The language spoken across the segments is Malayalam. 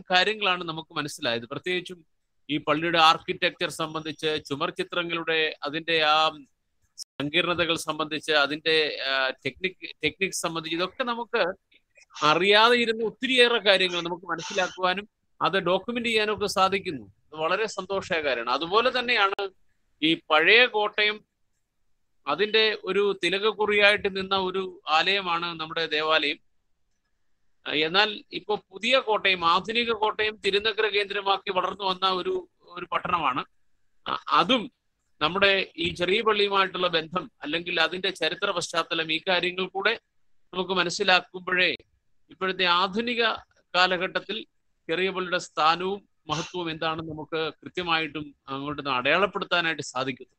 കാര്യങ്ങളാണ് നമുക്ക് മനസ്സിലായത് പ്രത്യേകിച്ചും ഈ പള്ളിയുടെ ആർക്കിടെക്ചർ സംബന്ധിച്ച് ചുമർ ചിത്രങ്ങളുടെ അതിന്റെ ആ സങ്കീർണതകൾ സംബന്ധിച്ച് അതിന്റെ ടെക്നിക് ടെക്നിക് സംബന്ധിച്ച് ഇതൊക്കെ നമുക്ക് അറിയാതെ ഇരുന്ന ഒത്തിരിയേറെ കാര്യങ്ങൾ നമുക്ക് മനസ്സിലാക്കുവാനും അത് ഡോക്യുമെന്റ് ചെയ്യാനും ഒക്കെ സാധിക്കുന്നു ഇത് വളരെ സന്തോഷകരമാണ് അതുപോലെ തന്നെയാണ് ഈ പഴയ കോട്ടയം അതിന്റെ ഒരു തിലകക്കുറിയായിട്ട് നിന്ന ഒരു ആലയമാണ് നമ്മുടെ ദേവാലയം എന്നാൽ ഇപ്പൊ പുതിയ കോട്ടയം ആധുനിക കോട്ടയം തിരുനഗര കേന്ദ്രമാക്കി വളർന്നു വന്ന ഒരു ഒരു പട്ടണമാണ് അതും നമ്മുടെ ഈ ചെറിയ പള്ളിയുമായിട്ടുള്ള ബന്ധം അല്ലെങ്കിൽ അതിന്റെ ചരിത്ര പശ്ചാത്തലം ഈ കാര്യങ്ങൾ കൂടെ നമുക്ക് മനസ്സിലാക്കുമ്പോഴേ ഇപ്പോഴത്തെ ആധുനിക കാലഘട്ടത്തിൽ ചെറിയ പള്ളിയുടെ സ്ഥാനവും മഹത്വവും എന്താണെന്ന് നമുക്ക് കൃത്യമായിട്ടും അങ്ങോട്ട് അടയാളപ്പെടുത്താനായിട്ട് സാധിക്കുന്നു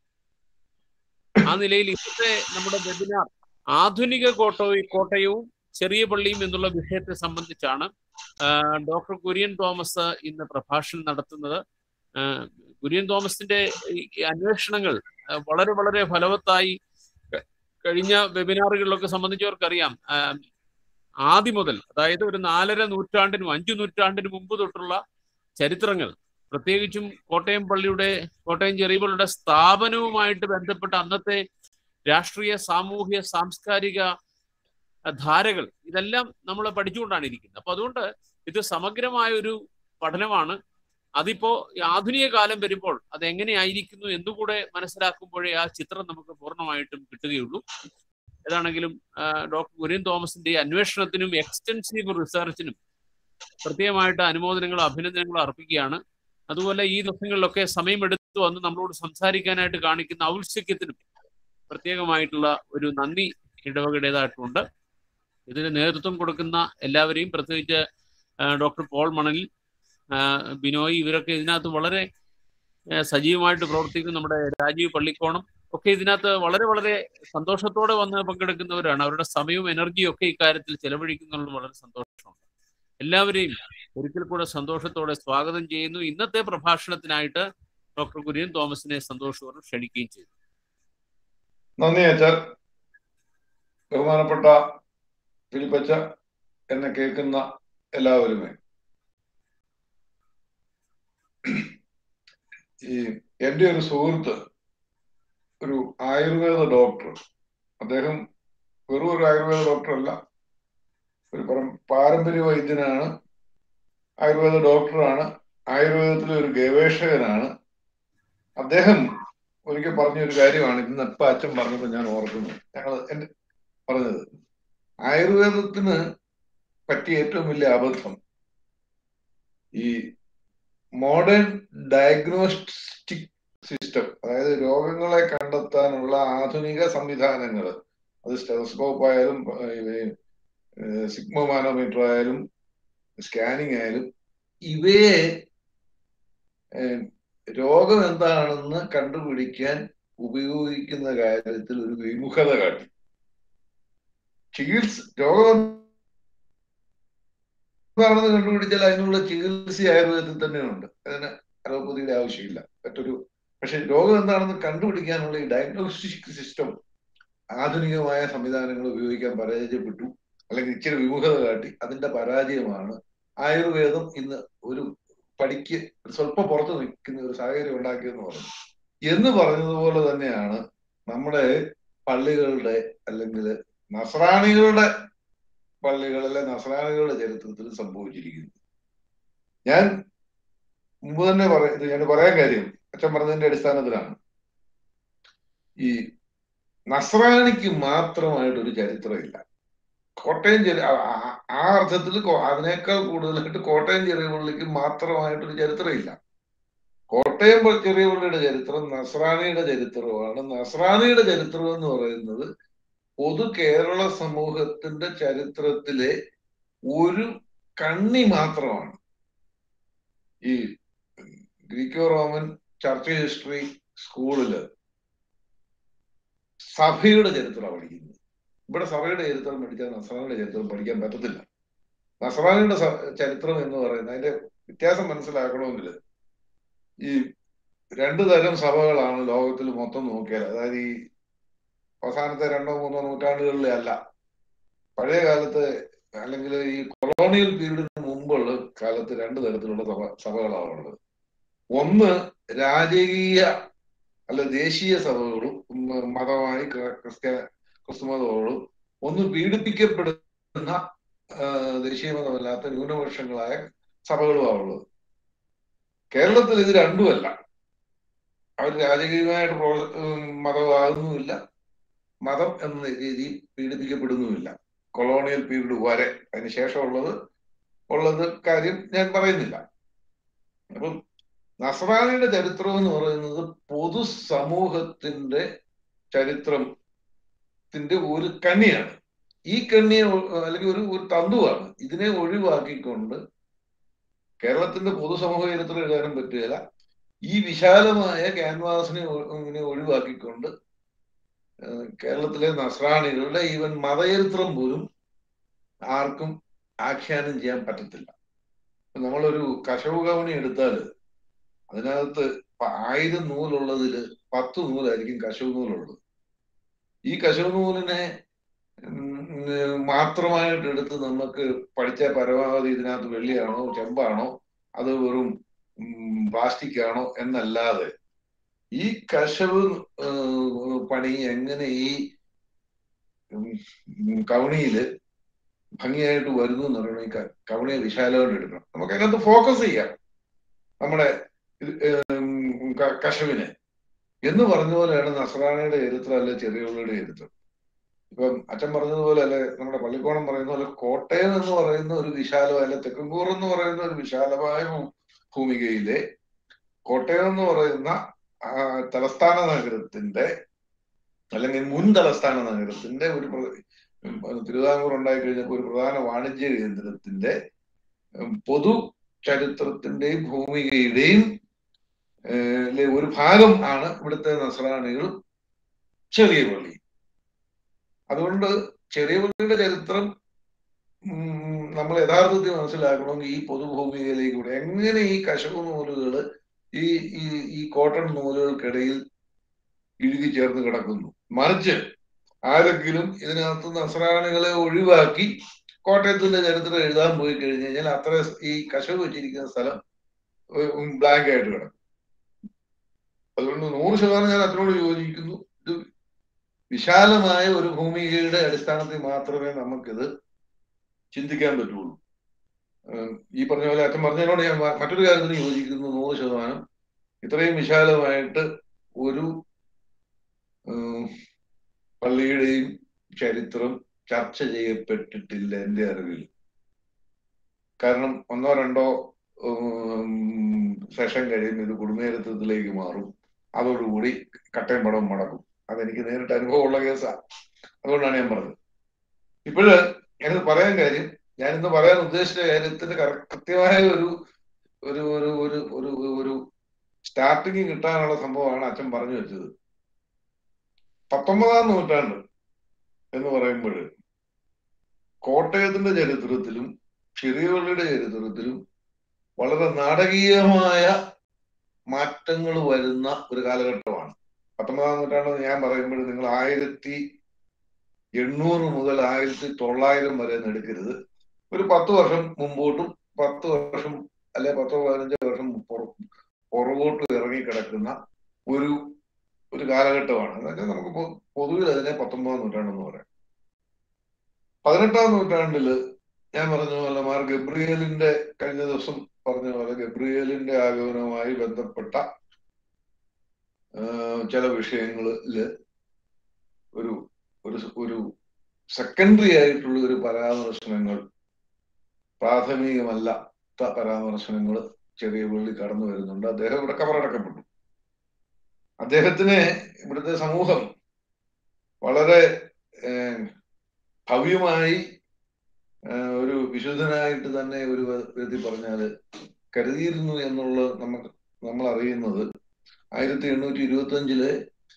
ആ നിലയിൽ ഇന്നത്തെ നമ്മുടെ വെബിനാർ ആധുനിക കോട്ടയും കോട്ടയവും ചെറിയ പള്ളിയും എന്നുള്ള വിഷയത്തെ സംബന്ധിച്ചാണ് ഡോക്ടർ കുര്യൻ തോമസ് ഇന്ന് പ്രഭാഷണം നടത്തുന്നത് കുര്യൻ തോമസിന്റെ അന്വേഷണങ്ങൾ വളരെ വളരെ ഫലവത്തായി കഴിഞ്ഞ വെബിനാറുകളിലൊക്കെ സംബന്ധിച്ചവർക്കറിയാം ആദ്യം മുതൽ അതായത് ഒരു നാലര നൂറ്റാണ്ടിനും അഞ്ചു നൂറ്റാണ്ടിന് മുമ്പ് തൊട്ടുള്ള ചരിത്രങ്ങൾ പ്രത്യേകിച്ചും കോട്ടയം പള്ളിയുടെ കോട്ടയം ചെറിയപള്ളിയുടെ സ്ഥാപനവുമായിട്ട് ബന്ധപ്പെട്ട അന്നത്തെ രാഷ്ട്രീയ സാമൂഹ്യ സാംസ്കാരിക ധാരകൾ ഇതെല്ലാം നമ്മൾ പഠിച്ചുകൊണ്ടാണ് ഇരിക്കുന്നത് അപ്പൊ അതുകൊണ്ട് ഇത് സമഗ്രമായ ഒരു പഠനമാണ് അതിപ്പോ ആധുനിക കാലം വരുമ്പോൾ അത് എങ്ങനെയായിരിക്കുന്നു എന്നുകൂടെ മനസ്സിലാക്കുമ്പോഴേ ആ ചിത്രം നമുക്ക് പൂർണ്ണമായിട്ടും കിട്ടുകയുള്ളൂ ഏതാണെങ്കിലും ഡോക്ടർ കുര്യൻ തോമസിന്റെ അന്വേഷണത്തിനും എക്സ്റ്റൻസീവ് റിസർച്ചിനും പ്രത്യേകമായിട്ട് അനുമോദനങ്ങളും അഭിനന്ദനങ്ങളും അർപ്പിക്കുകയാണ് അതുപോലെ ഈ ദിവസങ്ങളിലൊക്കെ സമയമെടുത്തു വന്ന് നമ്മളോട് സംസാരിക്കാനായിട്ട് കാണിക്കുന്ന ഔത്സുക്യത്തിനും പ്രത്യേകമായിട്ടുള്ള ഒരു നന്ദി ഇടവകയുടേതായിട്ടുണ്ട് ഇതിന് നേതൃത്വം കൊടുക്കുന്ന എല്ലാവരെയും പ്രത്യേകിച്ച് ഡോക്ടർ പോൾ മണലിൽ ബിനോയ് ഇവരൊക്കെ ഇതിനകത്ത് വളരെ സജീവമായിട്ട് പ്രവർത്തിക്കുന്ന നമ്മുടെ രാജീവ് പള്ളിക്കോണം ഒക്കെ ഇതിനകത്ത് വളരെ വളരെ സന്തോഷത്തോടെ വന്ന് പങ്കെടുക്കുന്നവരാണ് അവരുടെ സമയവും എനർജിയും ഒക്കെ ഇക്കാര്യത്തിൽ ചെലവഴിക്കുന്നുള്ളത് വളരെ സന്തോഷമുണ്ട് എല്ലാവരെയും ഒരിക്കൽ കൂടെ സന്തോഷത്തോടെ സ്വാഗതം ചെയ്യുന്നു ഇന്നത്തെ പ്രഭാഷണത്തിനായിട്ട് ഡോക്ടർ കുര്യൻ തോമസിനെ സന്തോഷപൂർവ്വം ക്ഷണിക്കുകയും ചെയ്തു നന്ദി അച്ഛൻ ബഹുമാനപ്പെട്ട ഫിലിപ്പച്ച എന്നെ കേൾക്കുന്ന എല്ലാവരുമേ ഈ എൻ്റെ ഒരു സുഹൃത്ത് ഒരു ആയുർവേദ ഡോക്ടർ അദ്ദേഹം വെറും ഒരു ആയുർവേദ ഡോക്ടർ അല്ല ഒരു പാരമ്പര്യ വൈദ്യനാണ് ആയുർവേദ ഡോക്ടറാണ് ആയുർവേദത്തിലെ ഒരു ഗവേഷകനാണ് അദ്ദേഹം ഒരിക്കൽ പറഞ്ഞ ഒരു കാര്യമാണ് ഇന്ന് ഇപ്പൊ അച്ഛൻ പറഞ്ഞപ്പോൾ ഞാൻ ഓർക്കുന്നു ഞങ്ങൾ എന്റെ പറഞ്ഞത് ആയുർവേദത്തിന് പറ്റിയ ഏറ്റവും വലിയ അബദ്ധം ഈ മോഡേൺ ഡയഗ്നോസ്റ്റിക് സിസ്റ്റം അതായത് രോഗങ്ങളെ കണ്ടെത്താനുള്ള ആധുനിക സംവിധാനങ്ങൾ അത് സ്റ്റെറോസ്കോപ്പ് ആയാലും സിഗ്മോ മാനോമീറ്റർ ആയാലും സ്കാനിങ് ആയാലും ഇവയെ രോഗം എന്താണെന്ന് കണ്ടുപിടിക്കാൻ ഉപയോഗിക്കുന്ന കാര്യത്തിൽ ഒരു വിമുഖത കാട്ടി ചികിത്സ രോഗം എന്താണെന്ന് കണ്ടുപിടിച്ചാൽ അതിനുള്ള ചികിത്സ ആയുർവേദത്തിൽ തന്നെയുണ്ട് അതിന് അലോപ്പതിയുടെ ആവശ്യമില്ല മറ്റൊരു പക്ഷെ രോഗം എന്താണെന്ന് കണ്ടുപിടിക്കാനുള്ള ഈ ഡയഗ്നോസ്റ്റിക് സിസ്റ്റം ആധുനികമായ സംവിധാനങ്ങൾ ഉപയോഗിക്കാൻ പരാജയപ്പെട്ടു അല്ലെങ്കിൽ ഇച്ചിരി വിമുഖത കാട്ടി അതിന്റെ പരാജയമാണ് ആയുർവേദം ഇന്ന് ഒരു പടിക്ക് സ്വല്പം പുറത്ത് നിൽക്കുന്ന ഒരു സാഹചര്യം ഉണ്ടാക്കിയെന്ന് പറഞ്ഞു എന്ന് പറഞ്ഞതുപോലെ തന്നെയാണ് നമ്മുടെ പള്ളികളുടെ അല്ലെങ്കിൽ നസ്രാണികളുടെ പള്ളികളിലെ നസ്രാണികളുടെ ചരിത്രത്തിൽ സംഭവിച്ചിരിക്കുന്നത് ഞാൻ മുമ്പ് തന്നെ പറയ ഞാൻ പറയാൻ കാര്യം അച്ഛൻ പറഞ്ഞതിന്റെ അടിസ്ഥാനത്തിലാണ് ഈ നസ്രാണിക്ക് മാത്രമായിട്ടൊരു ചരിത്രമില്ല കോട്ടയം ചെറിയ ആ അർത്ഥത്തിൽ അതിനേക്കാൾ കൂടുതലായിട്ട് കോട്ടയം ചെറിയ പള്ളിക്ക് മാത്രമായിട്ടൊരു ചരിത്രമില്ല കോട്ടയം ചെറിയ പള്ളിയുടെ ചരിത്രം നസ്രാണിയുടെ ചരിത്രമാണ് നസ്രാണിയുടെ ചരിത്രം എന്ന് പറയുന്നത് പൊതു കേരള സമൂഹത്തിന്റെ ചരിത്രത്തിലെ ഒരു കണ്ണി മാത്രമാണ് ഈ ഗ്രീക്കോ റോമൻ ചർച്ച് ഹിസ്റ്ററി സ്കൂളില് സഭയുടെ ചരിത്രമാണ് പഠിക്കുന്നത് ഇവിടെ സഭയുടെ ചരിത്രം പഠിച്ചാൽ നസ്രാനിയുടെ ചരിത്രം പഠിക്കാൻ പറ്റത്തില്ല നസ്രാനിയുടെ ചരിത്രം എന്ന് പറയുന്നത് അതിന്റെ വ്യത്യാസം മനസ്സിലാക്കണമെങ്കിൽ ഈ രണ്ടു തരം സഭകളാണ് ലോകത്തിൽ മൊത്തം നോക്കിയാൽ അതായത് ഈ അവസാനത്തെ രണ്ടോ മൂന്നോ നൂറ്റാണ്ടുകളിലെ അല്ല പഴയ കാലത്ത് അല്ലെങ്കിൽ ഈ കൊളോണിയൽ പീരീഡിന് മുമ്പുള്ള കാലത്ത് രണ്ട് തരത്തിലുള്ള സഭ സഭകളാണ് ഉള്ളത് ഒന്ന് രാജകീയ അല്ല ദേശീയ സഭകളും ഉം, മതമായി ക്ര- ക്രിസ്ത്യ ക്രിസ്തുമതങ്ങളും ഒന്ന് പീഡിപ്പിക്കപ്പെടുന്ന ആ, ദേശീയ മതമല്ലാത്ത ന്യൂനപക്ഷങ്ങളായ സഭകളുമാണ് ഉള്ളത് കേരളത്തിൽ ഇത് രണ്ടുമല്ല അവർ രാജകീയമായിട്ട് പ്രോ ഉം, മതമാകുന്നുമില്ല മതം എന്ന രീതിയിൽ പീഡിപ്പിക്കപ്പെടുന്നുമില്ല കൊളോണിയൽ പീരീഡ് വരെ അതിന് ശേഷമുള്ളത് ഉള്ളത് കാര്യം ഞാൻ പറയുന്നില്ല അപ്പം നസ്രാണിയുടെ ചരിത്രം എന്ന് പറയുന്നത് പൊതുസമൂഹത്തിന്റെ ചരിത്രത്തിന്റെ ഒരു കണ്ണിയാണ് ഈ കണ്ണിയെ ഒ- അല്ലെങ്കിൽ ഒരു ഒരു തന്തുവാണ് ഇതിനെ ഒഴിവാക്കിക്കൊണ്ട് കേരളത്തിന്റെ പൊതുസമൂഹ ചരിത്രം എഴുതാനും പറ്റുകയില്ല ഈ വിശാലമായ ക്യാൻവാസിനെ ഒ- ഇങ്ങനെ ഒഴിവാക്കിക്കൊണ്ട് ഏഹ് കേരളത്തിലെ നസ്രാണികളുടെ ഈവൻ മതചരിത്രം പോലും ആർക്കും ആഖ്യാനം ചെയ്യാൻ പറ്റത്തില്ല ഇപ്പൊ നമ്മളൊരു കശവ് കവണി എടുത്താൽ അതിനകത്ത് പ- ആയിരം നൂലുള്ളതില് പത്ത് നൂലായിരിക്കും കശവ് നൂലുള്ളത് ഈ കശവ് നൂലിനെ ഉം, ഉം, മാത്രമായിട്ട് എടുത്ത് നമുക്ക് പഠിച്ച പരമാവധി ഇതിനകത്ത് വെള്ളിയാണോ ചെമ്പാണോ അത് വെറും പ്ലാസ്റ്റിക് ആണോ എന്നല്ലാതെ ഈ കശവ് ഏഹ്, പണി എങ്ങനെ ഈ ഉം, ഉം, കവണിയില് ഭംഗിയായിട്ട് വരുന്നു എന്ന് പറയണം ഈ ക- കവണിയെ വിശാലമായിട്ട് എടുക്കണം നമുക്ക് അതിനകത്ത് ഫോക്കസ് ചെയ്യാം നമ്മുടെ ഇത്, ഏം, ക- കശവിനെ എന്ന് പറഞ്ഞ പോലെയാണ് നസ്രാണിയുടെ ചരിത്രം അല്ലെ ചെറിയുള്ളിയുടെ ചരിത്രം ഇപ്പം അച്ഛൻ പറഞ്ഞതുപോലെ അല്ലെ നമ്മുടെ പള്ളിക്കോണം പറയുന്ന പോലെ കോട്ടയം എന്ന് പറയുന്ന ഒരു വിശാല അല്ലെ തെക്കൻകൂർ എന്ന് പറയുന്ന ഒരു വിശാലമായ ഭൂ- ഭൂമികയിലെ കോട്ടയം എന്ന് പറയുന്ന ആ, തലസ്ഥാന നഗരത്തിന്റെ അല്ലെങ്കിൽ മുൻ തലസ്ഥാന നഗരത്തിന്റെ ഒരു പ്ര- ഉം, തിരുവിതാംകൂർ ഉണ്ടായി കഴിഞ്ഞപ്പോൾ ഒരു പ്രധാന വാണിജ്യ കേന്ദ്രത്തിന്റെ ഉം, പൊതു ചരിത്രത്തിന്റെയും ഭൂമികയുടെയും ഏഹ്, ലെ ഒരു ഭാഗം ആണ് ഇവിടുത്തെ നസ്രാണികൾ ചെറിയ പള്ളി അതുകൊണ്ട് ചെറിയ പള്ളിയുടെ ചരിത്രം ഉം, നമ്മൾ യഥാർത്ഥത്തിൽ മനസ്സിലാക്കണമെങ്കിൽ ഈ പൊതുഭൂമികയിലേക്ക് കൂടെ എങ്ങനെ ഈ കശവ് നൂലുകൾ ഈ ഈ ഈ കോട്ടൺ നൂലുകൾക്കിടയിൽ ഇഴുകി ചേർന്ന് കിടക്കുന്നു മറിച്ച് ആരെങ്കിലും ഇതിനകത്ത് നസ്രാണികളെ ഒഴിവാക്കി കോട്ടയത്തിന്റെ ചരിത്രം എഴുതാൻ പോയി കഴിഞ്ഞു കഴിഞ്ഞാൽ അത്ര ഈ കശവ് വെച്ചിരിക്കുന്ന സ്ഥലം ബ്ലാങ്ക് ആയിട്ട് കിടക്കും അതുകൊണ്ട് നൂറ് ശതമാനം ഞാൻ അതിനോട് യോജിക്കുന്നു ഇത് വിശാലമായ ഒരു ഭൂമികയുടെ അടിസ്ഥാനത്തിൽ മാത്രമേ നമുക്കിത് ചിന്തിക്കാൻ പറ്റുള്ളൂ ഏഹ് ഈ പറഞ്ഞ പോലെ അച്ഛൻ പറഞ്ഞതിനോട് ഞാൻ മ- മറ്റൊരു കാര്യത്തിന് യോജിക്കുന്നു നൂറ് ശതമാനം ഇത്രയും വിശാലമായിട്ട് ഒരു ഏഹ് പള്ളിയുടെയും ചരിത്രം ചർച്ച ചെയ്യപ്പെട്ടിട്ടില്ല എൻ്റെ അറിവിൽ കാരണം ഒന്നോ രണ്ടോ സെഷൻ കഴിയുമ്പോൾ ഇത് കുടുംബേരത്വത്തിലേക്ക് മാറും അതോടുകൂടി കട്ടയും പടവും മടക്കും അതെനിക്ക് നേരിട്ട് അനുഭവമുള്ള കേസാണ് അതുകൊണ്ടാണ് ഞാൻ പറഞ്ഞത് ഇപ്പോഴ് ഞാനിത് പറയാൻ കാര്യം ഞാനിന്ന് പറയാൻ ഉദ്ദേശിച്ച കാര്യത്തിന്റെ കറ- കൃത്യമായ ഒരു ഒരു ഒരു ഒരു ഒരു ഒരു സ്റ്റാർട്ടിങ് കിട്ടാനുള്ള സംഭവമാണ് അച്ഛൻ പറഞ്ഞു വെച്ചത് പത്തൊമ്പതാം നൂറ്റാണ്ട് എന്ന് പറയുമ്പോൾ കോട്ടയത്തിന്റെ ചരിത്രത്തിലും ചെറിയപള്ളിയുടെ ചരിത്രത്തിലും വളരെ നാടകീയമായ മാറ്റങ്ങൾ വരുന്ന ഒരു കാലഘട്ടമാണ് പത്തൊമ്പതാം നൂറ്റാണ്ടെന്ന് ഞാൻ പറയുമ്പോൾ നിങ്ങൾ ആയിരത്തി എണ്ണൂറ് മുതൽ ആയിരത്തി തൊള്ളായിരം വരെ എന്ന് എടുക്കരുത് ഒരു പത്ത് വർഷം മുമ്പോട്ടും പത്ത് വർഷം അല്ലെ പത്തോ പതിനഞ്ചോ വർഷം പുറ- പുറകോട്ട് ഇറങ്ങി കിടക്കുന്ന ഒരു ഒരു കാലഘട്ടമാണ് എന്ന് വെച്ചാൽ നമുക്ക് പൊ- പൊതുവിൽ അതിനെ പത്തൊമ്പതാം നൂറ്റാണ്ടെന്ന് പറയാം പതിനെട്ടാം നൂറ്റാണ്ടില് ഞാൻ പറഞ്ഞ പോലെ മാർ ഗബ്രിയേലിന്റെ കഴിഞ്ഞ ദിവസം പറഞ്ഞ പോലെ ഗബ്രിയേലിന്റെ ആഗമനവുമായി ബന്ധപ്പെട്ട ആ, ചില വിഷയങ്ങളില് ഒരു ഒരു ഒരു സെക്കൻഡറി ആയിട്ടുള്ള ഒരു പരാമർശനങ്ങൾ പ്രാഥമികമല്ലാത്ത പരാമർശനങ്ങൾ ചെറിയ പുള്ളി കടന്നു വരുന്നുണ്ട് അദ്ദേഹം ഇവിടെ കബറടക്കപ്പെട്ടു അദ്ദേഹത്തിനെ ഇവിടുത്തെ സമൂഹം വളരെ ഏഹ്, ഭവ്യമായി ഏഹ്, ഒരു വിശുദ്ധനായിട്ട് തന്നെ ഒരു വിധത്തിൽ പറഞ്ഞാല് കരുതിയിരുന്നു എന്നുള്ളത് നമുക്ക് നമ്മൾ അറിയുന്നത് ആയിരത്തി എണ്ണൂറ്റി ഇരുപത്തി അഞ്ചില്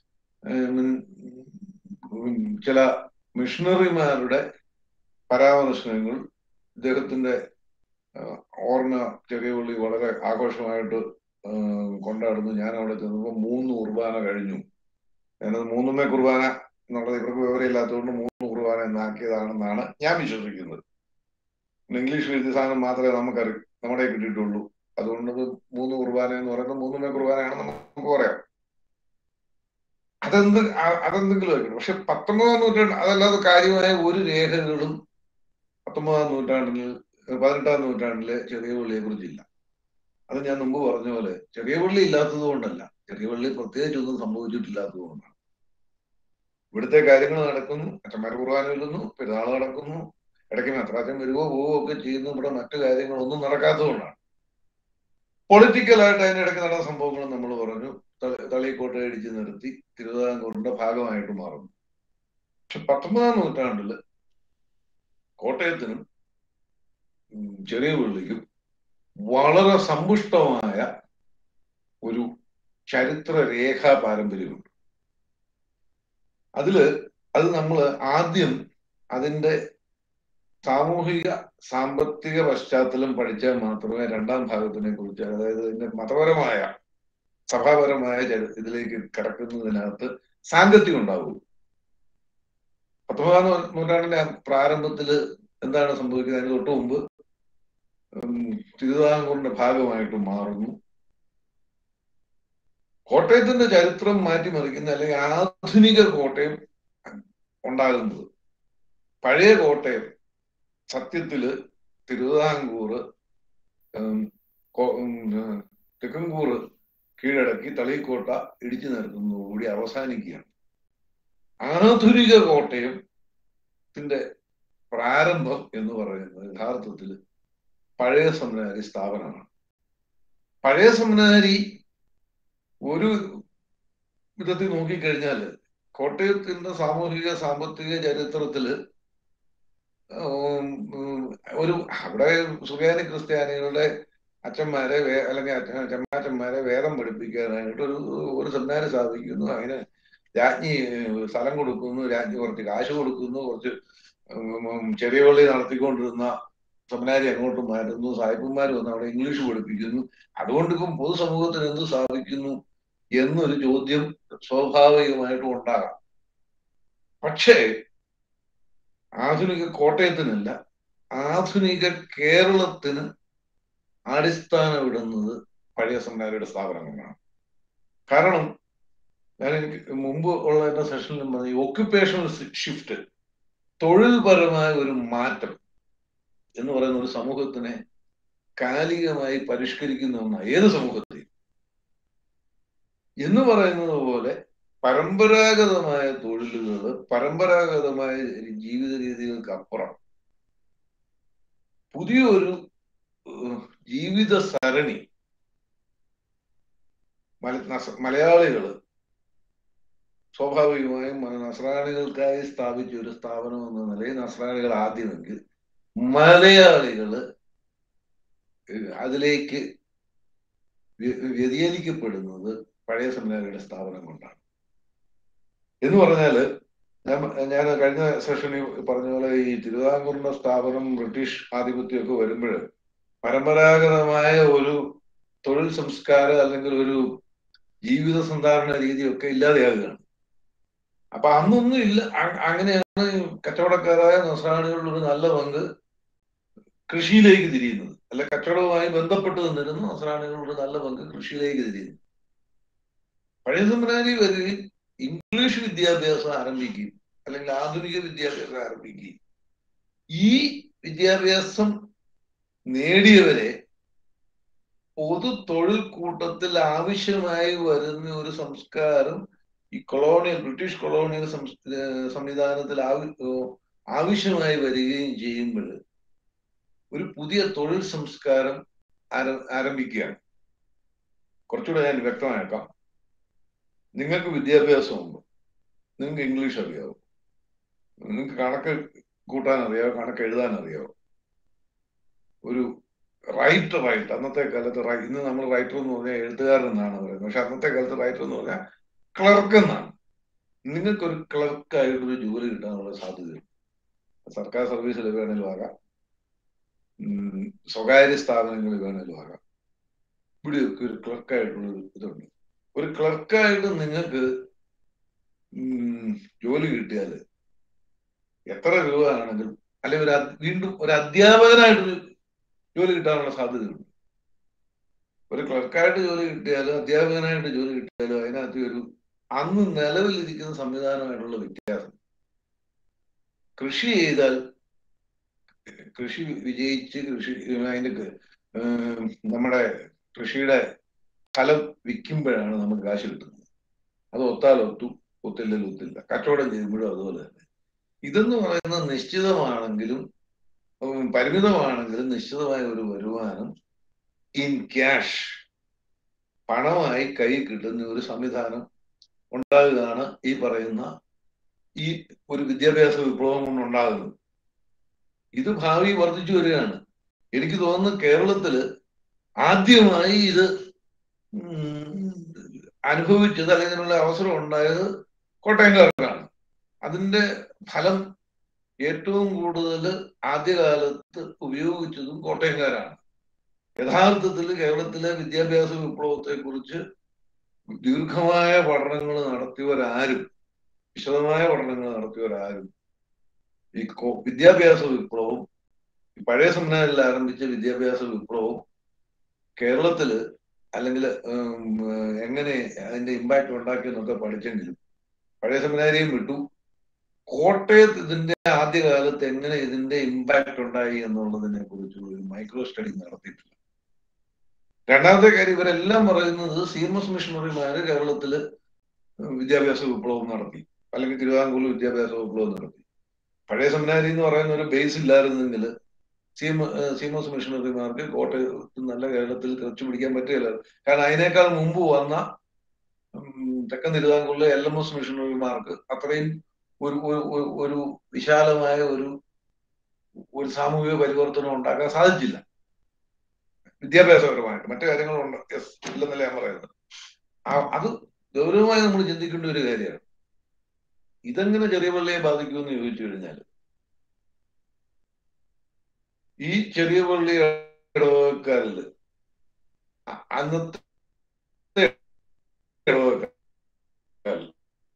ചില മിഷണറിമാരുടെ പരാമർശനങ്ങൾ ഇദ്ദേഹത്തിന്റെ ഏഹ്, ഓർമ്മ ചെറിയ പുള്ളി വളരെ ആഘോഷമായിട്ട് ഏഹ്, കൊണ്ടാടുന്നു ഞാൻ അവിടെ ചെന്നപ്പോൾ മൂന്ന് കുർബാന കഴിഞ്ഞു ഞാനത് മൂന്നുമേ കുർബാന എന്നുള്ളത് ഇവർക്ക് വിവരമില്ലാത്തതുകൊണ്ട് മൂന്ന് കുർബാന എന്നാക്കിയതാണെന്നാണ് ഞാൻ വിശ്വസിക്കുന്നത് ഇംഗ്ലീഷ് എഴുതിയ സാധനം മാത്രമേ നമുക്കറി നമ്മുടെ കിട്ടിയിട്ടുള്ളൂ അതുകൊണ്ട് ഇത് മൂന്ന് കുർബാന എന്ന് പറയുന്നത് മൂന്നുമേ കുർബാനയാണെന്ന് നമുക്ക് പറയാം അതെന്ത് അ- അതെന്തെങ്കിലും ആയിരിക്കും പക്ഷെ പത്തൊമ്പതാം നൂറ്റാണ്ട് അതല്ലാതെ കാര്യമായ ഒരു രേഖകളും പത്തൊമ്പതാം നൂറ്റാണ്ടിൽ പതിനെട്ടാം നൂറ്റാണ്ടിലെ ചെറിയ പള്ളിയെ കുറിച്ചില്ല അത് ഞാൻ മുമ്പ് പറഞ്ഞ പോലെ ചെറിയ പള്ളി ഇല്ലാത്തത് കൊണ്ടല്ല ചെറിയ പള്ളി പ്രത്യേകിച്ചൊന്നും സംഭവിച്ചിട്ടില്ലാത്തത് കൊണ്ടാണ് ഇവിടുത്തെ കാര്യങ്ങൾ നടക്കുന്നു അച്ഛന്മാർ കുർബാന ചൊല്ലുന്നു പെരുന്നാൾ നടക്കുന്നു ഇടയ്ക്ക് മെത്രാച്ചൻ വരുവോ പോവോ ഒക്കെ ചെയ്യുന്നു ഇവിടെ മറ്റു കാര്യങ്ങളൊന്നും നടക്കാത്തതുകൊണ്ടാണ് പൊളിറ്റിക്കലായിട്ട് അതിനിടയ്ക്ക് നടന്ന സംഭവങ്ങൾ നമ്മൾ പറഞ്ഞു ത- തളിക്കോട്ട ഇടിച്ച് നിർത്തി തിരുവിതാംകൂറിന്റെ ഭാഗമായിട്ട് മാറുന്നു പക്ഷെ പത്തൊമ്പതാം നൂറ്റാണ്ടില് കോട്ടയത്തിനും ഉം, ചെറിയ പള്ളിക്കും വളരെ സമ്പുഷ്ടമായ ഒരു ചരിത്ര രേഖാ പാരമ്പര്യമുണ്ട് അതില് അത് നമ്മൾ ആദ്യം അതിന്റെ സാമൂഹിക സാമ്പത്തിക പശ്ചാത്തലം പഠിച്ചാൽ മാത്രമേ രണ്ടാം ഭാഗത്തിനെ കുറിച്ച് അതായത് ഇതിന്റെ മതപരമായ സഭാപരമായ ചരി- ഇതിലേക്ക് കിടക്കുന്നതിനകത്ത് സാങ്കത്യം ഉണ്ടാവുള്ളൂ പത്തൊമ്പതാം നൂ- നൂറ്റാണ്ടിന്റെ പ്രാരംഭത്തില് എന്താണ് സംഭവിക്കുന്നത് അതിന് തൊട്ട് മുമ്പ് ഉം, തിരുവിതാംകൂറിന്റെ ഭാഗമായിട്ട് മാറുന്നു കോട്ടയത്തിന്റെ ചരിത്രം മാറ്റിമറിക്കുന്ന അല്ലെങ്കിൽ ആധുനിക കോട്ടയം ഉണ്ടാകുന്നത് പഴയ കോട്ടയം സത്യത്തില് തിരുവിതാംകൂറ് ഉം, കോ- ഉം, ഉം, തെക്കൻകൂറ് കീഴടക്കി തളിക്കോട്ട ഇടിച്ചു നിർത്തുന്നതോടുകൂടി അവസാനിക്കുകയാണ് ആധുനിക കോട്ടയത്തിന്റെ പ്രാരംഭം എന്ന് പറയുന്നത് യഥാർത്ഥത്തിൽ പഴയ സെമിനാരി സ്ഥാപനമാണ് പഴയ സെമിനാരി ഒരു വിധത്തിൽ നോക്കിക്കഴിഞ്ഞാല് കോട്ടയത്തിന്റെ സാമൂഹിക സാമ്പത്തിക ചരിത്രത്തില് ഉം, ഉം, ഒരു അവിടെ സുഖാനി ക്രിസ്ത്യാനികളുടെ അച്ഛന്മാരെ വേ- അല്ലെങ്കിൽ അച്ഛ- ചമ്മാച്ചന്മാരെ വേദം പഠിപ്പിക്കാനായിട്ട് ഒരു ഒരു സെമിനാരി സ്ഥാപിക്കുന്നു അതിന് രാജ്ഞി ഏഹ്, സ്ഥലം കൊടുക്കുന്നു രാജ്ഞി കുറച്ച് കാശ് കൊടുക്കുന്നു കുറച്ച് ഉം, ഉം, ചെറിയ പള്ളി നടത്തിക്കൊണ്ടിരുന്ന സെമിനാരി അങ്ങോട്ട് മാറ്റുന്നു സാഹിബന്മാർ വന്ന് അവിടെ ഇംഗ്ലീഷ് പഠിപ്പിക്കുന്നു അതുകൊണ്ട് ഇപ്പം പൊതുസമൂഹത്തിന് എന്ത് സാധിക്കുന്നു എന്നൊരു ചോദ്യം സ്വാഭാവികമായിട്ടും ഉണ്ടാകാം പക്ഷേ ആധുനിക കോട്ടയത്തിനല്ല ആധുനിക കേരളത്തിന് അടിസ്ഥാനമിടുന്നത് പഴയ സെമിനാരിയുടെ സ്ഥാപനങ്ങളാണ് കാരണം ഞാൻ എനിക്ക് മുമ്പ് ഉള്ള എന്റെ സെഷനിലും പറഞ്ഞു ഒക്യുപ്പേഷണൽ ഷിഫ്റ്റ് തൊഴിൽപരമായ ഒരു മാറ്റം എന്ന് പറയുന്ന ഒരു സമൂഹത്തിനെ കാലികമായി പരിഷ്കരിക്കുന്ന ഒന്നാണ് ഏത് സമൂഹത്തിൽ എന്ന് പറയുന്നത് പോലെ പരമ്പരാഗതമായ തൊഴിലുകൾ പരമ്പരാഗതമായ ജീവിത രീതികൾക്ക് അപ്പുറം പുതിയൊരു ഏഹ്, ജീവിത സരണി മല- നസ- മലയാളികള് സ്വാഭാവികമായും നസ്രാണികൾക്കായി സ്ഥാപിച്ച ഒരു സ്ഥാപനം എന്ന നിലയിൽ നസ്രാണികൾ ആദ്യമെങ്കിൽ മലയാളികള് ഏഹ്, അതിലേക്ക് വ്യ- വ്യതിചലിക്കപ്പെടുന്നത് പഴയ സെമിനാരിയുടെ സ്ഥാപനം കൊണ്ടാണ് എന്ന് പറഞ്ഞാല് ഞാൻ ഞാൻ കഴിഞ്ഞ സെഷനിൽ പറഞ്ഞ പോലെ ഈ തിരുവിതാംകൂറിന്റെ സ്ഥാപനം ബ്രിട്ടീഷ് ആധിപത്യമൊക്കെ വരുമ്പോൾ പരമ്പരാഗതമായ ഒരു തൊഴിൽ സംസ്കാരം അല്ലെങ്കിൽ ഒരു ജീവിത സന്ധാരണ രീതിയൊക്കെ ഇല്ലാതെയാകുകയാണ് അപ്പൊ അന്നൊന്നും ഇല്ല അ- അങ്ങനെയാണ് കച്ചവടക്കാരായ നസ്രാണികളുടെ ഒരു നല്ല പങ്ക് കൃഷിയിലേക്ക് തിരിയുന്നത് അല്ല കച്ചവടവുമായി ബന്ധപ്പെട്ട് നിന്നിരുന്ന നസ്രാണികളുടെ നല്ല പങ്ക് കൃഷിയിലേക്ക് തിരിയുന്നു പഴയ സെമിനാരി വരികയും ഇംഗ്ലീഷ് വിദ്യാഭ്യാസം ആരംഭിക്കുകയും അല്ലെങ്കിൽ ആധുനിക വിദ്യാഭ്യാസം ആരംഭിക്കുകയും ഈ വിദ്യാഭ്യാസം നേടിയവരെ പൊതു തൊഴിൽ കൂട്ടത്തിൽ ആവശ്യമായി വരുന്ന ഒരു സംസ്കാരം ഈ കൊളോണിയൽ ബ്രിട്ടീഷ് കൊളോണിയൽ സംസ്- ഏഹ് സംവിധാനത്തിൽ ആവ- ഏഹ് ആവശ്യമായി വരികയും ചെയ്യുമ്പോൾ ഒരു പുതിയ തൊഴിൽ സംസ്കാരം ആര- ആരംഭിക്കുകയാണ് കുറച്ചുകൂടെ ഞാൻ വ്യക്തമാക്കാം നിങ്ങൾക്ക് വിദ്യാഭ്യാസമുണ്ട് നിങ്ങൾക്ക് ഇംഗ്ലീഷ് അറിയാവോ നിങ്ങൾക്ക് കണക്ക് കൂട്ടാൻ അറിയാവോ കണക്ക് എഴുതാൻ അറിയാവോ ഒരു റൈറ്റർ റൈറ്റ് അന്നത്തെ കാലത്ത് റൈ- ഇന്ന് നമ്മൾ റൈറ്റർ എന്ന് പറഞ്ഞാൽ എഴുത്തുകാരൻ എന്നാണ് പറയുന്നത് പക്ഷെ അന്നത്തെ കാലത്ത് റൈറ്റർ എന്ന് പറഞ്ഞാൽ ക്ലർക്ക് എന്നാണ് നിങ്ങൾക്കൊരു ക്ലർക്കായിട്ടൊരു ജോലി കിട്ടാനുള്ള സാധ്യതയുണ്ട് സർക്കാർ സർവീസിൽ വേണേലും ആകാം ഉം, സ്വകാര്യ സ്ഥാപനങ്ങളിൽ വേണേലും ആകാം ഇവിടെയൊക്കെ ഒരു ക്ലർക്കായിട്ടുള്ള ഒരു ഇതുണ്ട് ഒരു ക്ലർക്കായിട്ട് നിങ്ങൾക്ക് ഉം, ജോലി കിട്ടിയാൽ എത്ര രൂപ ആണെങ്കിലും അല്ലെങ്കിൽ ഒരു അ- വീണ്ടും ഒരു അധ്യാപകനായിട്ട് ജോലി കിട്ടാനുള്ള സാധ്യതയുണ്ട് ഒരു ക്ലർക്കായിട്ട് ജോലി കിട്ടിയാലും അധ്യാപകനായിട്ട് ജോലി കിട്ടിയാലും അതിനകത്ത് ഒരു അന്ന് നിലവിലിരിക്കുന്ന സംവിധാനമായിട്ടുള്ള വ്യത്യാസം കൃഷി ചെയ്താൽ കൃഷി വിജയിച്ച് കൃഷി അതിന്റെ ക- ഏം, നമ്മുടെ കൃഷിയുടെ ഫലം വിൽക്കുമ്പോഴാണ് നമുക്ക് കാശ് കിട്ടുന്നത് അത് ഒത്താൽ ഒത്തു ഒത്തില്ലെങ്കിൽ ഒത്തില്ല കച്ചവടം ചെയ്യുമ്പോഴും അതുപോലെ തന്നെ ഇതെന്ന് പറയുന്നത് നിശ്ചിതമാണെങ്കിലും ഉം, പരിമിതമാണെങ്കിലും നിശ്ചിതമായ ഒരു വരുമാനം ഇൻ ക്യാഷ് പണമായി കൈ കിട്ടുന്ന ഒരു സംവിധാനം ഉണ്ടാകുകയാണ് ഈ പറയുന്ന ഈ ഒരു വിദ്യാഭ്യാസ വിപ്ലവം കൊണ്ടുണ്ടാകുന്നത് ഇത് ഭാവി വർദ്ധിച്ചു വരികയാണ് എനിക്ക് തോന്നുന്നു കേരളത്തില് ആദ്യമായി ഇത് ഉം, അനുഭവിച്ചത് അല്ലെങ്കിൽ അതിനുള്ള അവസരം ഉണ്ടായത് കോട്ടയംകാർക്കാണ് അതിന്റെ ഫലം ഏറ്റവും കൂടുതൽ ആദ്യകാലത്ത് ഉപയോഗിച്ചതും കോട്ടയംകാരാണ് യഥാർത്ഥത്തിൽ കേരളത്തിലെ വിദ്യാഭ്യാസ വിപ്ലവത്തെ കുറിച്ച് ദീർഘമായ പഠനങ്ങൾ നടത്തിയവരാരും വിശദമായ പഠനങ്ങൾ നടത്തിയവരാരും ഈ കോ- വിദ്യാഭ്യാസ വിപ്ലവം ഈ പഴയ സെമിനാറിൽ ആരംഭിച്ച വിദ്യാഭ്യാസ വിപ്ലവം കേരളത്തില് അല്ലെങ്കിൽ എങ്ങനെ അതിന്റെ ഇമ്പാക്ട് ഉണ്ടാക്കിയെന്നൊക്കെ പഠിച്ചെങ്കിലും പഴയ സെമിനാരിയും വിട്ടു കോട്ടയത്ത് ഇതിന്റെ ആദ്യകാലത്ത് എങ്ങനെ ഇതിന്റെ ഇമ്പാക്ട് ഉണ്ടായി എന്നുള്ളതിനെ കുറിച്ച് ഒരു മൈക്രോ സ്റ്റഡി നടത്തിയിട്ടില്ല രണ്ടാമത്തെ കാര്യം ഇവരെല്ലാം പറയുന്നത് സി എം എസ് മിഷണറിമാര് കേരളത്തില് വിദ്യാഭ്യാസ വിപ്ലവം നടത്തി അല്ലെങ്കിൽ തിരുവിതാംകൂറിൽ വിദ്യാഭ്യാസ വിപ്ലവം നടത്തി പഴയ സെമിനാരി എന്ന് പറയുന്ന ഒരു ബേസ് ഇല്ലായിരുന്നെങ്കിൽ C M C M S മിഷണറിമാർക്ക് കോട്ടയത്ത് നല്ല കേരളത്തിൽ ക്ലച്ച് പിടിക്കാൻ പറ്റുകയില്ല കാരണം അതിനേക്കാൾ മുമ്പ് വന്ന ഉം, തെക്കൻ തിരുവിതാംകൂറിലെ എൽ എം എസ് മിഷണറിമാർക്ക് അത്രയും ഒരു ഒരു- ഒരു- ഒരു വിശാലമായ ഒരു ഒരു സാമൂഹിക പരിവർത്തനം ഉണ്ടാക്കാൻ സാധിച്ചില്ല വിദ്യാഭ്യാസപരമായിട്ട് മറ്റു കാര്യങ്ങളുണ്ട് യെസ് ഇല്ലെന്നല്ല ഞാൻ പറയുന്നത് ആ- അത് ഗൗരവമായി നമ്മൾ ചിന്തിക്കേണ്ട ഒരു കാര്യമാണ് ഇതെങ്ങനെ ചെറിയ പള്ളിയെ ബാധിക്കുമെന്ന് ചോദിച്ചു കഴിഞ്ഞാൽ ഈ ചെറിയ പള്ളി ഇടവക്കാരിൽ അ- അന്നത്തെ ഇടവക്കാരിൽ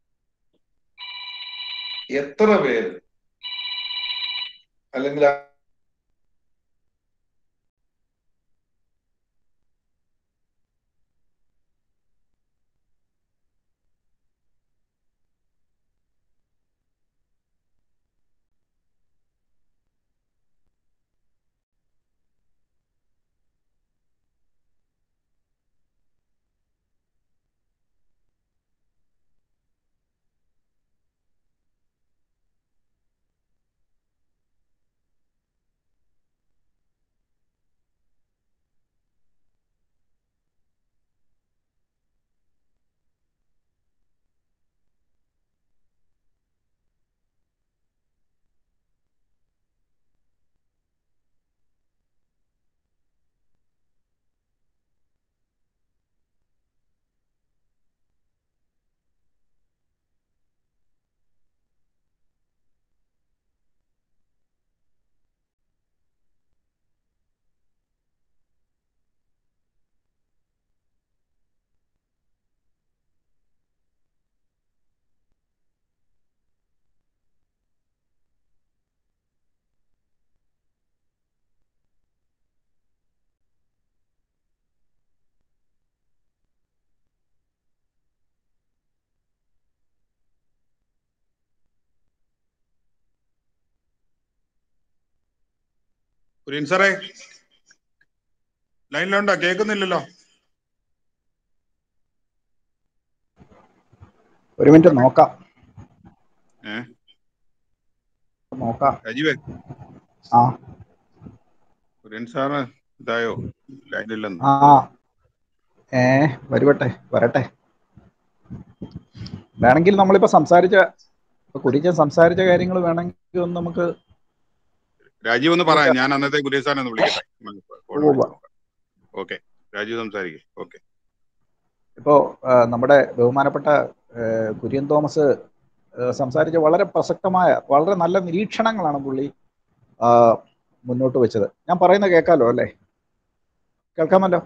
എത്ര പേര് അല്ലെങ്കിൽ ആ കുര്യൻ സാറേ ലൈനിലുണ്ടോ കേൾക്കുന്നില്ലല്ലോ ഒരു മിനിറ്റ് നോക്കാം ഏ? നോക്കാം രാജീവേ ആ കുര്യൻ സാറ് ഇതായോ ലൈനില്ലെന്ന് ആ ഏ വരുവട്ടെ വരട്ടെ വേണമെങ്കിൽ നമ്മളിപ്പോ സംസാരിച്ച ഇപ്പൊ കുരിച്ചൻ സംസാരിച്ച കാര്യങ്ങൾ വേണമെങ്കിൽ ഒന്ന് നമുക്ക് രാജീവ് ഒന്ന് പറയാം ഞാൻ അന്നത്തെ കുര്യൻ സാറിനെ ഒന്ന് വിളിക്കട്ടെ ഉവ്വ. ഓക്കെ രാജീവ് സംസാരിക്കും ഓക്കെ ഇപ്പോ ആ, നമ്മുടെ ബഹുമാനപ്പെട്ട ആ, കുര്യൻ തോമസ് ആ, സംസാരിച്ച വളരെ പ്രസക്തമായ വളരെ നല്ല നിരീക്ഷണങ്ങളാണ് പുള്ളി ആ, മുന്നോട്ട് വെച്ചത് ഞാൻ പറയുന്ന കേൾക്കാലോ അല്ലേ കേൾക്കാമല്ലോ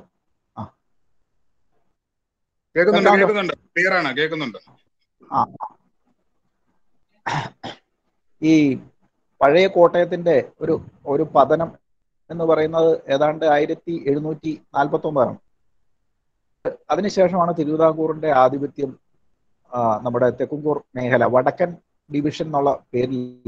കേൾക്കുന്നുണ്ട് കേൾക്കാമല്ലോ. കേൾക്കുന്നുണ്ട് ക്ലിയർ ആണ് കേൾക്കുന്നുണ്ട് ഈ പഴയ കോട്ടയത്തിന്റെ ഒരു ഒരു പതനം എന്ന് പറയുന്നത് ഏതാണ്ട് ആയിരത്തി എഴുന്നൂറ്റി നാൽപ്പത്തി ഒമ്പതാണ് അതിനുശേഷമാണ് തിരുവിതാംകൂറിന്റെ ആധിപത്യം ആ, നമ്മുടെ തെക്കുംകൂർ മേഖല വടക്കൻ ഡിവിഷൻ എന്നുള്ള പേരിൽ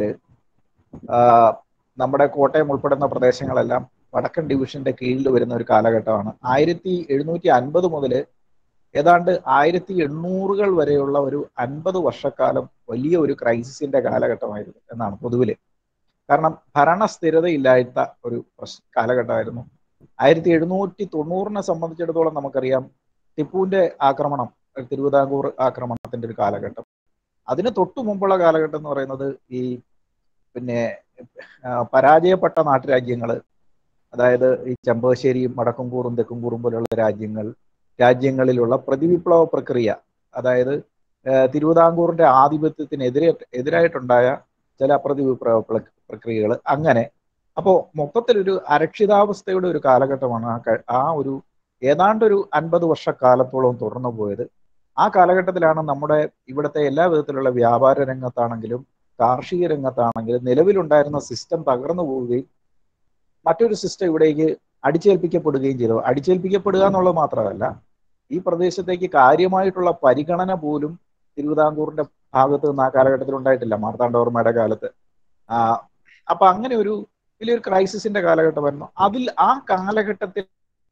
നമ്മുടെ കോട്ടയം ഉൾപ്പെടുന്ന പ്രദേശങ്ങളെല്ലാം വടക്കൻ ഡിവിഷന്റെ കീഴിൽ വരുന്ന ഒരു കാലഘട്ടമാണ് ആയിരത്തി എഴുന്നൂറ്റി അൻപത് മുതൽ ഏതാണ്ട് ആയിരത്തി എണ്ണൂറുകൾ വരെയുള്ള ഒരു അൻപത് വർഷക്കാലം വലിയ ഒരു ക്രൈസിസിന്റെ കാലഘട്ടമായിരുന്നു എന്നാണ് പൊതുവില് കാരണം ഭരണസ്ഥിരതയില്ലാത്ത ഒരു പ്രശ് കാലഘട്ടമായിരുന്നു ആയിരത്തി എഴുന്നൂറ്റി തൊണ്ണൂറിനെ സംബന്ധിച്ചിടത്തോളം നമുക്കറിയാം ടിപ്പുവിന്റെ ആക്രമണം തിരുവിതാംകൂർ ആക്രമണത്തിന്റെ ഒരു കാലഘട്ടം അതിന് തൊട്ടു മുമ്പുള്ള കാലഘട്ടം എന്ന് പറയുന്നത് ഈ പിന്നെ ആ, പരാജയപ്പെട്ട നാട്ടുരാജ്യങ്ങള് അതായത് ഈ ചെമ്പകശ്ശേരിയും വടക്കുംകൂറും തെക്കുംകൂറും പോലെയുള്ള രാജ്യങ്ങൾ രാജ്യങ്ങളിലുള്ള പ്രതിവിപ്ലവ പ്രക്രിയ അതായത് ആ, തിരുവിതാംകൂറിന്റെ ആധിപത്യത്തിനെതിരെ എതിരായിട്ടുണ്ടായ ചില പ്രതിവിപ്ലവ പ്രക്രിയകൾ അങ്ങനെ അപ്പോൾ മൊത്തത്തിലൊരു അരക്ഷിതാവസ്ഥയുടെ ഒരു കാലഘട്ടമാണ് ആ ക- ആ ഒരു ഏതാണ്ട് ഒരു അൻപത് വർഷക്കാലത്തോളം തുടർന്നു പോയത് ആ കാലഘട്ടത്തിലാണ് നമ്മുടെ ഇവിടുത്തെ എല്ലാ വിധത്തിലുള്ള വ്യാപാര രംഗത്താണെങ്കിലും കാർഷിക രംഗത്താണെങ്കിലും നിലവിലുണ്ടായിരുന്ന സിസ്റ്റം തകർന്നു പോവുകയും മറ്റൊരു സിസ്റ്റം ഇവിടേക്ക് അടിച്ചേൽപ്പിക്കപ്പെടുകയും ചെയ്തു അടിച്ചേൽപ്പിക്കപ്പെടുക എന്നുള്ളത് മാത്രമല്ല ഈ പ്രദേശത്തേക്ക് കാര്യമായിട്ടുള്ള പരിഗണന പോലും തിരുവിതാംകൂറിന്റെ ഭാഗത്ത് നിന്ന് ആ കാലഘട്ടത്തിൽ ഉണ്ടായിട്ടില്ല മാർത്താണ്ഡവർമ്മയുടെ കാലത്ത് ആ അപ്പൊ അങ്ങനെ ഒരു വലിയൊരു ക്രൈസിസിന്റെ കാലഘട്ടമായിരുന്നു അതിൽ ആ കാലഘട്ടത്തിൽ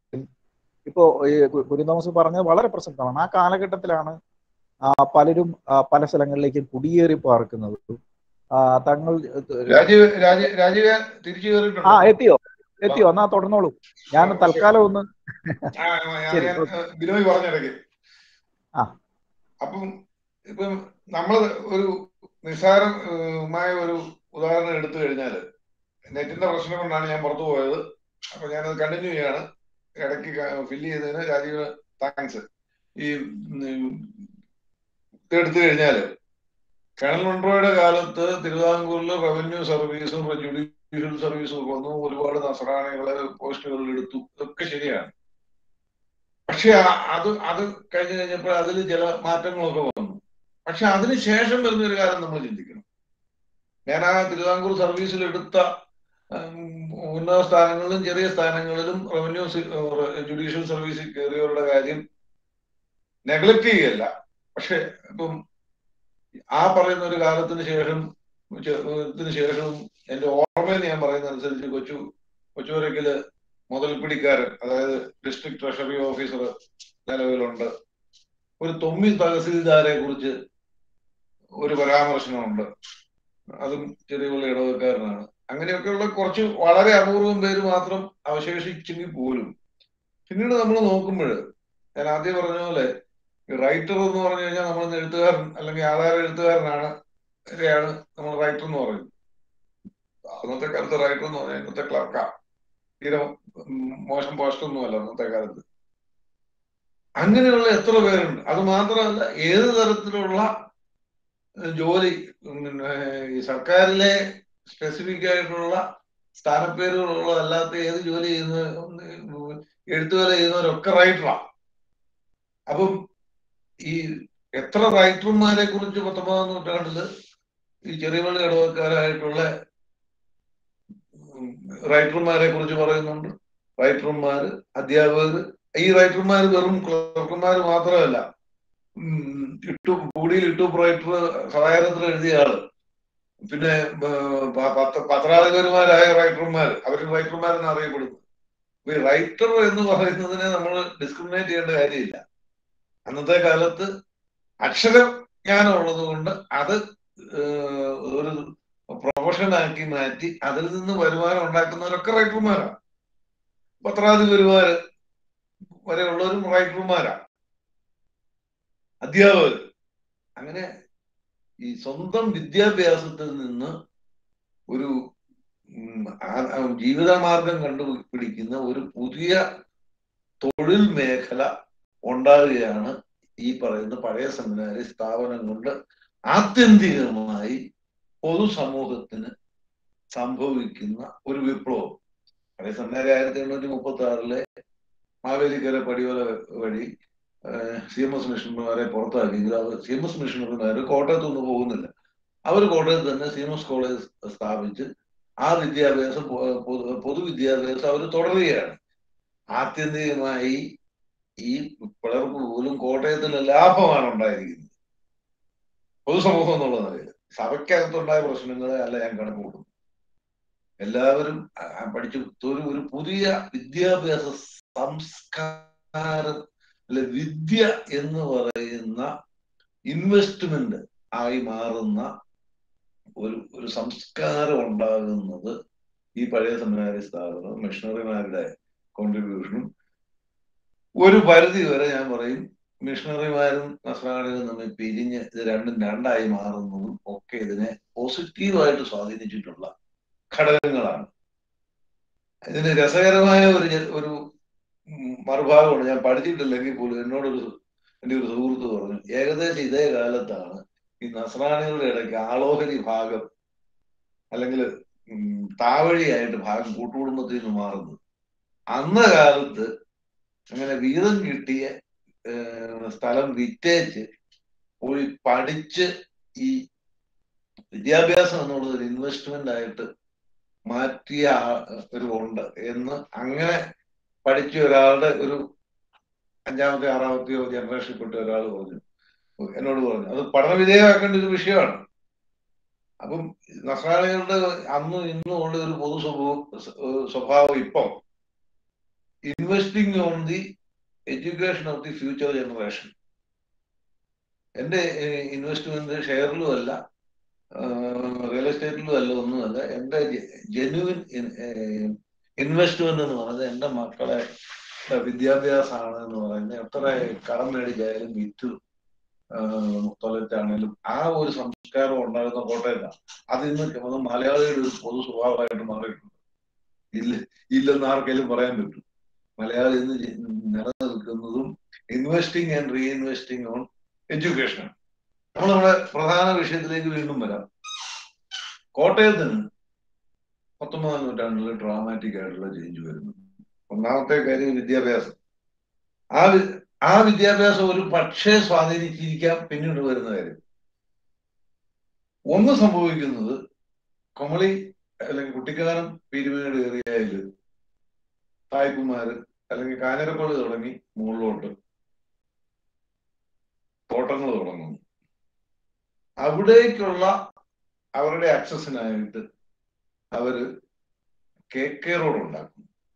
ഇപ്പോ ഈ കു- കുര്യൻ തോമസ് പറഞ്ഞത് വളരെ പ്രസക്തമാണ് ആ കാലഘട്ടത്തിലാണ് ആ, പലരും ആ, പല സ്ഥലങ്ങളിലേക്കും കുടിയേറി പാർക്കുന്നത് ആ, തങ്ങൾ രാജീവ് രാജീവ് രാജീവ് തിരിച്ചു ആ കയറിയിട്ടുണ്ടോ എത്തിയോ എത്തിയോ എന്നാ തുടർന്നോളൂ ഞാൻ തൽക്കാലം ഒന്ന് ആ, ഞാൻ- ശരി, ഞാൻ, ഓക്കേ. ഏഹ്, ബിനോയ് പറഞ്ഞിടയ്ക്ക് ആ. അപ്പം ഇപ്പം നമ്മൾ ഒരു നിസ്സാരമായ ഒരു ഉദാഹരണം എടുത്തു കഴിഞ്ഞാൽ നെറ്റിന്റെ പ്രശ്നം കൊണ്ടാണ് ഞാൻ പുറത്തു പോയത് അപ്പൊ ഞാനത് കണ്ടിന്യൂ ചെയ്യാണ് ഇടയ്ക്ക് ഫില്ല് ചെയ്തതിന് രാജീവ് താങ്ക്സ് ഈ ഉം, ഇത് എടുത്തു കഴിഞ്ഞാല് കേണൽ മൺട്രോയുടെ കാലത്ത് തിരുവിതാംകൂറിൽ റവന്യൂ സർവീസും ജുഡീഷ്യൽ സർവീസും ഒക്കെ വന്നു ഒരുപാട് നസറാണികളെ പോസ്റ്റുകളിൽ എടുത്തു ഇതൊക്കെ ശരിയാണ് പക്ഷെ ആ- അത് അത് കഴിഞ്ഞു കഴിഞ്ഞപ്പോൾ അതിൽ ചില മാറ്റങ്ങളൊക്കെ വന്നു പക്ഷെ അതിന് ശേഷം വരുന്ന ഒരു കാര്യം നമ്മൾ ചിന്തിക്കണം ഞാൻ ആ തിരുവിതാംകൂർ സർവീസിൽ എടുത്ത ഉം, ഉന്നത സ്ഥാനങ്ങളിലും ചെറിയ സ്ഥാനങ്ങളിലും റവന്യൂ ജുഡീഷ്യൽ സർവീസിൽ കയറിയവരുടെ കാര്യം നെഗ്ലക്ട് ചെയ്യുകയല്ല പക്ഷെ ഇപ്പം ആ പറയുന്ന ഒരു കാലത്തിന് ശേഷം ചെ- ഇതിന് ശേഷവും എന്റെ ഓർമ്മയിൽ ഞാൻ പറയുന്ന അനുസരിച്ച് കൊച്ചു കൊച്ചുവരക്കില് മുതൽപ്പിടിക്കാരൻ അതായത് ഡിസ്ട്രിക്ട് ട്രഷറി ഓഫീസർ നിലവിലുണ്ട് ഒരു തൊമ്മി തഹസീൽദാരെ കുറിച്ച് ഒരു പരാമർശനമുണ്ട് അതും ചെറിയ പള്ളി ഇടവക്കാരനാണ് അങ്ങനെയൊക്കെയുള്ള കുറച്ച് വളരെ അപൂർവം പേര് മാത്രം അവശേഷിച്ചെങ്കിൽ പോലും പിന്നീട് നമ്മൾ നോക്കുമ്പോൾ ഞാൻ ആദ്യം പറഞ്ഞ പോലെ റൈറ്റർ എന്ന് പറഞ്ഞു കഴിഞ്ഞാൽ നമ്മൾ എഴുത്തുകാരൻ അല്ലെങ്കിൽ ആധാര എഴുത്തുകാരനാണ് ാണ് നമ്മൾ റൈറ്റർ എന്ന് പറയുന്നത് അന്നത്തെ കാലത്ത് റൈറ്റർ എന്ന് പറഞ്ഞാൽ ഇന്നത്തെ ക്ലർക്കാ തീരെ ഉം, മോശം പോസ്റ്റ് ഒന്നുമല്ല അന്നത്തെ കാലത്ത് അങ്ങനെയുള്ള എത്ര പേരുണ്ട് അത് മാത്രമല്ല ഏത് തരത്തിലുള്ള ഏഹ്, ജോലി ഉം, പിന്നെ ഈ സർക്കാരിലെ സ്പെസിഫിക് ആയിട്ടുള്ള സ്ഥാനപ്പേരുകളുള്ളതല്ലാത്ത ഏത് ജോലി ചെയ്യുന്ന എഴുത്തുവേല ചെയ്യുന്നവരൊക്കെ റൈറ്ററാണ് അപ്പം ഈ എത്ര റൈറ്റർമാരെ കുറിച്ച് പത്തൊമ്പതാം നൂറ്റാണ്ടില് ഈ ചെറിയപള്ളി ഇടവക്കാരായിട്ടുള്ള ഉം, റൈറ്റർമാരെ കുറിച്ച് പറയുന്നുണ്ട് റൈറ്റർമാര് അധ്യാപകര് ഈ റൈറ്റർമാർ വെറും ക്ലർക്കന്മാർ മാത്രമല്ല ഉം, ഇട്ടു കൂടിയിൽ ഇട്ടു റൈറ്റർ സഹായത്തിൽ എഴുതിയ ആള് പിന്നെ ഏർ, പ- പത്ര പത്രാധിപരുമാരായ റൈറ്റർമാർ അവർ റൈറ്റർമാരെന്ന് അറിയപ്പെടുന്നു അപ്പൊ ഈ റൈറ്റർ എന്ന് പറയുന്നതിനെ നമ്മൾ ഡിസ്ക്രിമിനേറ്റ് ചെയ്യേണ്ട കാര്യമില്ല അന്നത്തെ കാലത്ത് അക്ഷരജ്ഞാനം ഉള്ളത് കൊണ്ട് അത് ഏഹ്, ഒരു പ്രൊഫഷനാക്കി മാറ്റി അതിൽ നിന്ന് വരുമാനം ഉണ്ടാക്കുന്നവരൊക്കെ റൈറ്റർമാരാണ് പത്രാധിപരുമാര് വരെയുള്ളവരും റൈറ്റർമാരാണ് അധ്യാപകർ അങ്ങനെ ഈ സ്വന്തം വിദ്യാഭ്യാസത്തിൽ നിന്ന് ഒരു ഉം, ആ- ആ ജീവിതമാർഗം കണ്ടുപിടിക്കുന്ന ഒരു പുതിയ തൊഴിൽ മേഖല ഉണ്ടാകുകയാണ് ഈ പറയുന്ന പഴയ സെമിനാരി സ്ഥാപനം കൊണ്ട് ആത്യന്തികമായി പൊതുസമൂഹത്തിന് സംഭവിക്കുന്ന ഒരു വിപ്ലവം പഴയ സെമിനാരി ആയിരത്തി എണ്ണൂറ്റി മുപ്പത്തി ആറിലെ മാവേലിക്കര പടിവല വഴി സി എം എസ് മിഷണർമാരെ പുറത്താക്കിയെങ്കിൽ അത് സി എം എസ് മിഷണർമാർ കോട്ടയത്തൊന്നും പോകുന്നില്ല അവർ കോട്ടയത്ത് തന്നെ സീമസ് കോളേജ് സ്ഥാപിച്ച് ആ വിദ്യാഭ്യാസം പൊ- പൊതു പൊതുവിദ്യാഭ്യാസം അവർ തുടരുകയാണ് ആത്യന്തികമായി ഈ പിളർപ്പ് പോലും കോട്ടയത്തിന് ലാഭമാണ് ഉണ്ടായിരിക്കുന്നത് പൊതുസമൂഹം എന്നുള്ള നിലയിൽ സഭയ്ക്കകത്തുണ്ടായ പ്രശ്നങ്ങളെ അല്ല ഞാൻ കണക്കുകൂട്ടുന്നു എല്ലാവരും ആ, ആ, പഠിച്ചു ഒരു ഒരു പുതിയ വിദ്യാഭ്യാസ സംസ്കാരം അല്ലെ വിദ്യ എന്ന് പറയുന്ന ഇൻവെസ്റ്റ്മെന്റ് ആയി മാറുന്ന ഒരു ഒരു സംസ്കാരം ഉണ്ടാകുന്നത് ഈ പഴയ സെമിനാരി സ്ഥാപനം മിഷണറിമാരുടെ കോൺട്രിബ്യൂഷനും ഒരു പരിധി വരെ ഞാൻ പറയും മിഷണറിമാരും നസ്രാണികളും തമ്മിൽ പിരിഞ്ഞ് ഇത് രണ്ടും രണ്ടായി മാറുന്നതും ഒക്കെ ഇതിനെ പോസിറ്റീവായിട്ട് സ്വാധീനിച്ചിട്ടുള്ള ഘടകങ്ങളാണ് ഇതിന് രസകരമായ ഒരു ജ- ഒരു ഉം മറുഭാഗമുണ്ട് ഞാൻ പഠിച്ചിട്ടില്ലെങ്കിൽ പോലും എന്നോടൊരു എൻ്റെ ഒരു സുഹൃത്ത് പറഞ്ഞു ഏകദേശം ഇതേ കാലത്താണ് ഈ നസ്രാണികളുടെ ഇടയ്ക്ക് ആളോഹരി ഭാഗം അല്ലെങ്കിൽ ഉം, താവഴിയായിട്ട് ഭാഗം കൂട്ടുകുടുംബത്തിൽ നിന്ന് മാറുന്നത് അന്ന കാലത്ത് അങ്ങനെ വീതം കിട്ടിയ ഏഹ്, സ്ഥലം വിറ്റേച്ച് പോയി പഠിച്ച് ഈ വിദ്യാഭ്യാസം എന്നുള്ളത് ഒരു ഇൻവെസ്റ്റ്മെന്റ് ആയിട്ട് മാറ്റിയ ആ- ഒരു ഉണ്ട് എന്ന് അങ്ങനെ പഠിച്ച ഒരാളുടെ ഒരു അഞ്ചാമത്തെ ആറാമത്തെയോ ജനറേഷനിൽപ്പെട്ട ഒരാൾ പറഞ്ഞു എന്നോട് പറഞ്ഞു അത് പഠന വിധേയമാക്കേണ്ട ഒരു വിഷയമാണ് അപ്പം നസ്രാണികളുടെ അന്നും ഇന്നും ഉള്ള ഒരു പൊതു സ്വഭാവം സ്വഭാവം ഇപ്പം investing on the education of the future generation എന്റെ ഇൻവെസ്റ്റ്മെന്റ് ഷെയറിലും അല്ല റിയൽ എസ്റ്റേറ്റിലും അല്ല ഒന്നുമല്ല എന്റെ ജെന്യുവിൻ ഇൻവെസ്റ്റ്മെന്റ് എന്ന് പറയുന്നത് എന്റെ മക്കളെ വിദ്യാഭ്യാസമാണ് എന്ന് പറയുന്നത് എത്ര കടം മേടിച്ചായാലും വിറ്റ് തൊലച്ചാണേലും ആ ഒരു സംസ്കാരം ഉണ്ടാകുന്ന കോട്ടയത്താണ് അത് ഇന്ന് അത് മലയാളിയുടെ ഒരു പൊതു സ്വഭാവമായിട്ട് മാറിയിട്ടുണ്ട് ഇല്ല ഇല്ലെന്ന് ആർക്കെങ്കിലും പറയാൻ പറ്റും മലയാളി ഇന്ന് ജി- നിലനിൽക്കുന്നതും investing and reinvesting on education നമ്മൾ നമ്മുടെ പ്രധാന വിഷയത്തിലേക്ക് വീണ്ടും വരാം കോട്ടയത്തിന് പത്തൊമ്പതാം നൂറ്റാണ്ടിൽ ഡ്രാമാറ്റിക് ആയിട്ടുള്ള ചേഞ്ച് വരുന്നു ഒന്നാമത്തെ കാര്യം വിദ്യാഭ്യാസം ആ വി- ആ വിദ്യാഭ്യാസം ഒരു പക്ഷേ സ്വാധീനിച്ചിരിക്കാം പിന്നീട് വരുന്ന കാര്യം ഒന്ന് സംഭവിക്കുന്നത് കൊമളി അല്ലെങ്കിൽ കുട്ടിക്കാനം പീരുമേട് ഏരിയയില് തായ്പുമാര് അല്ലെങ്കിൽ കാഞ്ഞിരപ്പള്ളി തുടങ്ങി മുകളിലോട്ട് തോട്ടങ്ങൾ തുടങ്ങുന്നു അവിടേക്കുള്ള അവരുടെ ആക്സസിനായിട്ട് അവര് കെ കെ റോഡ് ഉണ്ടാക്കുന്നു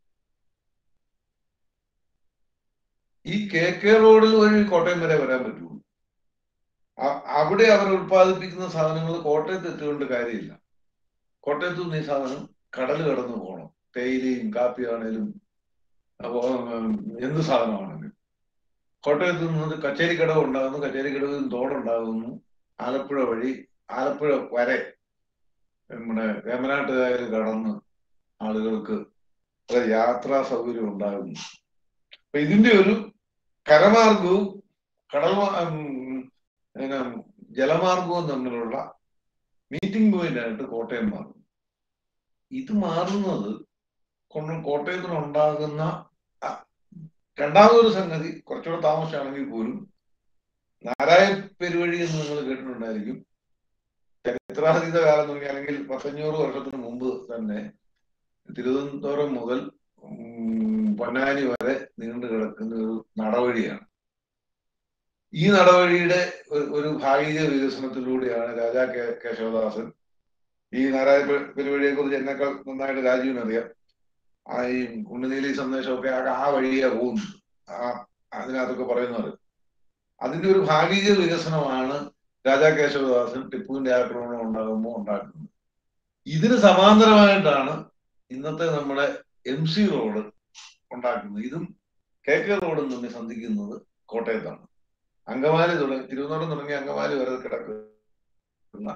ഈ കെ കെ റോഡിൽ വഴി കോട്ടയം വരെ വരാൻ പറ്റുള്ളൂ അ- അവിടെ അവർ ഉത്പാദിപ്പിക്കുന്ന സാധനങ്ങൾ കോട്ടയത്ത് എത്തിക്കൊണ്ട് കാര്യമില്ല കോട്ടയത്തു നിന്ന് ഈ സാധനം കടൽ കടന്നു പോകണം തേയിലയും കാപ്പിയാണേലും അപ്പോ ഉം, എന്ത് സാധനമാണെങ്കിലും കോട്ടയത്ത് നിന്ന് കച്ചേരിക്കടവ് ഉണ്ടാകുന്നു കച്ചേരിക്കടവിൽ നിന്ന് തോടുണ്ടാകുന്നു ആലപ്പുഴ വഴി ആലപ്പുഴ വരെ നമ്മുടെ വേമനാട്ടുകായൽ കടന്ന് ആളുകൾക്ക് ഒരു യാത്രാ സൗകര്യം ഉണ്ടാകുന്നു അപ്പൊ ഇതിന്റെ ഒരു കരമാർഗവും കടൽ മാ- ഉം, പിന്നെ ജലമാർഗവും തമ്മിലുള്ള മീറ്റിംഗ് പോയിന്റ് ആയിട്ട് കോട്ടയം മാറും ഇത് മാറുന്നത് കൊണ്ട് കോട്ടയത്തിനുണ്ടാകുന്ന ആ, രണ്ടാമതൊരു സംഗതി കുറച്ചുകൂടെ താമസിച്ചാണെങ്കിൽ പോലും നാരായ പെരുവഴി എന്ന് നിങ്ങൾ കേട്ടിട്ടുണ്ടായിരിക്കും ചരിത്രാതീത കാലം തുടങ്ങി അല്ലെങ്കിൽ പത്തഞ്ഞൂറ് വർഷത്തിന് മുമ്പ് തന്നെ തിരുവനന്തപുരം മുതൽ ഉം, പൊന്നാനി വരെ നീണ്ടു കിടക്കുന്ന ഒരു നടവഴിയാണ് ഈ നടവഴിയുടെ ഒരു- ഒരു ഭാഗിക വികസനത്തിലൂടെയാണ് രാജാ കെ കേശവദാസൻ ഈ നാരായ പെ- പെരുവഴിയെ കുറിച്ച് എന്നെക്കാൾ നന്നായിട്ട് രാജീവിന് അറിയാം ആ ഈ ഉണ്ണുനീലി സന്ദേശമൊക്കെ ആ ആ വഴിയാ പോകുന്നത് ആ അതിനകത്തൊക്കെ പറയുന്നത് അതിന്റെ ഒരു ഭാഗിക വികസനമാണ് രാജാ കേശവദാസൻ ടിപ്പുവിന്റെ ആക്രമണം ഉണ്ടാകുമ്പോൾ ഉണ്ടാക്കുന്നത് ഇതിന് സമാന്തരമായിട്ടാണ് ഇന്നത്തെ നമ്മുടെ എം സി റോഡ് ഉണ്ടാക്കുന്നത് ഇതും കെ കെ റോഡും തമ്മിൽ സന്ധിക്കുന്നത് കോട്ടയത്താണ് അങ്കമാലി തുടങ്ങി തിരുവനന്തപുരം തുടങ്ങി അങ്കമാലി വരെ കിടക്കുന്ന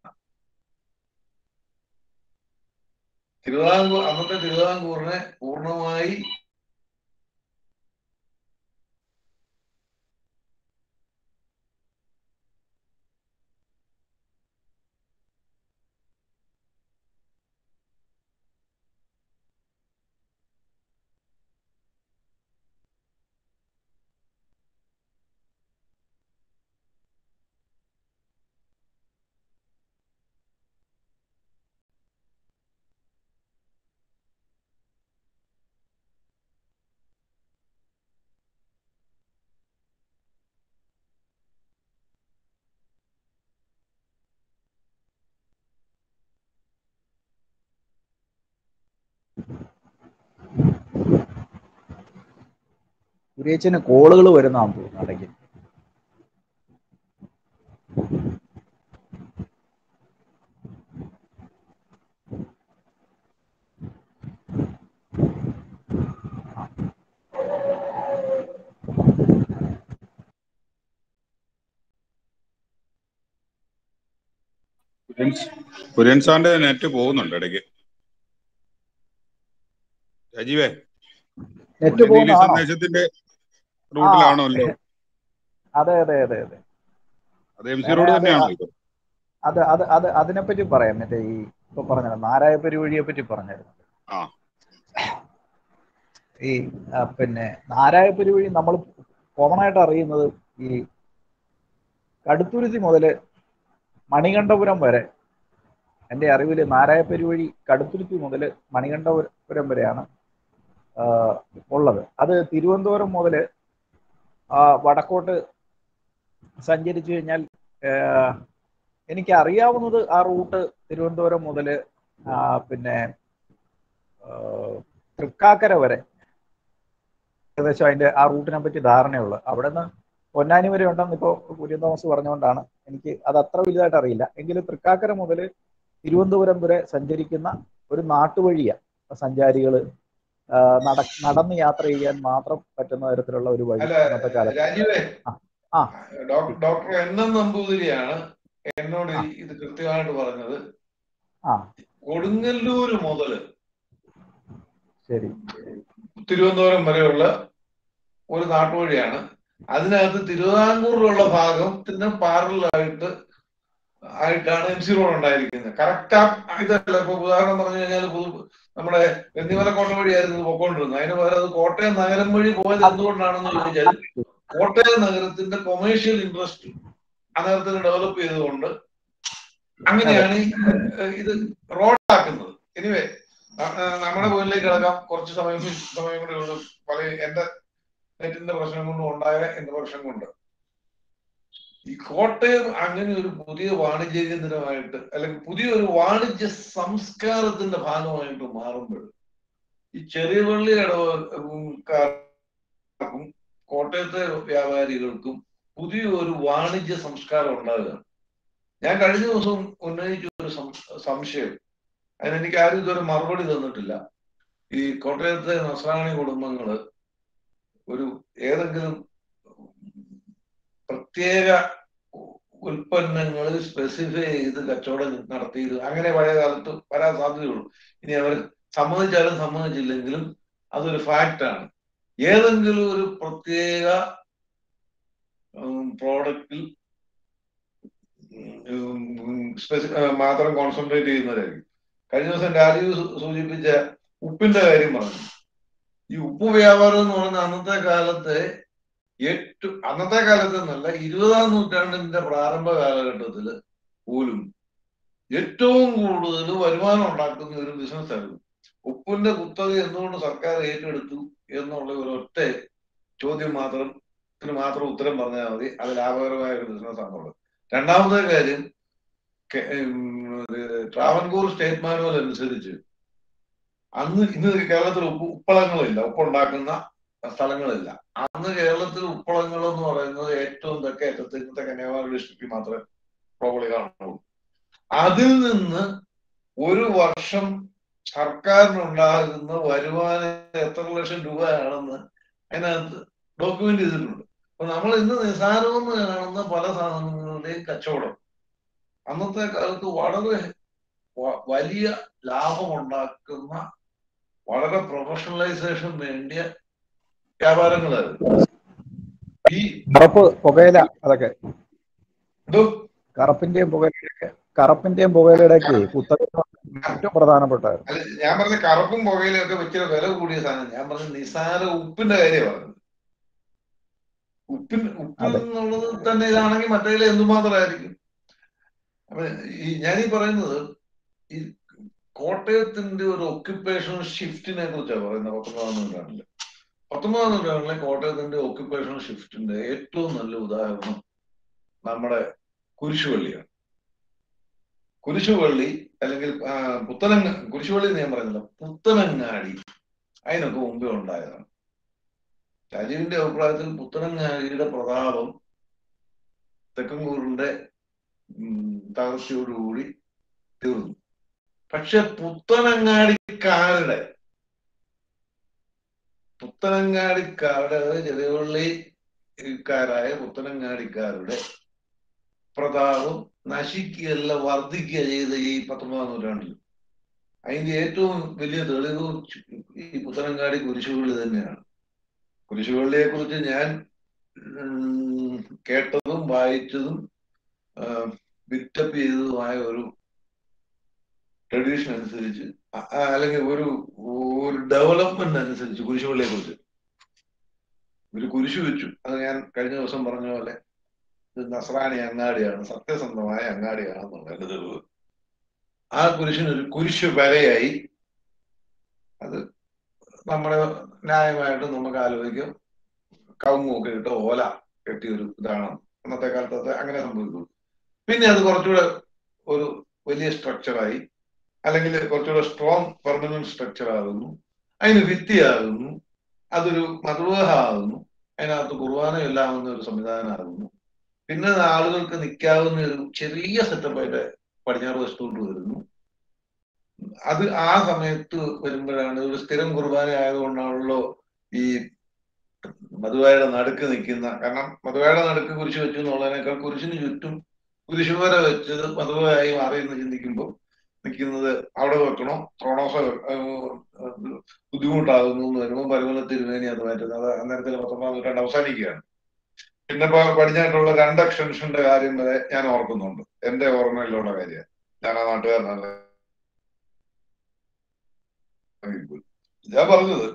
തിരുവിതാംകൂർ അന്നത്തെ തിരുവിതാംകൂറിനെ പൂർണ്ണമായി കുരിയച്ചന് കോളുകൾ വരുന്നതാണെന്ന് തോന്നുന്നു ഇടയ്ക്ക് കുര്യൻ കുര്യൻ സാറിന്റെ നെറ്റ് പോകുന്നുണ്ട് ഇടയ്ക്ക് രാജീവേ നെറ്റ് പുള്ളി നീലി പോകുന്നതാണോ സന്ദേശത്തിന്റെ റൂട്ടിലാണല്ലോ അതെ അതെ അതെ അതെ അത് എം സി റോഡ് തന്നെയാണോ ഇത് അത് അത് അത് അതിനെപ്പറ്റി പറയാം മറ്റേ ഈ ഇപ്പൊ പറഞ്ഞല്ലോ നാരായപ്പരി വഴിയെ പറ്റി പറഞ്ഞായിരുന്നു ആ. ഈ ആ, പിന്നെ നാരായപ്പരി വഴി നമ്മൾ കോമൺ ആയിട്ട് അറിയുന്നത് ഈ കടുത്തുരുത്തി മുതല് മണികണ്ഠപുരം വരെ എൻ്റെ അറിവിൽ നാരായപ്പരി വഴി കടുത്തുരുത്തി മുതൽ മണികണ്ഠപുരം വരെയാണ് ആ, ഉള്ളത് അത് തിരുവനന്തപുരം മുതൽ വടക്കോട്ട് സഞ്ചരിച്ചു കഴിഞ്ഞാൽ ആ, എനിക്ക് അറിയാവുന്നത് ആ റൂട്ട് തിരുവനന്തപുരം മുതൽ പിന്നെ ആ, തൃക്കാക്കര വരെ ഏകദേശം അതിന്റെ ആ റൂട്ടിനെ പറ്റി ധാരണയുള്ളു അവിടെ നിന്ന് പൊന്നാനി വരെ ഉണ്ടെന്ന് ഇപ്പോൾ കുര്യൻ തോമസ് പറഞ്ഞുകൊണ്ടാണ് എനിക്ക് അത് അത്ര വലുതായിട്ട് അറിയില്ല എങ്കിലും തൃക്കാക്കര മുതൽ തിരുവനന്തപുരം വരെ സഞ്ചരിക്കുന്ന ഒരു നാട്ടുവഴിയാണ് സഞ്ചാരികൾ നട നടന്ന് യാത്ര ചെയ്യാൻ മാത്രം പറ്റുന്ന തരത്തിലുള്ള ഒരു വഴി അല്ല, ഇന്നത്തെ കാലത്ത് രാജീവേ ആ, ആ. ഡോക്- ഡോക്ടർ എൻ എം നമ്പൂതിരിയാണ് എന്നോട് ഈ ഇത് കൃത്യമായിട്ട് പറഞ്ഞത് ആ കൊടുങ്ങല്ലൂര് മുതല് ശരി തിരുവനന്തപുരം വരെയുള്ള ഒരു നാട്ടുവഴിയാണ് അതിനകത്ത് തിരുവിതാംകൂറിലുള്ള ഭാഗത്തിന് പാരലായിട്ട് ആയിട്ടാണ് എം സി റോഡ് ഉണ്ടായിരിക്കുന്നത് കറക്റ്റ് ആ ഇതല്ല ഇപ്പൊ ഉദാഹരണം പറഞ്ഞു കഴിഞ്ഞാൽ പുതു നമ്മുടെ വെന്നിമല കോട്ട വഴിയായിരുന്നു ഇത് പൊക്കോണ്ടിരുന്നത് അതിന് പകരം അത് കോട്ടയം നഗരം വഴി പോയത് എന്തുകൊണ്ടാണെന്ന് ചോദിച്ചാൽ കോട്ടയം നഗരത്തിന്റെ കൊമേഴ്ഷ്യൽ ഇൻട്രസ്റ്റ് ആ നഗരത്തിന് ഡെവലപ്പ് ചെയ്തുകൊണ്ട് അങ്ങനെയാണ് ഈ, ഏഹ്, ഇത് റോഡാക്കുന്നത് എനിവേ നമ്മുടെ പോയിന്റിലേക്ക് കിടക്കാം കുറച്ച് സമയം സമയം കൂടെ ഉള്ളൂ പല എന്റെ നെറ്റിന്റെ പ്രശ്നം കൊണ്ടും ഉണ്ടായ എന്റെ പ്രശ്നം കൊണ്ട് ഈ കോട്ടയം അങ്ങനെ ഒരു പുതിയ വാണിജ്യ കേന്ദ്രമായിട്ട് അല്ലെങ്കിൽ പുതിയൊരു വാണിജ്യ സംസ്കാരത്തിന്റെ ഭാഗമായിട്ട് മാറുമ്പോൾ ഈ ചെറിയ പള്ളി ഇടവക്കാർക്കും കോട്ടയത്തെ വ്യാപാരികൾക്കും പുതിയൊരു വാണിജ്യ സംസ്കാരം ഉണ്ടാകുകയാണ് ഞാൻ കഴിഞ്ഞ ദിവസം ഉന്നയിച്ച ഒരു സം- സംശയം അതിനെനിക്ക് ആരും ഇതുവരെ മറുപടി തന്നിട്ടില്ല ഈ കോട്ടയത്തെ നസ്രാണി കുടുംബങ്ങള് ഒരു ഏതെങ്കിലും പ്രത്യേക ഉൽപ്പന്നങ്ങളിൽ സ്പെസിഫൈ ചെയ്ത് കച്ചവടം നടത്തിയത് അങ്ങനെ പഴയ കാലത്ത് വരാൻ സാധ്യതയുള്ളൂ ഇനി അവർ സമ്മതിച്ചാലും സമ്മതിച്ചില്ലെങ്കിലും അതൊരു ഫാക്റ്റാണ് ഏതെങ്കിലും ഒരു പ്രത്യേക പ്രോഡക്റ്റിൽ മാത്രം കോൺസെൻട്രേറ്റ് ചെയ്യുന്നവരായിരിക്കും കഴിഞ്ഞ ദിവസം രാജീവ് സൂ- സൂചിപ്പിച്ച ഉപ്പിന്റെ കാര്യം പറഞ്ഞു ഈ ഉപ്പ് വ്യാപാരം എന്ന് പറയുന്ന അന്നത്തെ കാലത്തെ ഏറ്റവും അന്നത്തെ കാലത്ത് എന്നല്ല ഇരുപതാം നൂറ്റാണ്ടിന്റെ പ്രാരംഭ കാലഘട്ടത്തിൽ പോലും ഏറ്റവും കൂടുതൽ വരുമാനം ഉണ്ടാക്കുന്ന ഒരു ബിസിനസ് ആയിരുന്നു ഉപ്പിന്റെ കുത്തക എന്തുകൊണ്ട് സർക്കാർ ഏറ്റെടുത്തു എന്നുള്ള ഒരു ഒറ്റ ചോദ്യം മാത്രം ത്തിന് മാത്രം ഉത്തരം പറഞ്ഞാൽ മതി അത് ലാഭകരമായ ഒരു ബിസിനസ് ആണുള്ളത് രണ്ടാമത്തെ കാര്യം കെ- ഉം, ഇത് ട്രാവൻകൂർ സ്റ്റേറ്റ് മാനുവൽ അനുസരിച്ച് അന്ന് ഇന്ന് കേരളത്തിൽ ഉപ്പ് ഉപ്പളങ്ങളില്ല ഉപ്പുണ്ടാക്കുന്ന സ്ഥലങ്ങളില്ല അന്ന് കേരളത്തിൽ ഉപ്പളങ്ങൾ എന്ന് പറയുന്നത് ഏറ്റവും തെക്കേ അറ്റത്ത് ഇന്നത്തെ കന്യാകുമാരി ഡിസ്ട്രിക്റ്റിൽ മാത്രമേ പ്രോബ്ലി കാണുള്ളൂ അതിൽ നിന്ന് ഒരു വർഷം സർക്കാരിനുണ്ടാകുന്ന വരുമാനം എത്ര ലക്ഷം രൂപയാണെന്ന് അതിനകത്ത് ഡോക്യുമെന്റ് ചെയ്തിട്ടുണ്ട് അപ്പൊ നമ്മൾ ഇന്ന് നിസാരമെന്ന് കാണുന്ന പല സാധനങ്ങളുടെയും കച്ചവടം അന്നത്തെ കാലത്ത് വളരെ വ- വലിയ ലാഭമുണ്ടാക്കുന്ന വളരെ പ്രൊഫഷണലൈസേഷൻ വേണ്ടിയ വ്യാപാരങ്ങളായിരുന്നു ഈ കറുപ്പ് പുകയില അതൊക്കെ ഇത് കറുപ്പിന്റെയും പുകയിലയൊക്കെ കറുപ്പിന്റെയും പുകയിലയുടെയൊക്കെ കുത്തക ഏറ്റവും പ്രധാനപ്പെട്ടായിരുന്നു അല്ല ഞാൻ പറഞ്ഞ കറുപ്പും പുകയിലും ഒക്കെ വെച്ചിട്ട് വില കൂടിയ സാധനം ഞാൻ പറഞ്ഞ നിസാര ഉപ്പിന്റെ കാര്യം പറഞ്ഞത് ഉപ്പിൻ ഉപ്പിൽ അതെ. എന്നുള്ളത് തന്നെ ഇതാണെങ്കിൽ മറ്റേതിൽ എന്തുമാത്രമായിരിക്കും അപ്പൊ ഈ ഞാനീ പറയുന്നത് ഈ കോട്ടയത്തിന്റെ ഒരു ഒക്യുപ്പേഷണൽ ഷിഫ്റ്റിനെ കുറിച്ചാണ് പറയുന്നത് പത്തൊമ്പതാം നൂറ്റാണ്ടില് പത്തൊമ്പതാം നൂറ്റാണ്ടിലെ കോട്ടയത്തിന്റെ ഒക്യുപ്പേഷണൽ ഷിഫ്റ്റിന്റെ ഏറ്റവും നല്ല ഉദാഹരണം നമ്മുടെ കുരിശുപള്ളിയാണ് കുരിശുപള്ളി അല്ലെങ്കിൽ ആ, പുത്തനങ്ങ കുരിശുപള്ളി എന്ന് ഞാൻ പറയുന്നില്ല പുത്തനങ്ങാടി അതിനൊക്കെ മുമ്പേ ഉണ്ടായതാണ് രാജീവിന്റെ അഭിപ്രായത്തിൽ പുത്തനങ്ങാടിയുടെ പ്രതാപം തെക്കൻകൂറിന്റെ തകർച്ചയോടുകൂടി തീർന്നു പക്ഷെ പുത്തനങ്ങാടിക്കാരുടെ പുത്തനങ്ങാടിക്കാരുടെ അതായത് ചെറിയപള്ളിക്കാരായ പുത്തനങ്ങാടിക്കാരുടെ പ്രതാപം നശിക്കുകയല്ല വർദ്ധിക്കുക ചെയ്ത ഈ പത്തൊമ്പതാം നൂറ്റാണ്ടിൽ അതിന്റെ ഏറ്റവും വലിയ തെളിവ് ഈ പുത്തനങ്ങാടി കുരിശുപള്ളി തന്നെയാണ് കുരിശുപള്ളിയെ കുറിച്ച് ഞാൻ കേട്ടതും വായിച്ചതും ബിറ്റപ്പ് ചെയ്തതുമായ ഒരു ട്രഡീഷൻ അനുസരിച്ച് അല്ലെങ്കിൽ ഒരു ഒരു ഡെവലപ്മെന്റ് അനുസരിച്ച് കുരിശുപള്ളിയെ കുറിച്ച് ഒരു കുരിശു വെച്ചു അത് ഞാൻ കഴിഞ്ഞ ദിവസം പറഞ്ഞ പോലെ ഇത് നസ്രാണി അങ്ങാടിയാണ് സത്യസന്ധമായ അങ്ങാടിയാണെന്നുള്ള എന്റെ തെളിവ് ആ കുരിശിന് ഒരു കുരിശു വരയായി അത് നമ്മുടെ ന്യായമായിട്ട് നമുക്ക് ആലോചിക്കും കവുങ്ങൊക്കെ ഇട്ട് ഓല കെട്ടിയ ഒരു ഇതാണ് അന്നത്തെ കാലത്ത് അങ്ങനെ സംഭവിക്കും പിന്നെ അത് കുറച്ചുകൂടെ ഒരു വലിയ സ്ട്രക്ചറായി അല്ലെങ്കിൽ കുറച്ചുകൂടെ സ്ട്രോങ് പെർമനന്റ് സ്ട്രക്ചർ ആകുന്നു അതിന് ഭിത്തിയാകുന്നു അതൊരു മധുവേഹാകുന്നു അതിനകത്ത് കുർബാന എല്ലാവുന്ന ഒരു സംവിധാനമാകുന്നു പിന്നെ ആളുകൾക്ക് നിൽക്കാവുന്ന ഒരു ചെറിയ സെറ്റപ്പായിട്ട് പടിഞ്ഞാറ് വശത്തോട്ട് വരുന്നു അത് ആ സമയത്ത് വരുമ്പോഴാണ് ഒരു സ്ഥിരം കുർബാന ആയതുകൊണ്ടാണല്ലോ ഈ മധുവായുടെ നടുക്ക് നിൽക്കുന്ന കാരണം മധുവായുടെ നടുക്ക് കുരിശ് വെച്ചു എന്നുള്ളതിനേക്കാൾ കുരിശിന് ചുറ്റും കുരിശുവര വെച്ചത് മധുവായി മാറി എന്ന് ചിന്തിക്കുമ്പോൾ നിൽക്കുന്നത് അവിടെ വെക്കണോ ക്രോണോസോ ബുദ്ധിമുട്ടാകുന്നു എന്ന് വരുമ്പോൾ പരമല തിരുമേനി അത് മാറ്റുന്നത് അത് അന്നേരത്തിൽ പത്തൊമ്പതാം നൂറ്റാണ്ട് അവസാനിക്കുകയാണ് പിന്നെ പടിഞ്ഞാട്ടുള്ള രണ്ട് എക്സ്റ്റൻഷന്റെ കാര്യം വരെ ഞാൻ ഓർക്കുന്നുണ്ട് എന്റെ ഓർമ്മയിലുള്ള കാര്യം ഞാൻ ആ നാട്ടുകാരനല്ല ഞാൻ പറഞ്ഞത്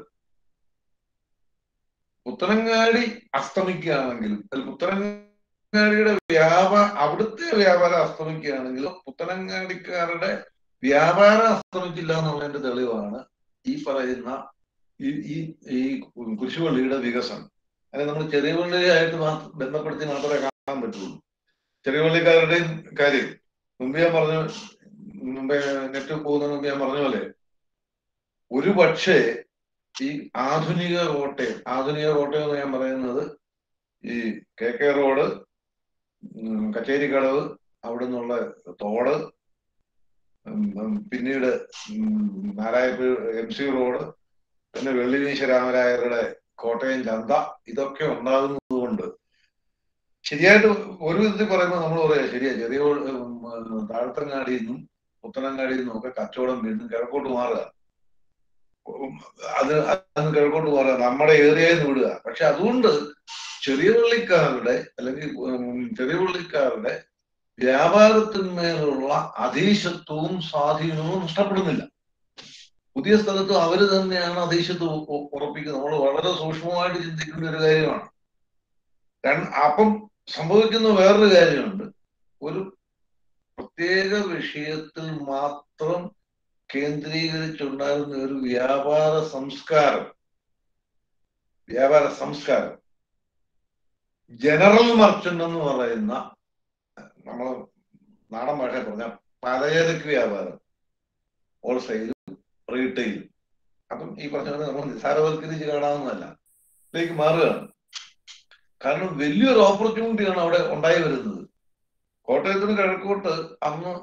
പുത്തനങ്ങാടി അസ്തമിക്കുകയാണെങ്കിലും പുത്തനങ്ങാടിയുടെ വ്യാപാര അവിടുത്തെ വ്യാപാരം അസ്തമിക്കുകയാണെങ്കിലും പുത്തനങ്ങാടിക്കാരുടെ വ്യാപാരം അസ്തമിച്ചില്ല എന്നുള്ളതിന്റെ തെളിവാണ് ഈ പറയുന്ന ഈ ഈ ഈ കുരിശുപള്ളിയുടെ വികസനം അതിനെ നമ്മൾ ചെറിയ പള്ളിയായിട്ട് ബന്ധപ്പെടുത്തി മാത്രമേ കാണാൻ പറ്റുള്ളൂ ചെറിയ പള്ളിക്കാരുടെയും കാര്യം മുമ്പ് ഞാൻ പറഞ്ഞു മുമ്പേ നെറ്റ് പോകുന്നതിന് മുമ്പ് ഞാൻ പറഞ്ഞ പോലെ ഒരു പക്ഷേ ഈ ആധുനിക കോട്ടയം ആധുനിക കോട്ടയം എന്ന് ഞാൻ പറയുന്നത് ഈ കെ കെ റോഡ് കച്ചേരിക്കടവ് അവിടെ നിന്നുള്ള തോട് പിന്നീട് നാരായണ എം സി റോഡ് പിന്നെ വെള്ളിനീശ രാമരായരുടെ കോട്ടയം ചന്ത ഇതൊക്കെ ഉണ്ടാകുന്നത് കൊണ്ട് ശരിയായിട്ട് ഒരു വിധത്തിൽ പറയുമ്പോൾ നമ്മൾ പറയാം ശരിയാ ചെറിയ താഴത്തങ്ങാടിയിൽ നിന്നും പുത്തനങ്ങാടിയിൽ നിന്നും ഒക്കെ കച്ചവടം വീണ്ടും കിഴക്കോട്ട് മാറുക അത് അത് കിഴക്കോട്ട് മാറുക നമ്മുടെ ഏരിയയിൽ നിന്ന് വിടുക പക്ഷെ അതുകൊണ്ട് ചെറിയ പള്ളിക്കാരുടെ അല്ലെങ്കിൽ ചെറിയ പള്ളിക്കാരുടെ വ്യാപാരത്തിന്മേലുള്ള അധീശത്വവും സ്വാധീനവും നഷ്ടപ്പെടുന്നില്ല പുതിയ സ്ഥലത്ത് അവര് തന്നെയാണ് അധീശത്വം ഉറപ്പിക്കുന്നത് നമ്മൾ വളരെ സൂക്ഷ്മമായിട്ട് ചിന്തിക്കേണ്ട ഒരു കാര്യമാണ് അപ്പം സംഭവിക്കുന്ന വേറൊരു കാര്യമുണ്ട് ഒരു പ്രത്യേക വിഷയത്തിൽ മാത്രം കേന്ദ്രീകരിച്ചുണ്ടായിരുന്ന ഒരു വ്യാപാര സംസ്കാരം വ്യാപാര സംസ്കാരം ജനറൽ മർച്ചന്റ് എന്ന് പറയുന്ന നമ്മൾ നാടൻ ഭാഷ പറഞ്ഞ പലചരക്ക് വ്യാപാരം ഹോൾസെയിലും റീറ്റെയിലും അപ്പം ഈ പറഞ്ഞ പോലെ നമ്മൾ നിസ്സാരവൽക്കരിച്ച് കാണാവുന്നതല്ല ഇതിലേക്ക് മാറുകയാണ് കാരണം വലിയൊരു ഓപ്പർച്യൂണിറ്റിയാണ് അവിടെ ഉണ്ടായി വരുന്നത് കോട്ടയത്തിന് കിഴക്കോട്ട് അന്ന്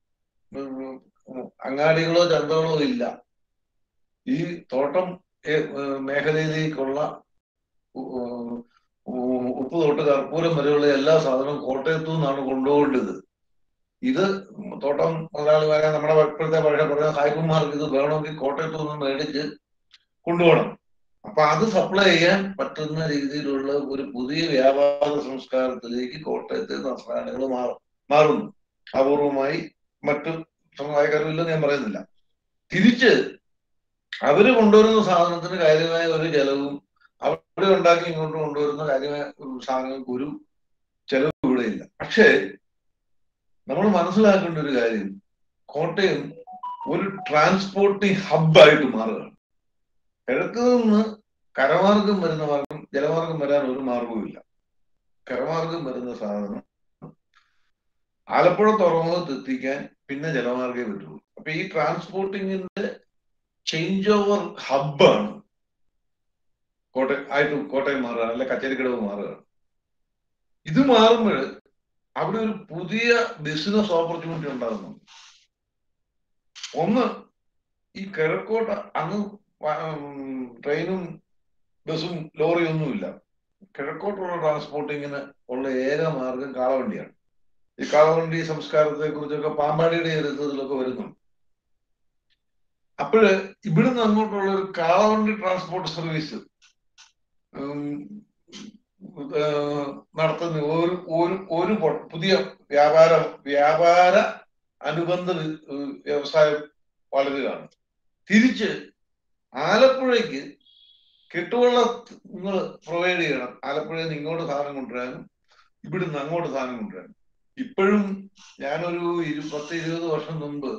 അങ്ങാടികളോ ചന്തകളോ ഇല്ല ഈ തോട്ടം മേഖലയിലേക്കുള്ള ഉപ്പ് തൊട്ട് കർപ്പൂരം വരെയുള്ള എല്ലാ സാധനവും കോട്ടയത്തു നിന്നാണ് കൊണ്ടുപോകേണ്ടത് ഇത് തോട്ടം മുതലാളിമാരെ നമ്മുടെ ഇപ്പോഴത്തെ പഴയ പറയുന്ന സായിപ്പന്മാർക്ക് ഇത് വേണമെങ്കിൽ കോട്ടയത്തു നിന്ന് മേടിച്ച് കൊണ്ടുപോകണം അപ്പൊ അത് സപ്ലൈ ചെയ്യാൻ പറ്റുന്ന രീതിയിലുള്ള ഒരു പുതിയ വ്യാപാര സംസ്കാരത്തിലേക്ക് കോട്ടയത്തെ സംസ്ഥാനങ്ങൾ മാറും മാറുന്നു അപൂർവമായി മറ്റു സമുദായക്കാരില്ലെന്ന് ഞാൻ പറയുന്നില്ല തിരിച്ച് അവര് കൊണ്ടുവരുന്ന സാധനത്തിന് കാര്യമായ ഒരു ചെലവും അവിടെ ഉണ്ടാക്കി ഇങ്ങോട്ട് കൊണ്ടുവരുന്ന കാര്യമായ സാധനങ്ങൾക്ക് ഒരു ചെലവ് ഇവിടെ ഇല്ല പക്ഷേ നമ്മൾ മനസ്സിലാക്കേണ്ട ഒരു കാര്യം കോട്ടയം ഒരു ട്രാൻസ്പോർട്ടിംഗ് ഹബ്ബായിട്ട് മാറുകയാണ് കിഴക്ക് നിന്ന് കരമാർഗം വരുന്ന മാർഗം ജലമാർഗം വരാൻ ഒരു മാർഗവുമില്ല കരമാർഗം വരുന്ന സാധനം ആലപ്പുഴ തുറമുഖത്ത് എത്തിക്കാൻ പിന്നെ ജലമാർഗേ പറ്റുള്ളൂ അപ്പൊ ഈ ട്രാൻസ്പോർട്ടിങ്ങിന്റെ ചേഞ്ച് ഓവർ ഹബ്ബാണ് കോട്ടയം ആയിട്ട് കോട്ടയം മാറുകയാണ് അല്ലെ കച്ചേരിക്കടവ് മാറുകയാണ് ഇത് മാറുമ്പോൾ അവിടെ ഒരു പുതിയ ബിസിനസ് ഓപ്പർച്യൂണിറ്റി ഉണ്ടാകുന്നുണ്ട് ഒന്ന് ഈ കിഴക്കോട്ട് അന്ന് വ- ഉം, ട്രെയിനും ബസ്സും ലോറിയും ഒന്നുമില്ല കിഴക്കോട്ടുള്ള ട്രാൻസ്പോർട്ടിങ്ങിന് ഉള്ള ഏക മാർഗം കാളവണ്ടിയാണ് ഈ കാളവണ്ടി സംസ്കാരത്തെ കുറിച്ചൊക്കെ പാമ്പാടിയുടെ ചരിത്രത്തിലൊക്കെ വരുന്നുണ്ട് അപ്പോഴ് ഇവിടുന്ന് അങ്ങോട്ടുള്ള ഒരു കാളവണ്ടി ട്രാൻസ്പോർട്ട് സർവീസ് ഉം, ഏഹ്, നടത്തുന്ന ഒരു ഒരു ഒരു പൊ- പുതിയ വ്യാപാര വ്യാപാര അനുബന്ധ വി- ഏഹ് വ്യവസായം വളരുകയാണ് തിരിച്ച് ആലപ്പുഴയ്ക്ക് കെട്ടുവള്ളം നിങ്ങൾ പ്രൊവൈഡ് ചെയ്യണം ആലപ്പുഴയിൽ നിന്ന് ഇങ്ങോട്ട് സാധനം കൊണ്ടുവരാനും ഇവിടുന്ന് അങ്ങോട്ട് സാധനം കൊണ്ടുവരാനും ഇപ്പോഴും ഞാനൊരു ഇരു പത്ത് ഇരുപത് വർഷം മുമ്പ്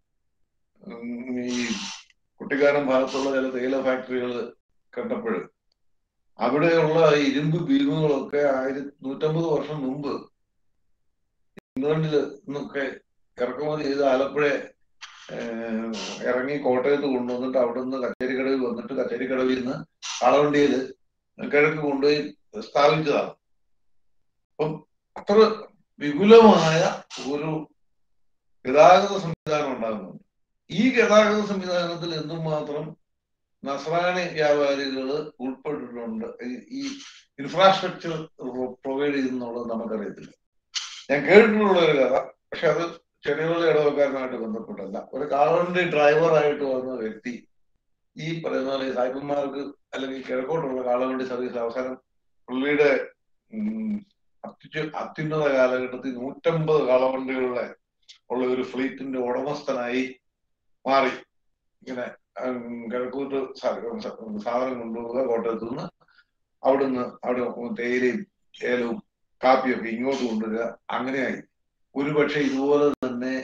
ഉം, ഈ കുട്ടിക്കാനം ഭാഗത്തുള്ള ചില തേയില ഫാക്ടറികൾ കണ്ടപ്പോൾ അവിടെയുള്ള ഇരുമ്പ് ബീമുകളൊക്കെ ആയിരത്തി നൂറ്റമ്പത് വർഷം മുമ്പ് ഇംഗ്ലണ്ടിൽ നിന്നൊക്കെ ഇറക്കുമതി ചെയ്ത് ആലപ്പുഴ ഏഹ്, ഇറങ്ങി കോട്ടയത്ത് കൊണ്ടുവന്നിട്ട് അവിടെ നിന്ന് കച്ചേരിക്കടവിൽ വന്നിട്ട് കച്ചേരിക്കടവിൽ നിന്ന് കാളവണ്ടിയിൽ കിഴക്ക് കൊണ്ടുപോയി സ്ഥാപിച്ചതാണ് അപ്പം അത്ര വിപുലമായ ഒരു ഗതാഗത സംവിധാനം ഉണ്ടാകുന്നുണ്ട് ഈ ഗതാഗത സംവിധാനത്തിൽ എന്തുമാത്രം നസ്രാണി വ്യാപാരികൾ ഉൾപ്പെട്ടിട്ടുണ്ട് ഈ- ഈ ഇൻഫ്രാസ്ട്രക്ചർ പ്രൊവൈഡ് ചെയ്യുന്നുള്ളത് നമുക്കറിയത്തില്ല ഞാൻ കേട്ടിട്ടുള്ള ഒരു കഥ പക്ഷെ അത് ചെടികളുടെ ഇടവക്കാരനായിട്ട് ബന്ധപ്പെട്ടല്ല ഒരു കാളവണ്ടി ഡ്രൈവറായിട്ട് വന്ന വ്യക്തി ഈ പറയുന്ന പോലെ ഈ സായിപ്പന്മാർക്ക് അല്ലെങ്കിൽ കിഴക്കോട്ടുള്ള കാളവണ്ടി സർവീസ് അവസാനം പുള്ളിയുടെ ഉം, അത്യുച്ച അത്യുന്നത കാലഘട്ടത്തിൽ നൂറ്റമ്പത് കാളവണ്ടികളുടെ ഉള്ള ഒരു ഫ്ലീറ്റിന്റെ ഉടമസ്ഥനായി മാറി ഇങ്ങനെ ഉം, കിഴക്കൂട്ട് സാ- സാധനം കൊണ്ടുപോവുക കോട്ടയത്ത് നിന്ന് അവിടുന്ന് അവിടെ തേയിലയും ഏലവും കാപ്പിയൊക്കെ ഇങ്ങോട്ട് കൊണ്ടുവരിക അങ്ങനെയായി ഒരുപക്ഷെ ഇതുപോലെ തന്നെ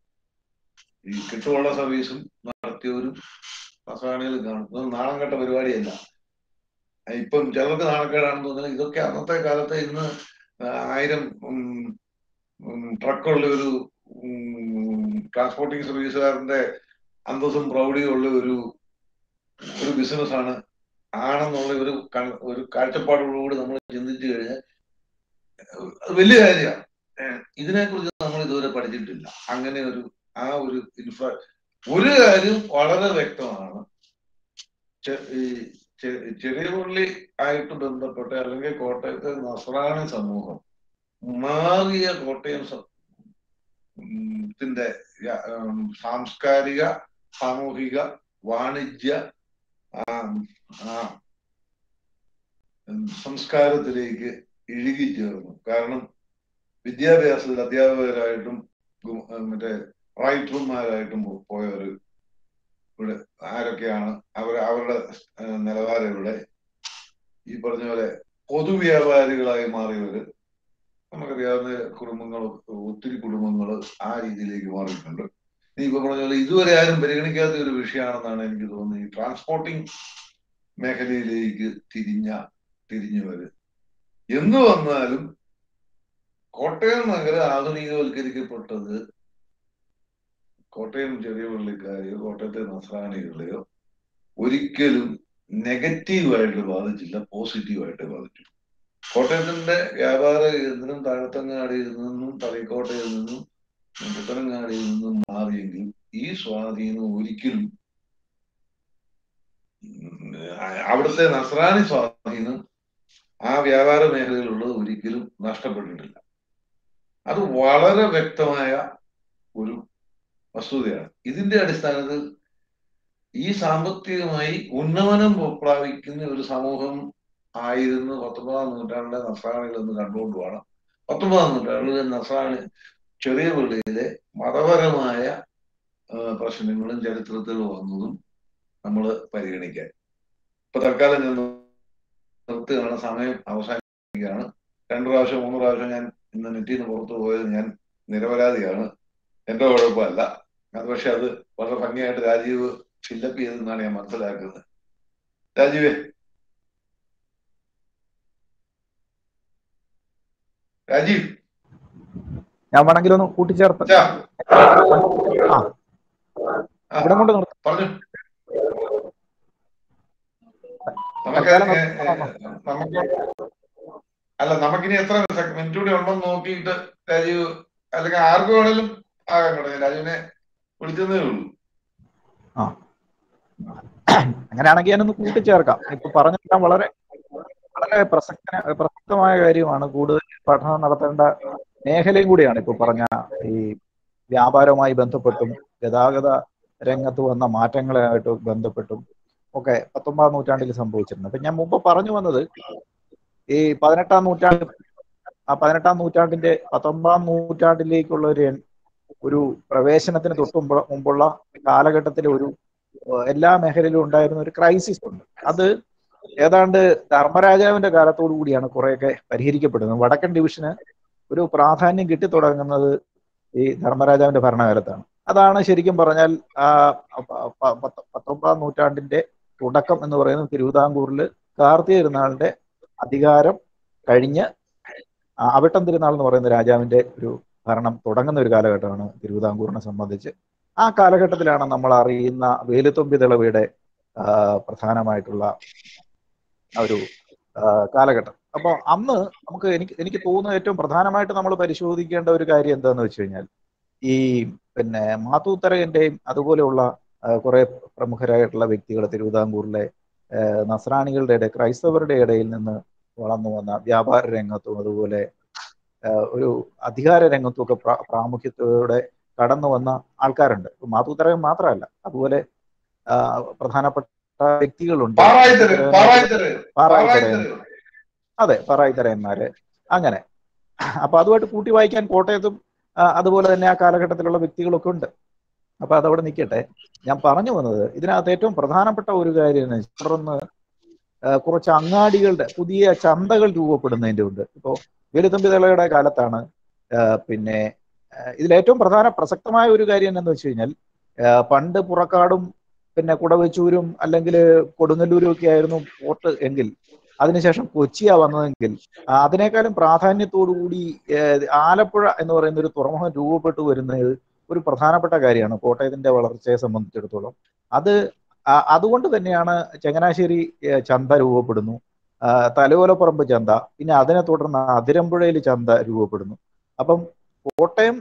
ഈ കിട്ടുവള്ള സർവീസും നടത്തിയവരും നസാണികൾ കാണും ഇതൊന്നും നാണം കെട്ട പരിപാടിയല്ല ഇപ്പം ചിലർക്ക് നാണക്കേടാണെന്ന് തോന്നുന്നത് ഇതൊക്കെ അന്നത്തെ കാലത്ത് ഇന്ന് ആയിരം ഉം, ഉം, ട്രക്കുള്ള ഒരു ട്രാൻസ്പോർട്ടിംഗ് സർവീസുകാരന്റെ അന്തസ്സും പ്രൗഢിയും ഉള്ള ഒരു ഒരു ബിസിനസ് ആണ് ആണെന്നുള്ള ഒരു കൺ- ഒരു കാഴ്ചപ്പാടോടുകൂടി നമ്മൾ ചിന്തിച്ചു കഴിഞ്ഞാൽ അത് വലിയ കാര്യമാണ് ഇതിനെക്കുറിച്ച് നമ്മൾ ഇതുവരെ പഠിച്ചിട്ടില്ല അങ്ങനെ ഒരു ആ ഒരു ഇൻഫ്രാ ഒരു കാര്യം വളരെ വ്യക്തമാണ് ചെ- ഈ ചെ- ചെറിയ പള്ളി ആയിട്ട് ബന്ധപ്പെട്ട അല്ലെങ്കിൽ കോട്ടയത്തെ നസ്രാണി സമൂഹം മാറിയ കോട്ടയം സ- ഉം, ത്തിന്റെ യ- ഉം, സാംസ്കാരിക സാമൂഹിക വാണിജ്യ ആ, ആ, ഉം, സംസ്കാരത്തിലേക്ക് ഇഴുകിച്ചേർന്നു കാരണം വിദ്യാഭ്യാസത്തിൽ അധ്യാപകരായിട്ടും ഗു- ഉം, മറ്റേ റൈറ്റർമാരായിട്ടും പോ- പോയവര് ഇവിടെ ആരൊക്കെയാണ് അവർ അവരുടെ ഏഹ്, നിലവാരം ഇവിടെ ഈ പറഞ്ഞ പോലെ പൊതുവ്യാപാരികളായി മാറിയവര് നമുക്കറിയാവുന്ന കുടുംബങ്ങൾ ഒത്തിരി കുടുംബങ്ങൾ ആ രീതിയിലേക്ക് മാറിയിട്ടുണ്ട് നീ ഇപ്പൊ പറഞ്ഞ പോലെ ഇതുവരെ ആരും പരിഗണിക്കാത്ത ഒരു വിഷയമാണെന്നാണ് എനിക്ക് തോന്നുന്നത് ഈ ട്രാൻസ്പോർട്ടിംഗ് മേഖലയിലേക്ക് തിരിഞ്ഞ തിരിഞ്ഞവര് എന്തു വന്നാലും കോട്ടയം നഗരം ആധുനികവൽക്കരിക്കപ്പെട്ടത് കോട്ടയം ചെറിയ പള്ളിക്കാരെയോ കോട്ടയത്തെ നസ്രാണികളെയോ ഒരിക്കലും നെഗറ്റീവായിട്ട് ബാധിച്ചില്ല പോസിറ്റീവായിട്ട് ബാധിച്ചു കോട്ടയത്തിന്റെ വ്യാപാര കേന്ദ്രം താഴത്തങ്ങാടിയിൽ നിന്നും തളിക്കോട്ടയിൽ നിന്നും പുത്തനങ്ങാടിയിൽ നിന്നും മാറിയെങ്കിൽ ഈ സ്വാധീനം ഒരിക്കലും ഉം, അവിടുത്തെ നസ്രാണി സ്വാധീനം ആ വ്യാപാര മേഖലയിലുള്ളത് ഒരിക്കലും നഷ്ടപ്പെട്ടിട്ടില്ല അത് വളരെ വ്യക്തമായ ഒരു വസ്തുതയാണ് ഇതിന്റെ അടിസ്ഥാനത്തിൽ ഈ സാമ്പത്തികമായി ഉന്നമനം പ്രാപിക്കുന്ന ഒരു സമൂഹം ആയിരുന്നു പത്തൊമ്പതാം നൂറ്റാണ്ടിലെ നസ്രാണികൾ എന്ന് കണ്ടുകൊണ്ട് വേണം പത്തൊമ്പതാം നൂറ്റാണ്ടിലെ നസ്രാണി ചെറിയ പള്ളിയിലെ മതപരമായ ആ, പ്രശ്നങ്ങളും ചരിത്രത്തിൽ വന്നതും നമ്മൾ പരിഗണിക്കാൻ ഇപ്പൊ തൽക്കാലം ഞാൻ നിർത്തുകയാണ് സമയം അവസാനിക്കുകയാണ് രണ്ടു പ്രാവശ്യം മൂന്ന് പ്രാവശ്യം ഞാൻ ഇന്ന് നെറ്റിൽ നിന്ന് പുറത്തു പോയത് ഞാൻ നിരപരാധിയാണ് എന്റെ കുഴപ്പമല്ല അത് പക്ഷെ അത് വളരെ ഭംഗിയായിട്ട് രാജീവ് ഫില്ലപ്പ് ചെയ്തെന്നാണ് ഞാൻ മനസ്സിലാക്കുന്നത് രാജീവേ രാജീവ് ഞാൻ വേണമെങ്കിൽ ഒന്ന് കൂട്ടിച്ചേർത്ത് അച്ഛാ, ആ ആ, ഇവിടെ കൊണ്ട് നിർത്താം പറഞ്ഞു നമുക്ക് തൽക്കാലം ഏ, ഏ, നമുക്ക് നമുക്ക് അല്ല നമുക്കിനി എത്ര മിനിറ്റ് കൂടി ഉണ്ടെന്ന് നോക്കിയിട്ട് രാജീവ് അല്ലെങ്കിൽ ആർക്ക് വേണേലും ആകാൻ കേട്ടോ ഞാൻ രാജീവിനെ വിളിച്ചതേ ഉള്ളൂ അങ്ങനെയാണെങ്കിൽ ഞാനൊന്ന് കൂട്ടിച്ചേർക്കാം ഇപ്പൊ പറഞ്ഞെല്ലാം വളരെ വളരെ പ്രസക്ത പ്രസക്തമായ കാര്യമാണ് കൂടുതൽ പഠനം നടത്തേണ്ട മേഖലയും കൂടിയാണ് ഇപ്പൊ പറഞ്ഞ ഈ വ്യാപാരവുമായി ബന്ധപ്പെട്ടും ഗതാഗത രംഗത്ത് വന്ന മാറ്റങ്ങളുമായിട്ട് ബന്ധപ്പെട്ടും ഒക്കെ പത്തൊമ്പതാം നൂറ്റാണ്ടിൽ സംഭവിച്ചിരുന്നു അപ്പൊ ഞാൻ മുമ്പ് പറഞ്ഞു വന്നത് ഈ പതിനെട്ടാം നൂറ്റാണ്ട് ആ പതിനെട്ടാം നൂറ്റാണ്ടിന്റെ പത്തൊമ്പതാം നൂറ്റാണ്ടിലേക്കുള്ള ഒരു ഒരു പ്രവേശനത്തിന് തൊട്ട് മുമ്പ് മുമ്പുള്ള കാലഘട്ടത്തിലെ ഒരു ഏഹ് എല്ലാ മേഖലയിലും ഉണ്ടായിരുന്ന ഒരു ക്രൈസിസ് ഉണ്ട് അത് ഏതാണ്ട് ധർമ്മരാജാവിന്റെ കാലത്തോടു കൂടിയാണ് കുറെയൊക്കെ പരിഹരിക്കപ്പെടുന്നത് വടക്കൻ ഡിവിഷന് ഒരു പ്രാധാന്യം കിട്ടിത്തുടങ്ങുന്നത് ഈ ധർമ്മരാജാവിന്റെ ഭരണകാലത്താണ് അതാണ് ശരിക്കും പറഞ്ഞാൽ ആ പ- പ- പത്ത് പത്തൊമ്പതാം നൂറ്റാണ്ടിന്റെ തുടക്കം എന്ന് പറയുന്നത് തിരുവിതാംകൂറിൽ കാർത്തിക തിരുനാളിന്റെ അധികാരം കഴിഞ്ഞ് ആ അവിട്ടം തിരുനാൾ എന്ന് പറയുന്ന രാജാവിന്റെ ഒരു ഭരണം തുടങ്ങുന്ന ഒരു കാലഘട്ടമാണ് തിരുവിതാംകൂറിനെ സംബന്ധിച്ച് ആ കാലഘട്ടത്തിലാണ് നമ്മൾ അറിയുന്ന വേലുത്തുമ്പി ദളവയുടെ ആ, പ്രധാനമായിട്ടുള്ള ആ ഒരു ആ, കാലഘട്ടം അപ്പോൾ അന്ന് നമുക്ക് എനിക്ക് എനിക്ക് തോന്നുന്ന ഏറ്റവും പ്രധാനമായിട്ട് നമ്മൾ പരിശോധിക്കേണ്ട ഒരു കാര്യം എന്താന്ന് വെച്ച് കഴിഞ്ഞാൽ ഈ പിന്നെ മാത്തൂത്തരകന്റെയും അതുപോലെയുള്ള ആ, കുറെ പ്രമുഖരായിട്ടുള്ള വ്യക്തികൾ തിരുവിതാംകൂറിലെ ആ, നസ്രാണികളുടെ ഇടയിൽ ക്രൈസ്തവരുടെ ഇടയിൽ നിന്ന് വളർന്നു വന്ന വ്യാപാര രംഗത്തും അതുപോലെ ആ, ഒരു അധികാര രംഗത്തും ഒക്കെ പ്രാ- പ്രാമുഖ്യത്തോടെ കടന്നു വന്ന ആൾക്കാരുണ്ട് ഇപ്പൊ മാത്തൂത്തരകൻ മാത്രമല്ല അതുപോലെ ആ, പ്രധാനപ്പെട്ട വ്യക്തികളുണ്ട് പാറായിത്തര് പാറായിത്തര് പാറായിത്തരയൻ പാറായിത്തര് അതെ പാറായിത്തരയന്മാര് അങ്ങനെ അപ്പൊ അതുമായിട്ട് കൂട്ടി വായിക്കാൻ കോട്ടയത്തും ആ, അതുപോലെ തന്നെ ആ കാലഘട്ടത്തിലുള്ള വ്യക്തികളൊക്കെ ഉണ്ട് അപ്പൊ അതവിടെ നിൽക്കട്ടെ ഞാൻ പറഞ്ഞു വന്നത് ഇതിനകത്ത് ഏറ്റവും പ്രധാനപ്പെട്ട ഒരു കാര്യം എന്ന് വെച്ചാൽ തുടർന്ന് ആ, കുറച്ച് അങ്ങാടികളുടെ പുതിയ ചന്തകൾ രൂപപ്പെടുന്നതിന്റെ ഉണ്ട് ഇപ്പോ വേലുത്തമ്പി തളയുടെ കാലത്താണ് ആ, പിന്നെ ആ, ഇതിലേറ്റവും പ്രധാന പ്രസക്തമായ ഒരു കാര്യം എന്താണെന്ന് വെച്ച് കഴിഞ്ഞാൽ ആ, പണ്ട് പുറക്കാടും പിന്നെ കുടവച്ചൂരും അല്ലെങ്കിൽ കൊടുങ്ങല്ലൂരും ഒക്കെ ആയിരുന്നു പോർട്ട് എങ്കിൽ അതിനുശേഷം കൊച്ചിയാ വന്നതെങ്കിൽ ആ, അതിനേക്കാളും പ്രാധാന്യത്തോടു കൂടി ഏഹ്, ആലപ്പുഴ എന്ന് പറയുന്ന ഒരു തുറമുഖം രൂപപ്പെട്ടു വരുന്നത് ഒരു പ്രധാനപ്പെട്ട കാര്യമാണ് കോട്ടയത്തിന്റെ വളർച്ചയെ സംബന്ധിച്ചിടത്തോളം അത് ആ- അതുകൊണ്ട് തന്നെയാണ് ചങ്ങനാശ്ശേരി ഏഹ്, ചന്ത രൂപപ്പെടുന്നു ആ, തലയോലപ്പറമ്പ് ചന്ത പിന്നെ അതിനെ തുടർന്ന് അതിരമ്പുഴയിൽ ചന്ത രൂപപ്പെടുന്നു അപ്പം കോട്ടയം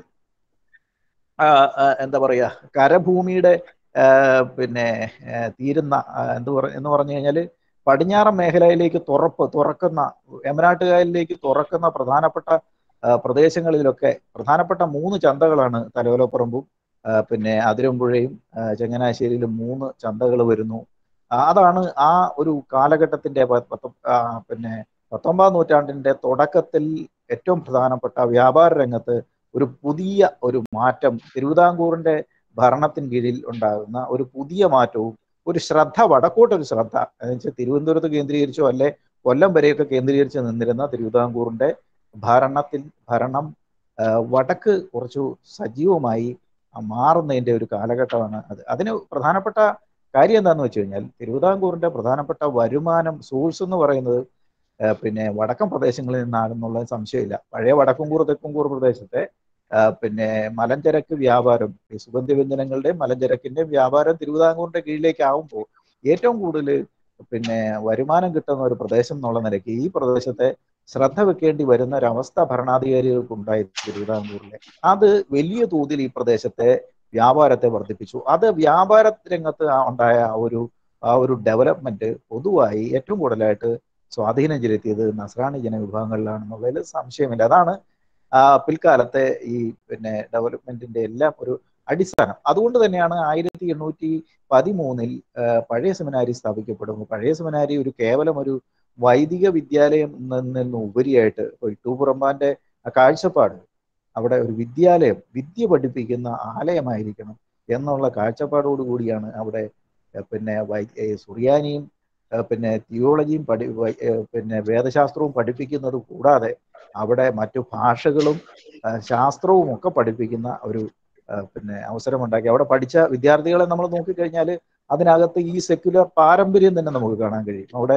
ആ, ആ, എന്താ പറയാ കരഭൂമിയുടെ ആ, പിന്നെ ആ, തീരുന്ന ആ, എന്ത് പറ എന്ന് പറഞ്ഞു കഴിഞ്ഞാല് പടിഞ്ഞാറൻ മേഖലയിലേക്ക് തുറപ്പ് തുറക്കുന്ന എമനാട്ടുകായലിലേക്ക് തുറക്കുന്ന പ്രധാനപ്പെട്ട ആ, പ്രദേശങ്ങളിലൊക്കെ പ്രധാനപ്പെട്ട മൂന്ന് ചന്തകളാണ് തലയോലപ്പറമ്പും ആ, പിന്നെ അതിരമ്പുഴയും ആ, ചങ്ങനാശ്ശേരിയിലും മൂന്ന് ചന്തകൾ വരുന്നു ആ, അതാണ് ആ ഒരു കാലഘട്ടത്തിന്റെ പ- പത്തൊ- ആ, പിന്നെ പത്തൊമ്പതാം നൂറ്റാണ്ടിന്റെ തുടക്കത്തിൽ ഏറ്റവും പ്രധാനപ്പെട്ട വ്യാപാര രംഗത്ത് ഒരു പുതിയ ഒരു മാറ്റം തിരുവിതാംകൂറിന്റെ ഭരണത്തിന് കീഴിൽ ഉണ്ടാകുന്ന ഒരു പുതിയ മാറ്റവും ഒരു ശ്രദ്ധ വടക്കോട്ടൊരു ശ്രദ്ധ എന്നുവെച്ചാൽ തിരുവനന്തപുരത്ത് കേന്ദ്രീകരിച്ചോ അല്ലെ കൊല്ലം വരെയൊക്കെ കേന്ദ്രീകരിച്ച് നിന്നിരുന്ന തിരുവിതാംകൂറിന്റെ ഭരണത്തിൽ ഭരണം ആ, വടക്ക് കുറച്ചു സജീവമായി മാറുന്നതിന്റെ ഒരു കാലഘട്ടമാണ് അത് അതിന് പ്രധാനപ്പെട്ട കാര്യം എന്താണെന്ന് വെച്ച് കഴിഞ്ഞാൽ തിരുവിതാംകൂറിന്റെ പ്രധാനപ്പെട്ട വരുമാനം സോഴ്സ് എന്ന് പറയുന്നത് ആ, പിന്നെ വടക്കൻ പ്രദേശങ്ങളിൽ നിന്നാണെന്നുള്ള സംശയമില്ല പഴയ വടക്കുംകൂർ തെക്കുംകൂർ പ്രദേശത്തെ ആ, പിന്നെ മലഞ്ചരക്ക് വ്യാപാരം ഈ സുഗന്ധവ്യഞ്ജനങ്ങളുടെയും മലഞ്ചരക്കിന്റെയും വ്യാപാരം തിരുവിതാംകൂറിന്റെ കീഴിലേക്ക് ആവുമ്പോൾ ഏറ്റവും കൂടുതൽ പിന്നെ വരുമാനം കിട്ടുന്ന ഒരു പ്രദേശം എന്നുള്ള നിലയ്ക്ക് ഈ പ്രദേശത്തെ ശ്രദ്ധ വെക്കേണ്ടി വരുന്ന ഒരവസ്ഥ ഭരണാധികാരികൾക്ക് ഉണ്ടായി തിരുവിതാംകൂറിലെ അത് വലിയ തോതിൽ ഈ പ്രദേശത്തെ വ്യാപാരത്തെ വർദ്ധിപ്പിച്ചു അത് വ്യാപാര രംഗത്ത് ആ ഉണ്ടായ ആ ഒരു ആ ഒരു ഡെവലപ്മെന്റ് പൊതുവായി ഏറ്റവും കൂടുതലായിട്ട് സ്വാധീനം ചെലുത്തിയത് നസ്രാണി ജനവിഭാഗങ്ങളിലാണെന്നുള്ളതിൽ സംശയമില്ല അതാണ് ആ പിൽക്കാലത്തെ ഈ പിന്നെ ഡെവലപ്മെന്റിന്റെ എല്ലാം ഒരു അടിസ്ഥാനം അതുകൊണ്ട് തന്നെയാണ് ആയിരത്തി എണ്ണൂറ്റി പതിമൂന്നിൽ പഴയ സെമിനാരി സ്ഥാപിക്കപ്പെടുന്നു പഴയ സെമിനാരി ഒരു കേവലം ഒരു വൈദിക വിദ്യാലയം എന്നതിന് ഉപരിയായിട്ട് ഇപ്പൊ ഇട്ടൂപുറമ്പാന്റെ ആ കാഴ്ചപ്പാട് അവിടെ ഒരു വിദ്യാലയം വിദ്യ പഠിപ്പിക്കുന്ന ആലയമായിരിക്കണം എന്നുള്ള കാഴ്ചപ്പാടോട് കൂടിയാണ് അവിടെ ഏഹ് പിന്നെ വൈ ഏഹ് സുറിയാനിയും ഏഹ് പിന്നെ തിയോളജിയും പഠി വൈ- ഏഹ് പിന്നെ വേദശാസ്ത്രവും പഠിപ്പിക്കുന്നത് കൂടാതെ അവിടെ മറ്റു ഭാഷകളും ഏഹ് ശാസ്ത്രവും ഒക്കെ പഠിപ്പിക്കുന്ന ഒരു ഏഹ് പിന്നെ അവസരമുണ്ടാക്കി അവിടെ പഠിച്ച വിദ്യാർത്ഥികളെ നമ്മൾ നോക്കിക്കഴിഞ്ഞാൽ അതിനകത്ത് ഈ സെക്യുലർ പാരമ്പര്യം തന്നെ നമുക്ക് കാണാൻ കഴിയും അവിടെ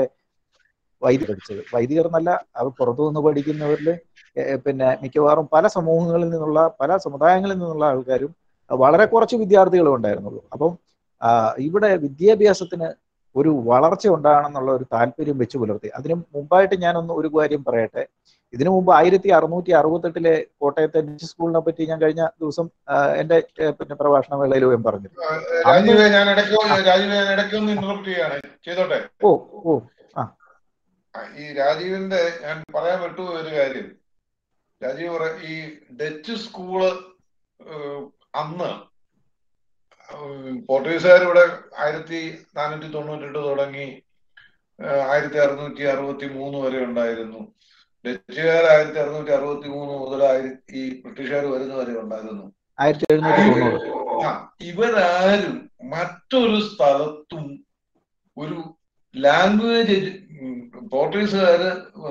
വൈദികർ പഠിച്ചത് വൈദികർ എന്നല്ല അവർ പുറത്തു നിന്ന് പഠിക്കുന്നവരിൽ ഏഹ് പിന്നെ മിക്കവാറും പല സമൂഹങ്ങളിൽ നിന്നുള്ള പല സമുദായങ്ങളിൽ നിന്നുള്ള ആൾക്കാരും വളരെ കുറച്ച് വിദ്യാർത്ഥികളും ഉണ്ടായിരുന്നുള്ളൂ അപ്പം ആ, ഇവിടെ വിദ്യാഭ്യാസത്തിന് ഒരു വളർച്ച ഉണ്ടാകണമെന്നുള്ള ഒരു താല്പര്യം വെച്ച് പുലർത്തി അതിന് മുമ്പായിട്ട് ഞാനൊന്ന് ഒരു കാര്യം പറയട്ടെ ഇതിനു മുമ്പ് ആയിരത്തി അറുന്നൂറ്റി അറുപത്തെട്ടിലെ കോട്ടയത്തെ ബിച്ച് സ്കൂളിനെ പറ്റി ഞാൻ കഴിഞ്ഞ ദിവസം ആ, എന്റെ ഏ, പിന്നെ പ്രഭാഷണ വേളയിൽ ഞാൻ പറഞ്ഞു രാജീവേ ഞാൻ ഇടയ്ക്ക് രാജീവേ ഞാൻ ഇടയ്ക്ക് ഒന്ന് ഇന്റർപ്റ്റ് ചെയ്യാണ് ചെയ്തോട്ടെ ഓ ഓ ആ, ഈ രാജീവിന്റെ ഞാൻ പറയാൻ വിട്ടുപോയ ഒരു കാര്യം രാജീവ് പറ ഈ ഡച്ച് സ്കൂള് ഏഹ്, അന്ന് ഉം, പോർട്ടുഗീസുകാർ ഇവിടെ ആയിരത്തി നാനൂറ്റി തൊണ്ണൂറ്റെട്ട് തുടങ്ങി ഏഹ്, ആയിരത്തി അറുന്നൂറ്റി അറുപത്തി മൂന്ന് വരെ ഉണ്ടായിരുന്നു ഡച്ചുകാർ ആയിരത്തി അറുന്നൂറ്റി അറുപത്തി മൂന്ന് മുതൽ ആയിരത്തി ഈ ബ്രിട്ടീഷുകാർ വരുന്ന വരെ ഉണ്ടായിരുന്നു ആയിരത്തി എഴുന്നൂറ്റി തൊണ്ണൂറ് ആ ഇവരാരും മറ്റൊരു സ്ഥലത്തും ഒരു ലാംഗ്വേജ് പോർട്ടുഗീസുകാര്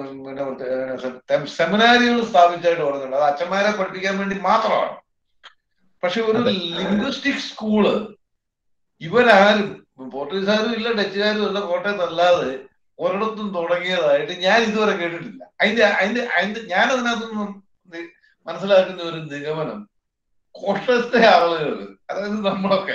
പിന്നെ സെമിനാരികൾ സ്ഥാപിച്ചായിട്ട് പറഞ്ഞിട്ടുണ്ട് അത് അച്ഛന്മാരെ പഠിപ്പിക്കാൻ വേണ്ടി മാത്രമാണ് പക്ഷെ ഒരു അതെ. ലിംഗ്വിസ്റ്റിക് സ്കൂള് ഇവരാരും പോർട്ടുഗീസുകാരും ഇല്ല ഡച്ചുകാരും ഇല്ല കോട്ടയത്തല്ലാതെ ഒരിടത്തും തുടങ്ങിയതായിട്ട് ഞാൻ ഇതുവരെ കേട്ടിട്ടില്ല അതിന്റെ അതിന്റെ അതിന്റെ ഞാൻ അതിനകത്തുനിന്നും നി- മനസ്സിലാക്കുന്ന ഒരു നിഗമനം കോട്ടയത്തെ ആളുകൾ അതായത് നമ്മളൊക്കെ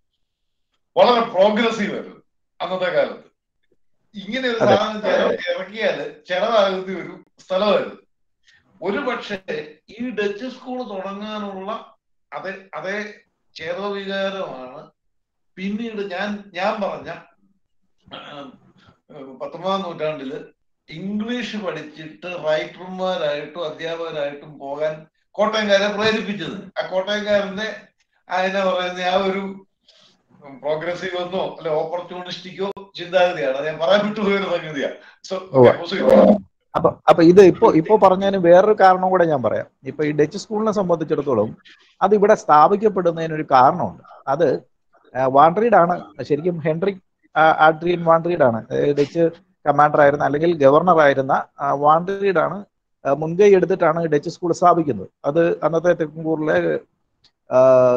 വളരെ പ്രോഗ്രസീവ് ആയിരുന്നു അന്നത്തെ കാലത്ത് ഇങ്ങനെ ഒരു അതെ. സാധനം ചെലവ് ഇറക്കിയാല് ചെലവാകുന്ന ഒരു സ്ഥലമായിരുന്നു ഒരു പക്ഷേ ഈ ഡച്ച് സ്കൂൾ തുടങ്ങാനുള്ള അതേ അതേ ചേതോവികാരമാണ് പിന്നീട് ഞാൻ ഞാൻ പറഞ്ഞ ആ, പത്തൊമ്പതാം നൂറ്റാണ്ടില് ഇംഗ്ലീഷ് പഠിച്ചിട്ട് റൈറ്റർമാരായിട്ടും അധ്യാപകരായിട്ടും പോകാൻ കോട്ടയംകാരെ പ്രേരിപ്പിച്ചത് ആ കോട്ടയംകാരന്റെ അതിനെ പറയുന്ന ആ ഒരു പ്രോഗ്രസീവ് എന്നോ അല്ലെ ഓപ്പർച്യൂണിസ്റ്റിക്കോ ചിന്താഗതിയാണ് അത് ഞാൻ പറയാൻ വിട്ടുപോയൊരു സംഗതിയാണ് സോ ഉവ്വ. അപ്പൊ അപ്പൊ ഇത് ഇപ്പോ ഇപ്പോ പറഞ്ഞതിന് വേറൊരു കാരണം കൂടെ ഞാൻ പറയാം ഇപ്പൊ ഈ ഡച്ച് സ്കൂളിനെ സംബന്ധിച്ചിടത്തോളം അത് ഇവിടെ സ്ഥാപിക്കപ്പെടുന്നതിന് ഒരു കാരണമുണ്ട് അത് വാൻഡ്രീഡ് ആണ് ശരിക്കും ഹെൻറിക് ആഡ്രിയൻ വാൻഡ്രീഡ് ആണ് അതായത് ഡച്ച് കമാൻഡർ ആയിരുന്ന അല്ലെങ്കിൽ ഗവർണർ ആയിരുന്ന വാൻഡ്രീഡ് ആണ് ആ, മുൻകൈ എടുത്തിട്ടാണ് ഡച്ച് സ്കൂൾ സ്ഥാപിക്കുന്നത് അത് അന്നത്തെ തെക്കുംകൂറിലെ ആ,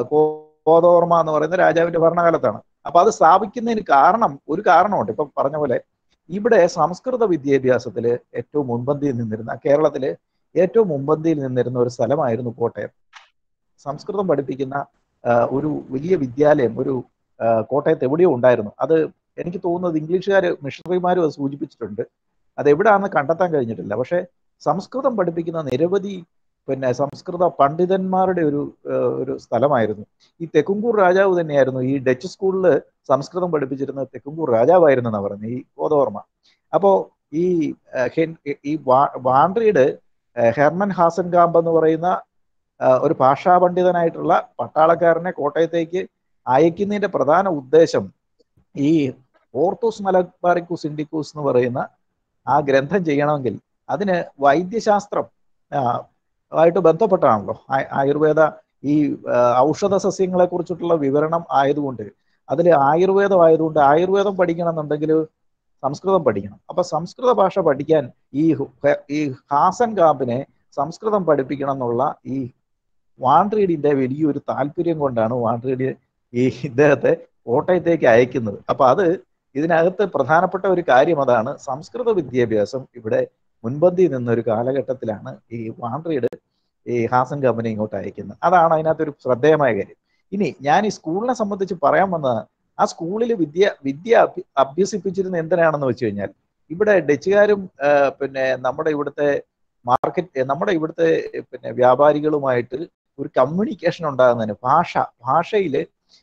കോതോർമ എന്ന് പറയുന്ന രാജാവിന്റെ ഭരണകാലത്താണ് അപ്പൊ അത് സ്ഥാപിക്കുന്നതിന് കാരണം ഒരു കാരണമുണ്ട് ഇപ്പൊ പറഞ്ഞ പോലെ ഇവിടെ സംസ്കൃത വിദ്യാഭ്യാസത്തിൽ ഏറ്റവും മുൻപന്തിയിൽ നിന്നിരുന്ന കേരളത്തില് ഏറ്റവും മുൻപന്തിയിൽ നിന്നിരുന്ന ഒരു സ്ഥലമായിരുന്നു കോട്ടയം സംസ്കൃതം പഠിപ്പിക്കുന്ന ആ, ഒരു വലിയ വിദ്യാലയം ഒരു ആ, കോട്ടയത്ത് എവിടെയോ ഉണ്ടായിരുന്നു അത് എനിക്ക് തോന്നുന്നത് ഇംഗ്ലീഷുകാർ മിഷണറിമാരും അത് സൂചിപ്പിച്ചിട്ടുണ്ട് അത് എവിടെയാണെന്ന് കണ്ടെത്താൻ കഴിഞ്ഞിട്ടില്ല പക്ഷെ സംസ്കൃതം പഠിപ്പിക്കുന്ന നിരവധി പിന്നെ സംസ്കൃത പണ്ഡിതന്മാരുടെ ഒരു ആ, ഒരു സ്ഥലമായിരുന്നു ഈ തെക്കുംകൂർ രാജാവ് തന്നെയായിരുന്നു ഈ ഡച്ച് സ്കൂളിൽ സംസ്കൃതം പഠിപ്പിച്ചിരുന്ന തെക്കുംകൂർ രാജാവായിരുന്നു എന്നാ പറയുന്നത് ഈ കോതോർമ അപ്പോ ഈ ആ, ഹെൻ- ഈ വാ- വാൻഡ്രീഡ് ആ, ഹെർമൻ ഹാസൻ കാമ്പ് എന്ന് പറയുന്ന ആ, ഒരു ഭാഷാ പണ്ഡിതനായിട്ടുള്ള പട്ടാളക്കാരനെ കോട്ടയത്തേക്ക് അയക്കുന്നതിന്റെ പ്രധാന ഉദ്ദേശം ഈ ഓർത്തോസ് മലബാറിക്കൂസ് ഇൻഡിക്കൂസ് എന്ന് പറയുന്ന ആ ഗ്രന്ഥം ചെയ്യണമെങ്കിൽ അതിന് വൈദ്യശാസ്ത്രം ആ, ആയിട്ട് ബന്ധപ്പെട്ടാണല്ലോ ആ- ആയുർവേദ ഈ ആ, ഔഷധ സസ്യങ്ങളെ കുറിച്ചിട്ടുള്ള വിവരണം ആയതുകൊണ്ട് അതിൽ ആയുർവേദം ആയതുകൊണ്ട് ആയുർവേദം പഠിക്കണം എന്നുണ്ടെങ്കിൽ സംസ്കൃതം പഠിക്കണം അപ്പൊ സംസ്കൃത ഭാഷ പഠിക്കാൻ ഈ ഹു- ഹെ- ഈ ഹാസൻ കാമ്പിനെ സംസ്കൃതം പഠിപ്പിക്കണം എന്നുള്ള ഈ വാൻഡ്രീഡിന്റെ വലിയൊരു താല്പര്യം കൊണ്ടാണ് വാൻഡ്രീഡ് ഈ ഇദ്ദേഹത്തെ കോട്ടയത്തേക്ക് അയക്കുന്നത് അപ്പൊ അത് ഇതിനകത്ത് പ്രധാനപ്പെട്ട ഒരു കാര്യം അതാണ് സംസ്കൃത വിദ്യാഭ്യാസം ഇവിടെ മുൻപന്തിയിൽ നിന്ന ഒരു കാലഘട്ടത്തിലാണ് ഈ വാൻഡ്രീഡ് ഈ ഹാസൻ കമ്പനി ഇങ്ങോട്ട് അയക്കുന്നത് അതാണ് അതിനകത്ത് ഒരു ശ്രദ്ധേയമായ കാര്യം ഇനി ഞാൻ ഈ സ്കൂളിനെ സംബന്ധിച്ച് പറയാൻ വന്നത് ആ സ്കൂളിൽ വിദ്യ വിദ്യ അഭ്യ- അഭ്യസിപ്പിച്ചിരുന്ന എന്തിനാണെന്ന് വെച്ച് കഴിഞ്ഞാൽ ഇവിടെ ഡച്ചുകാരും ആ, പിന്നെ നമ്മുടെ ഇവിടുത്തെ മാർക്കറ്റ് നമ്മുടെ ഇവിടുത്തെ പിന്നെ വ്യാപാരികളുമായിട്ട് ഒരു കമ്മ്യൂണിക്കേഷൻ ഉണ്ടാകുന്നതിന് ഭാഷ ഭാഷയിൽ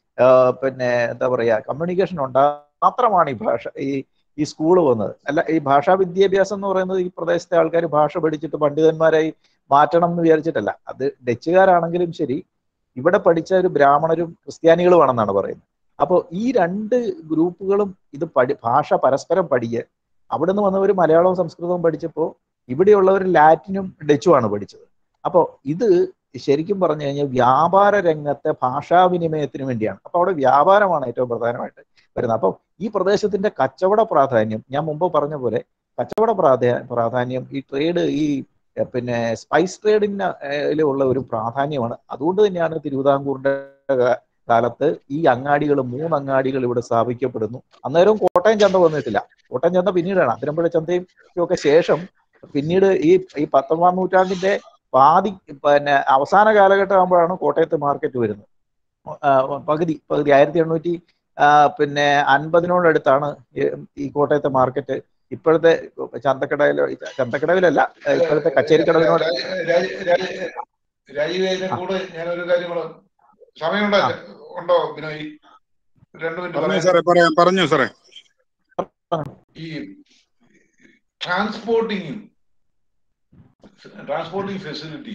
പിന്നെ എന്താ പറയാ കമ്മ്യൂണിക്കേഷൻ ഉണ്ടാകാൻ മാത്രമാണ് ഈ ഭാഷ ഈ ഈ സ്കൂള് വന്നത് അല്ല ഈ ഭാഷാ വിദ്യാഭ്യാസം എന്ന് പറയുന്നത് ഈ പ്രദേശത്തെ ആൾക്കാർ ഭാഷ പഠിച്ചിട്ട് പണ്ഡിതന്മാരായി മാറ്റണം എന്ന് വിചാരിച്ചിട്ടല്ല അത് ഡച്ചുകാരാണെങ്കിലും ശരി ഇവിടെ പഠിച്ച ഒരു ബ്രാഹ്മണരും ക്രിസ്ത്യാനികളുമാണെന്നാണ് പറയുന്നത് അപ്പോൾ ഈ രണ്ട് ഗ്രൂപ്പുകളും ഇത് പഠി ഭാഷ പരസ്പരം പഠിക്കുക അവിടെ നിന്ന് വന്നവർ മലയാളവും സംസ്കൃതവും പഠിച്ചപ്പോൾ ഇവിടെയുള്ളവർ ലാറ്റിനും ഡച്ചുമാണ് പഠിച്ചത് അപ്പോൾ ഇത് ശരിക്കും പറഞ്ഞു കഴിഞ്ഞാൽ വ്യാപാര രംഗത്തെ ഭാഷാവിനിമയത്തിന് വേണ്ടിയാണ് അപ്പൊ അവിടെ വ്യാപാരമാണ് ഏറ്റവും പ്രധാനമായിട്ട് വരുന്നത് അപ്പോൾ ഈ പ്രദേശത്തിന്റെ കച്ചവട പ്രാധാന്യം ഞാൻ മുമ്പ് പറഞ്ഞ പോലെ കച്ചവട പ്രാധാ പ്രാധാന്യം ഈ ട്രേഡ് ഈ എഹ്, പിന്നെ സ്പൈസ് ട്രേഡിന് ഉള്ള ഒരു പ്രാധാന്യമാണ് അതുകൊണ്ട് തന്നെയാണ് തിരുവിതാംകൂറിന്റെ കാ- കാലത്ത് ഈ അങ്ങാടികൾ മൂന്ന് അങ്ങാടികൾ ഇവിടെ സ്ഥാപിക്കപ്പെടുന്നു അന്നേരവും കോട്ടയം ചന്ത വന്നിട്ടില്ല കോട്ടയം ചന്ത പിന്നീടാണ് അതിരമ്പുഴ ചന്തയും ഒക്കെ ശേഷം പിന്നീട് ഈ ഈ പത്തൊമ്പതാം നൂറ്റാണ്ടിന്റെ പാതി പിന്നെ അവസാന കാലഘട്ടം ആകുമ്പോഴാണ് കോട്ടയത്ത് മാർക്കറ്റ് വരുന്നത് ആ, പകുതി പകുതി ആയിരത്തി എണ്ണൂറ്റി ആ, പിന്നെ അൻപതിനോടടുത്താണ് ഈ- ഈ കോട്ടയത്തെ മാർക്കറ്റ് ഇപ്പോഴത്തെ ചന്തക്കടയിലോ ചന്തക്കടവിലല്ല ആ, ഇപ്പോഴത്തെ കച്ചേരിക്കടവിനോട് രാജീവ് അതിന്റെ കൂടെ ഞാൻ ഒരു കാര്യം കൂടെ സമയമുണ്ടോ ആ. ഉണ്ടോ ബിനോയ് രണ്ടു മിനിറ്റ് പറഞ്ഞു പറയാം സാറേ പറയാം പറഞ്ഞു സാറേ ഈ ട്രാൻസ്പോർട്ടിങ് ട്രാൻസ്പോർട്ടിങ് ഫെസിലിറ്റി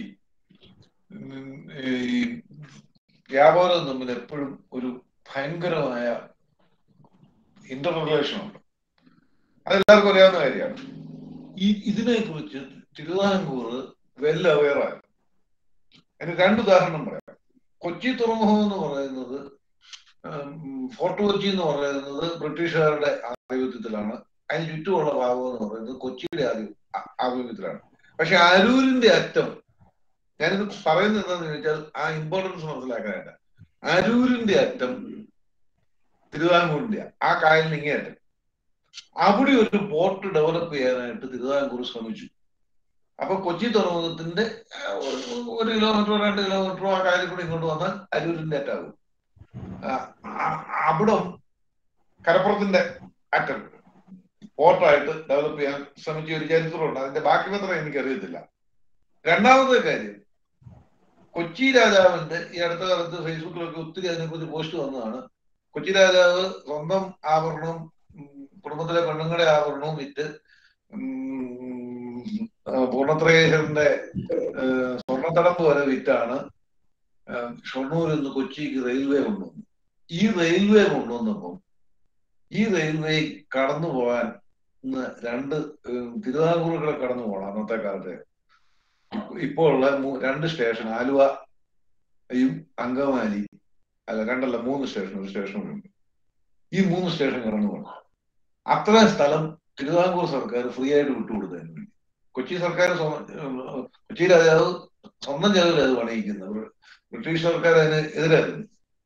ഈ വ്യാപാരം തമ്മിൽ എപ്പോഴും ഒരു ഭയങ്കരമായ ഇന്റർ റിലേഷൻ ഉണ്ട് അതെല്ലാവർക്കും അറിയാവുന്ന കാര്യമാണ് ഈ ഇതിനെ കുറിച്ച് തിരുവിതാംകൂർ വെൽ അവെയറാണ് അതിന് രണ്ട് ഉദാഹരണം പറയാം കൊച്ചി തുറമുഖം എന്ന് പറയുന്നത് ഉം, ഫോർട്ട് കൊച്ചി എന്ന് പറയുന്നത് ബ്രിട്ടീഷുകാരുടെ ആധിപത്യത്തിലാണ് അതിന് ചുറ്റുമുള്ള ഭാഗം എന്ന് പറയുന്നത് കൊച്ചിയുടെ ആധി- ആ- ആധിപത്യത്തിലാണ് പക്ഷെ അരൂരിന്റെ അറ്റം ഞാനിത് പറയുന്നത് എന്താണെന്ന് ചോദിച്ചാൽ ആ ഇമ്പോർട്ടൻസ് മനസ്സിലാക്കാനായിട്ട് അരൂരിന്റെ അറ്റം തിരുവിതാംകൂറിന്റെ ആ കായലിന് ഇങ്ങേ അറ്റം അവിടെ ഒരു പോർട്ട് ഡെവലപ്പ് ചെയ്യാനായിട്ട് തിരുവിതാംകൂർ ശ്രമിച്ചു അപ്പൊ കൊച്ചി തുറമുഖത്തിന്റെ ആ, ഒരു- ഒരു കിലോമീറ്ററോ രണ്ട് കിലോമീറ്ററോ ആ കായലിൽ കൂടി ഇങ്ങോട്ട് വന്നാൽ അരൂരിന്റെ അറ്റാകും ആ, ആ- അവിടം കടപ്പുറത്തിന്റെ അറ്റം പോർട്ടായിട്ട് ഡെവലപ്പ് ചെയ്യാൻ ശ്രമിച്ച ഒരു ചരിത്രമുണ്ട് അതിന്റെ ബാക്കി പത്രം എനിക്കറിയത്തില്ല രണ്ടാമത്തെ കാര്യം കൊച്ചി രാജാവിന്റെ ഈ അടുത്ത കാലത്ത് ഫേസ്ബുക്കിലൊക്കെ ഒത്തിരി അതിനെക്കുറിച്ച് പോസ്റ്റ് വന്നതാണ് കൊച്ചി രാജാവ് സ്വന്തം ആഭരണവും ഉം, കുടുംബത്തിലെ പെണ്ണുങ്ങളുടെ ആഭരണവും വിറ്റ് ഉം, ആ, പൂർണ്ണത്രയേശ്വരന്റെ സ്വർണ്ണത്തടമ്പ് വരെ വിറ്റാണ് ആ, ഷൊർണൂരിൽ നിന്ന് കൊച്ചിക്ക് റെയിൽവേ കൊണ്ടുവന്നു ഈ റെയിൽവേ കൊണ്ടുവന്നപ്പം ഈ റെയിൽവേ കടന്നു പോകാൻ ഇന്ന് രണ്ട് ഏഹ്, തിരുവിതാംകൂറുകളെ കടന്നു പോകണം അന്നത്തെ കാലത്ത് ഇപ്പോൾ ഉള്ള മൂ- രണ്ട് സ്റ്റേഷൻ ആലുവയും അങ്കമാലി അല്ല രണ്ടല്ല മൂന്ന് സ്റ്റേഷൻ ഒരു സ്റ്റേഷൻ ഉണ്ട് ഈ മൂന്ന് സ്റ്റേഷൻ കടന്നു പോകണം അത്രയും സ്ഥലം തിരുവിതാംകൂർ സർക്കാർ ഫ്രീ ആയിട്ട് വിട്ടുകൊടുത്തതിന് വേണ്ടി കൊച്ചി സർക്കാർ സ്വ- ഏഹ്, കൊച്ചി രാജാവ് സ്വന്തം ചെലവിൽ അത് പണിയിക്കുന്നത് ബ്രി- ബ്രിട്ടീഷ് സർക്കാർ അതിന് എതിരായിരുന്നു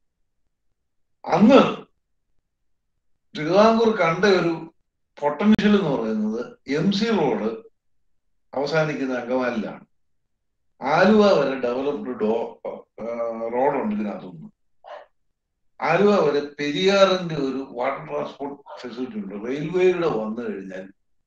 അന്ന് തിരുവിതാംകൂർ കണ്ട ഒരു പൊട്ടൻഷ്യൽ എന്ന് പറയുന്നത് എം സി റോഡ് അവസാനിക്കുന്ന അങ്കമാലിലാണ് ആലുവ വരെ ഡെവലപ്ഡ് ഡോ റോഡുണ്ട് ഇതിനകത്തുനിന്ന് ആലുവ വരെ പെരിയാറിന്റെ ഒരു വാട്ടർ ട്രാൻസ്പോർട്ട് ഫെസിലിറ്റി ഉണ്ട് റെയിൽവേയുടെ വന്നു കഴിഞ്ഞാൽ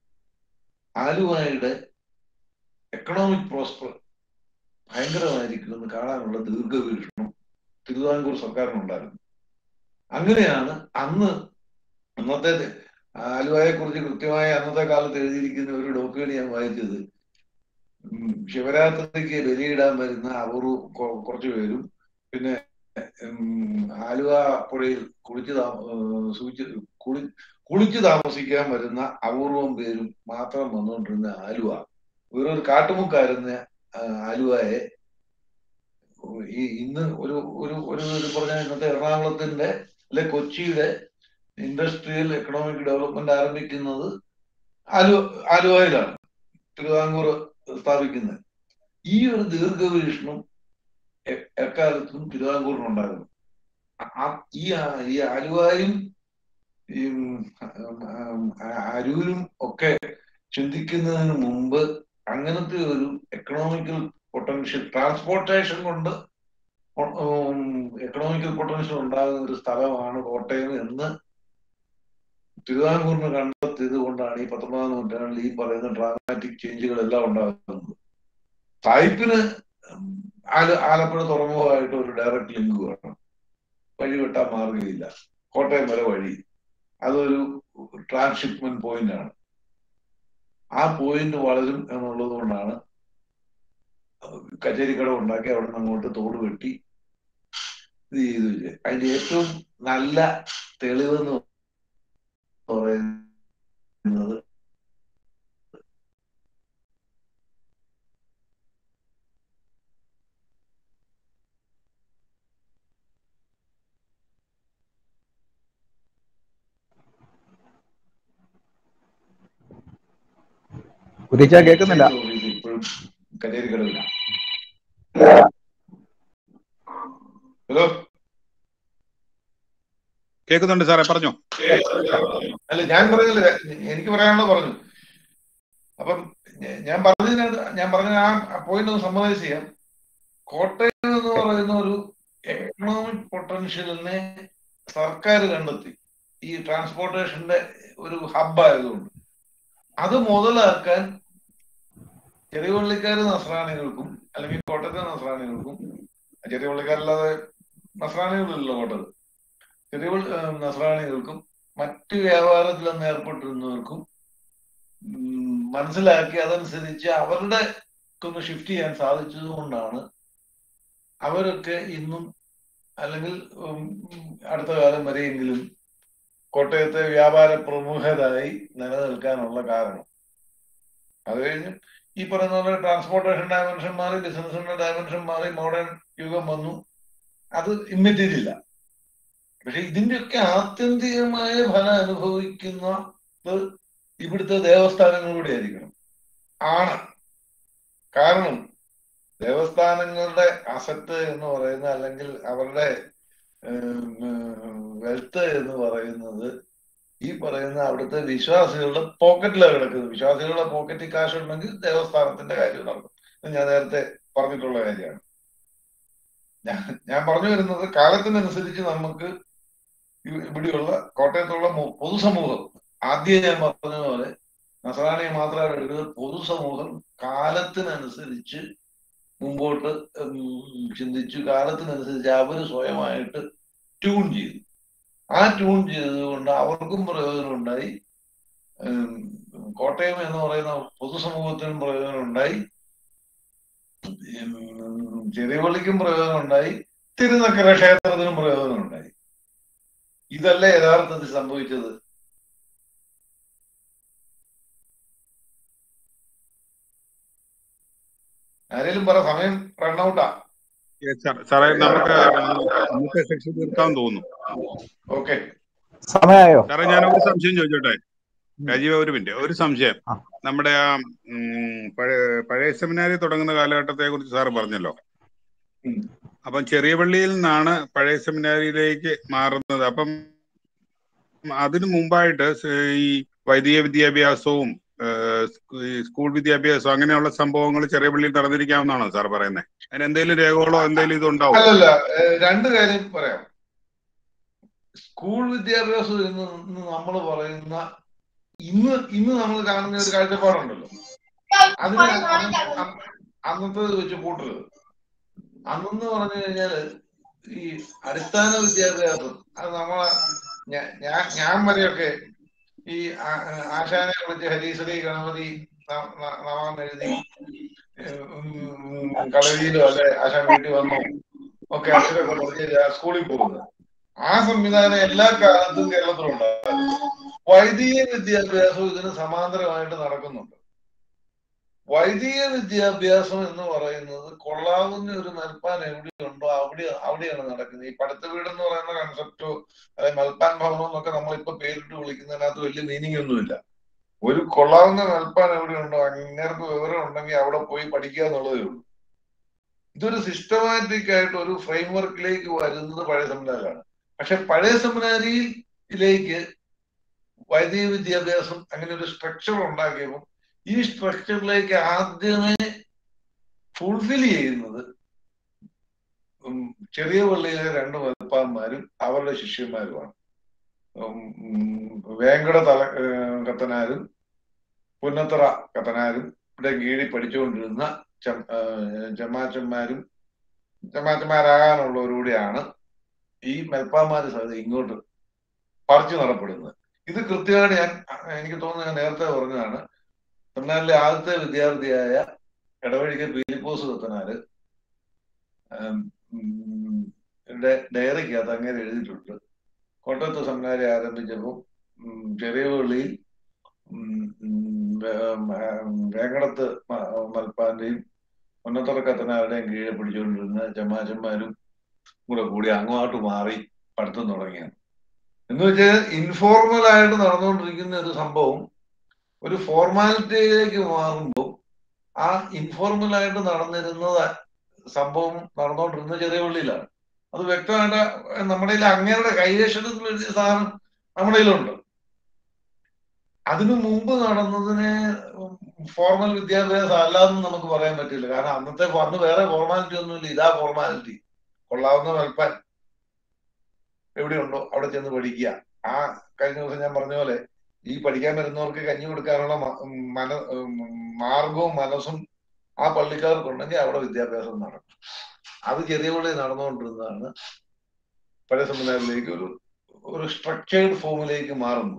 ആലുവയുടെ എക്കണോമിക് പ്രോസ്പർ ഭയങ്കരമായിരിക്കുമെന്ന് കാണാനുള്ള ദീർഘവീക്ഷണം തിരുവിതാംകൂർ സർക്കാരിനുണ്ടായിരുന്നു അങ്ങനെയാണ് അന്ന് അന്നത്തെ ആലുവയെ കുറിച്ച് കൃത്യമായി അന്നത്തെ കാലത്ത് എഴുതിയിരിക്കുന്ന ഒരു ഡോക്യുമെന്റ് ഞാൻ വായിച്ചത് ഉം, ശിവരാത്രിക്ക് ബലിയിടാൻ വരുന്ന അപൂർവ കൊ- കുറച്ചു പേരും പിന്നെ ഉം, ആലുവ പുഴയിൽ കുളിച്ച് താ- ഏർ സൂചി കുളി കുളിച്ച് താമസിക്കാൻ വരുന്ന അപൂർവം പേരും മാത്രം വന്നുകൊണ്ടിരുന്ന ആലുവ വേറൊരു കാട്ടുമുക്കായിരുന്ന ആ, ആലുവയെ ഈ ഇന്ന് ഒരു ഒരു ഒരു ഒരു പറഞ്ഞ ഇന്നത്തെ എറണാകുളത്തിന്റെ അല്ലെ കൊച്ചിയുടെ ഇൻഡസ്ട്രിയൽ എക്കണോമിക് ഡെവലപ്മെന്റ് ആരംഭിക്കുന്നത് ആലുവ ആലുവയിലാണ് തിരുവിതാംകൂർ സ്ഥാപിക്കുന്നത് ഈ ഒരു ദീർഘവീക്ഷണം എ- എക്കാലത്തും തിരുവിതാംകൂറിനുണ്ടായിരുന്നു ആ- ആ- ഈ ആ- ഈ ആലുവായും ഈ ഉം, ഉം, ആ- അരൂരും ഒക്കെ ചിന്തിക്കുന്നതിന് മുമ്പ് അങ്ങനത്തെ ഒരു എക്കണോമിക്കൽ പൊട്ടൻഷ്യൽ ട്രാൻസ്പോർട്ടേഷൻ കൊണ്ട് എക്കണോമിക്കൽ പൊട്ടൻഷ്യൽ ഉണ്ടാകുന്ന ഒരു സ്ഥലമാണ് കോട്ടയം എന്ന് തിരുവിതാംകൂറിന് കണ്ടെത്തിയത് കൊണ്ടാണ് ഈ പത്തൊമ്പതാം നൂറ്റാണ്ടിൽ ഈ പറയുന്ന ഡ്രാമാറ്റിക് ചേഞ്ചുകളെല്ലാം ഉണ്ടാകുന്നത് സായിപ്പിന് ആല ആലപ്പുഴ തുറമുഖമായിട്ട് ഒരു ഡയറക്റ്റ് ലിങ്ക് വേണം വഴി വെട്ടാൻ മാർഗമില്ല കോട്ടയം വരെ വഴി അതൊരു ട്രാൻസ്ഷിപ്മെന്റ് പോയിന്റ് ആണ് ആ പോയിന്റ് വളരും എന്നുള്ളത് കൊണ്ടാണ് കച്ചേരിക്കട ഉണ്ടാക്കി അവിടെ നിന്ന് അങ്ങോട്ട് തോട് വെട്ടി ഇത് ചെയ്തു വെച്ചത് അതിന്റെ ഏറ്റവും നല്ല തെളിവെന്ന് പറയുന്നത് കുരിച്ച കേൾക്കുന്നില്ല ഓഫീസ് ഇപ്പോഴും കച്ചേരിക്കടവില്ല ഹലോ കേൾക്കുന്നുണ്ട് സാറേ പറഞ്ഞോ അല്ല ഞാൻ പറഞ്ഞില്ല എനിക്ക് പറയാനുള്ളത് പറഞ്ഞു അപ്പം ഞ- ഞാൻ പറഞ്ഞതിനകത്ത് ഞാൻ പറഞ്ഞ ആ പോയിന്റ് ഒന്ന് സമ്മതൈസ് ചെയ്യാം കോട്ടയം എന്ന് പറയുന്ന ഒരു എക്കണോമിക് പൊട്ടൻഷ്യലിനെ സർക്കാർ കണ്ടെത്തി ഈ ട്രാൻസ്പോർട്ടേഷന്റെ ഒരു ഹബ്ബായതുകൊണ്ട് അത് മുതലാക്കാൻ ചെറിയ പള്ളിക്കാർ നസ്രാണികൾക്കും അല്ലെങ്കിൽ കോട്ടയത്തെ നസ്രാണികൾക്കും ചെറിയ പള്ളിക്കാരല്ലാതെ നസ്രാണികളില്ലല്ലോ കോട്ടയത്ത് ചെറിയ പള്ളി- ഏഹ് നസ്രാണികൾക്കും മറ്റ് വ്യാപാരത്തിലൊന്നും ഏർപ്പെട്ടിരുന്നവർക്കും ഉം, മനസ്സിലാക്കി അതനുസരിച്ച് അവരുടെ ഒന്ന് ഷിഫ്റ്റ് ചെയ്യാൻ സാധിച്ചത് കൊണ്ടാണ് അവരൊക്കെ ഇന്നും അല്ലെങ്കിൽ ഉം, അടുത്ത കാലം വരെയെങ്കിലും കോട്ടയത്തെ വ്യാപാര പ്രമുഖരായി നിലനിൽക്കാനുള്ള കാരണം അത് കഴിഞ്ഞ് ഈ പറയുന്ന പോലെ ട്രാൻസ്പോർട്ടേഷൻ ഡയമെൻഷൻ മാറി ബിസിനസിന്റെ ഡയമെൻഷൻ മാറി മോഡേൺ യുഗം വന്നു അത് ഇമ്മെറ്റീരിയല്ല പക്ഷെ ഇതിന്റെയൊക്കെ ആത്യന്തികമായ ഫലം അനുഭവിക്കുന്നത് ഇവിടുത്തെ ദേവസ്ഥാനങ്ങളിലൂടെ ആയിരിക്കണം ആണ് കാരണം ദേവസ്ഥാനങ്ങളുടെ അസറ്റ് എന്ന് പറയുന്ന അല്ലെങ്കിൽ അവരുടെ വെൽത്ത് എന്ന് പറയുന്നത് ഈ പറയുന്ന അവിടുത്തെ വിശ്വാസികളുടെ പോക്കറ്റിലാണ് കിടക്കുന്നത് വിശ്വാസികളുടെ പോക്കറ്റിൽ കാശ് ഉണ്ടെങ്കിൽ ദേവസ്ഥാനത്തിന്റെ കാര്യം നടക്കും ഇത് ഞാൻ നേരത്തെ പറഞ്ഞിട്ടുള്ള കാര്യമാണ് ഞാൻ ഞാൻ പറഞ്ഞു വരുന്നത് കാലത്തിനനുസരിച്ച് നമുക്ക് ഇ- ഇവിടെയുള്ള കോട്ടയത്തുള്ള മു- പൊതുസമൂഹം ആദ്യം ഞാൻ പറഞ്ഞ പോലെ നസറാണിയെ മാത്രമാണ് എടുക്കുന്നത് പൊതുസമൂഹം കാലത്തിനനുസരിച്ച് മുമ്പോട്ട് ഉം, ചിന്തിച്ചു കാലത്തിനനുസരിച്ച് അവർ സ്വയമായിട്ട് ട്യൂൺ ചെയ്തു ആ ട്യൂൺ ചെയ്തതുകൊണ്ട് അവർക്കും പ്രയോജനം ഉണ്ടായി ഉം, കോട്ടയം എന്ന് പറയുന്ന പൊതുസമൂഹത്തിനും പ്രയോജനം ഉണ്ടായി ഉം, ചെറിയപള്ളിക്കും പ്രയോജനം ഉണ്ടായി തിരുനക്കര ക്ഷേത്രത്തിനും പ്രയോജനം ഉണ്ടായി ഇതല്ലേ യഥാർത്ഥത്തിൽ സംഭവിച്ചത് ആരേലും പറ സമയം റണ്ണൌട്ടാ Yes, sir. സാറേ നമുക്ക് ഇന്നത്തെ സെക്ഷൻ തീർക്കാൻ തോന്നുന്നു ഓക്കെ സമയമായോ സാറേ ഞാൻ ഒരു സംശയം ചോദിച്ചോട്ടെ രാജീവ് ഒരു മിനിറ്റ് ഒരു സംശയം ആ. നമ്മുടെ ആ ഉം, പഴയ പഴയ സെമിനാരി തുടങ്ങുന്ന കാലഘട്ടത്തെ കുറിച്ച് സാറ് പറഞ്ഞല്ലോ ഉം. അപ്പം ചെറിയ പള്ളിയിൽ നിന്നാണ് പഴയ സെമിനാരിയിലേക്ക് മാറുന്നത് അപ്പം അതിനു മുമ്പായിട്ട് സ് ഈ വൈദിക വിദ്യാഭ്യാസവും ഏഹ്, സ്കൂ- ഈ സ്കൂൾ വിദ്യാഭ്യാസവും അങ്ങനെയുള്ള സംഭവങ്ങൾ ചെറിയ പള്ളിയിൽ നടന്നിരിക്കാവുന്നതാണോ സാർ പറയുന്നത് അതിന് എന്തെങ്കിലും രേഖകളോ എന്തെങ്കിലും ഇതുണ്ടാവും അല്ലല്ല ഏഹ് രണ്ട് കാര്യം പറയാം സ്കൂൾ വിദ്യാഭ്യാസം എന്ന് നമ്മൾ പറയുന്ന ഇന്ന് ഇന്ന് നമ്മൾ കാണുന്ന ഒരു കാഴ്ചപ്പാടുണ്ടല്ലോ അതിന് അന്ന് അന്ന് അന്നത്തേത് വെച്ച് കൂട്ടരുത് അന്നെന്ന് പറഞ്ഞു കഴിഞ്ഞാല് ഈ അടിസ്ഥാന വിദ്യാഭ്യാസം അത് നമ്മളെ ഞാ- ഞാൻ ഞാൻ വരെയൊക്കെ ഈ ആ- ആ- ആശാനെ വിളിച്ച് ഹരീശ്വരി ഗണപതി ന- ന- നമാന്ന് എഴുതി ഏഹ് ഉം ഉം കളരിയിലോ അല്ലെ ആശാൻ വീട്ടിൽ വന്നോ ഒക്കെ അക്ഷരമൊക്കെ പറഞ്ഞ് ആ സ്കൂളിൽ പോകുന്നത് ആ സംവിധാനം എല്ലാ കാലത്തും കേരളത്തിലുണ്ടാകും വൈദിക വിദ്യാഭ്യാസം ഇതിന് സമാന്തരമായിട്ട് നടക്കുന്നുണ്ട് വൈദിക വിദ്യാഭ്യാസം എന്ന് പറയുന്നത് കൊള്ളാവുന്ന ഒരു മൽപ്പാൻ എവിടെയുണ്ടോ അവിടെ അവിടെയാണ് നടക്കുന്നത് ഈ പടുത്ത വീട് എന്ന് പറയുന്ന കൺസെപ്റ്റോ അതായത് മൽപ്പാൻ ഭവനം എന്നൊക്കെ നമ്മൾ ഇപ്പൊ പേരിട്ട് വിളിക്കുന്നതിനകത്ത് വലിയ മീനിങ് ഒന്നുമില്ല ഒരു കൊള്ളാവുന്ന മൽപ്പാൻ എവിടെയുണ്ടോ അങ്ങേർക്ക് വിവരം ഉണ്ടെങ്കിൽ അവിടെ പോയി പഠിക്കുക എന്നുള്ളതേ ഉള്ളൂ ഇതൊരു സിസ്റ്റമാറ്റിക് ആയിട്ട് ഒരു ഫ്രെയിം വർക്കിലേക്ക് വരുന്നത് പഴയ സെമിനാറിലാണ് പക്ഷെ പഴയ സെമിനാരിയിലേക്ക് വൈദിക വിദ്യാഭ്യാസം അങ്ങനെ ഒരു സ്ട്രക്ചർ ഉണ്ടാക്കിയപ്പോൾ ഈ സ്ട്രക്ചറിലേക്ക് ആദ്യമേ ഫുൾഫിൽ ചെയ്യുന്നത് ഉം, ചെറിയ പള്ളിയിലെ രണ്ട് വലുപ്പാന്മാരും അവരുടെ ശിഷ്യന്മാരുമാണ് ഉം, ഉം, വേങ്കട തല ഏഹ്, കത്തനാരും പുന്നത്തറ കത്തനാരും ഇവിടെ കീഴിൽ പഠിച്ചുകൊണ്ടിരുന്ന ചം- ഏഹ്, ചമ്മാച്ചന്മാരും ചമ്മാച്ചന്മാരാകാനുള്ളവരൂടെയാണ് ഈ മെൽപ്പാന്മാര് സഹിതം ഇങ്ങോട്ട് പറിച്ചു നടപ്പെടുന്നത് ഇത് കൃത്യമായിട്ട് ഞാൻ എനിക്ക് തോന്നുന്നു ഞാൻ നേരത്തെ പറഞ്ഞതാണ് സെമിനാറിലെ ആദ്യത്തെ വിദ്യാർത്ഥിയായ ഇടവഴിക്ക് പീലിപ്പോസ് കത്തനാര് ഉം, ഉം, യുടെ ഡയറിക്കകത്ത് അങ്ങനെ എഴുതിയിട്ടുണ്ട് കോട്ടയത്ത് സെമിനാരി ആരംഭിച്ചപ്പോൾ ഉം, ചെറിയ പള്ളിയിൽ ഉം, ഉം, വേ- ഉം, വേങ്ങടത്ത് മ- മൽപ്പാന്റെയും ഉന്നത്തറ കത്തനാരുടെയും കീഴെ പിടിച്ചുകൊണ്ടിരുന്ന ചമ്മാച്ചന്മാരും കൂടെ കൂടി അങ്ങോട്ട് മാറി പഠിത്തം തുടങ്ങിയാണ് എന്ന് വെച്ചാൽ ഇൻഫോർമൽ ആയിട്ട് നടന്നുകൊണ്ടിരിക്കുന്ന ഒരു സംഭവം ഒരു ഫോർമാലിറ്റിയിലേക്ക് മാറുമ്പോൾ ആ ഇൻഫോർമൽ ആയിട്ട് നടന്നിരുന്ന സംഭവം നടന്നുകൊണ്ടിരുന്ന ചെറിയ പള്ളിയിലാണ് അത് വ്യക്തമായിട്ട് നമ്മുടെ കയ്യിൽ അങ്ങേരുടെ കൈവശത്തിൽ എഴുതിയ സാധനം നമ്മുടെ കയ്യിലുണ്ട് അതിനു മുമ്പ് നടന്നതിന് ഫോർമൽ വിദ്യാഭ്യാസം അല്ലാന്ന് നമുക്ക് പറയാൻ പറ്റില്ല കാരണം അന്നത്തെ അന്ന് വേറെ ഫോർമാലിറ്റി ഒന്നുമില്ല ഇതാ ഫോർമാലിറ്റി കൊള്ളാവുന്ന വെൽപ്പാൻ എവിടെയുണ്ടോ അവിടെ ചെന്ന് പഠിക്കുക ആ കഴിഞ്ഞ ദിവസം ഞാൻ പറഞ്ഞ പോലെ ഈ പഠിക്കാൻ വരുന്നവർക്ക് കഞ്ഞി കൊടുക്കാനുള്ള മ- ഉം മന ഉം മാർഗവും മനസ്സും ആ പള്ളിക്കാർക്കുണ്ടെങ്കിൽ അവിടെ വിദ്യാഭ്യാസം നടക്കും അത് ചെറിയ പള്ളി നടന്നുകൊണ്ടിരുന്നതാണ് പഴയ സെമിനാറിലേക്ക് ഒരു ഒരു സ്ട്രക്ചേർഡ് ഫോമിലേക്ക് മാറുന്നത്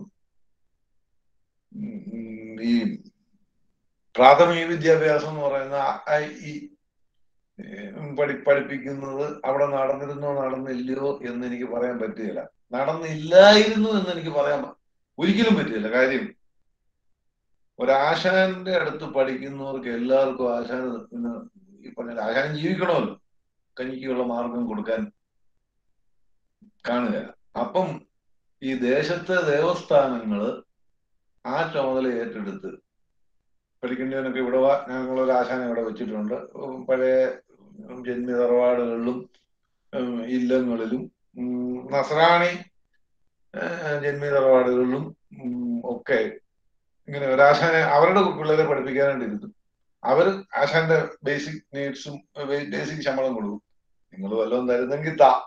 ഉം ഉം ഈ പ്രാഥമിക വിദ്യാഭ്യാസം എന്ന് പറയുന്ന ആ, ആ, ഈ ഉം, പഠി പഠിപ്പിക്കുന്നത് അവിടെ നടന്നിരുന്നോ നടന്നില്ലയോ എന്ന് എനിക്ക് പറയാൻ പറ്റുകയില്ല നടന്നില്ലായിരുന്നു എന്ന് എനിക്ക് പറയാൻ പ- ഒരിക്കലും പറ്റില്ല കാര്യം ഒരാശാന്റെ അടുത്ത് പഠിക്കുന്നവർക്ക് എല്ലാവർക്കും ആശാൻ ഇന്ന് ഈ പറഞ്ഞ ആശാൻ ജീവിക്കണമല്ലോ കഞ്ഞിക്കുള്ള മാർഗം കൊടുക്കാൻ കാണുക അപ്പം ഈ ദേശത്തെ ദേവസ്ഥാനങ്ങള് ആ ചുമതല ഏറ്റെടുത്ത് പഠിക്കേണ്ടവനൊക്കെ ഇവിടെ വാ ഞങ്ങളൊരു ആശാനെ ഇവിടെ വെച്ചിട്ടുണ്ട് ഉം പഴയ ജന്മി തറവാടുകളിലും ഉം ഇല്ലങ്ങളിലും ഉം നസ്രാണി ഏഹ് ജന്മി തറവാടുകളിലും ഉം ഒക്കെ ഇങ്ങനെ ഒരാശാനെ അവരുടെ പിള്ളേരെ പഠിപ്പിക്കാനായിട്ട് ഇരുത്തും അവർ ആശാന്റെ ബേസിക് നീഡ്സും ബേസിക് ശമ്പളം കൊടുക്കും നിങ്ങൾ വല്ലതും തരുന്നെങ്കിൽ താ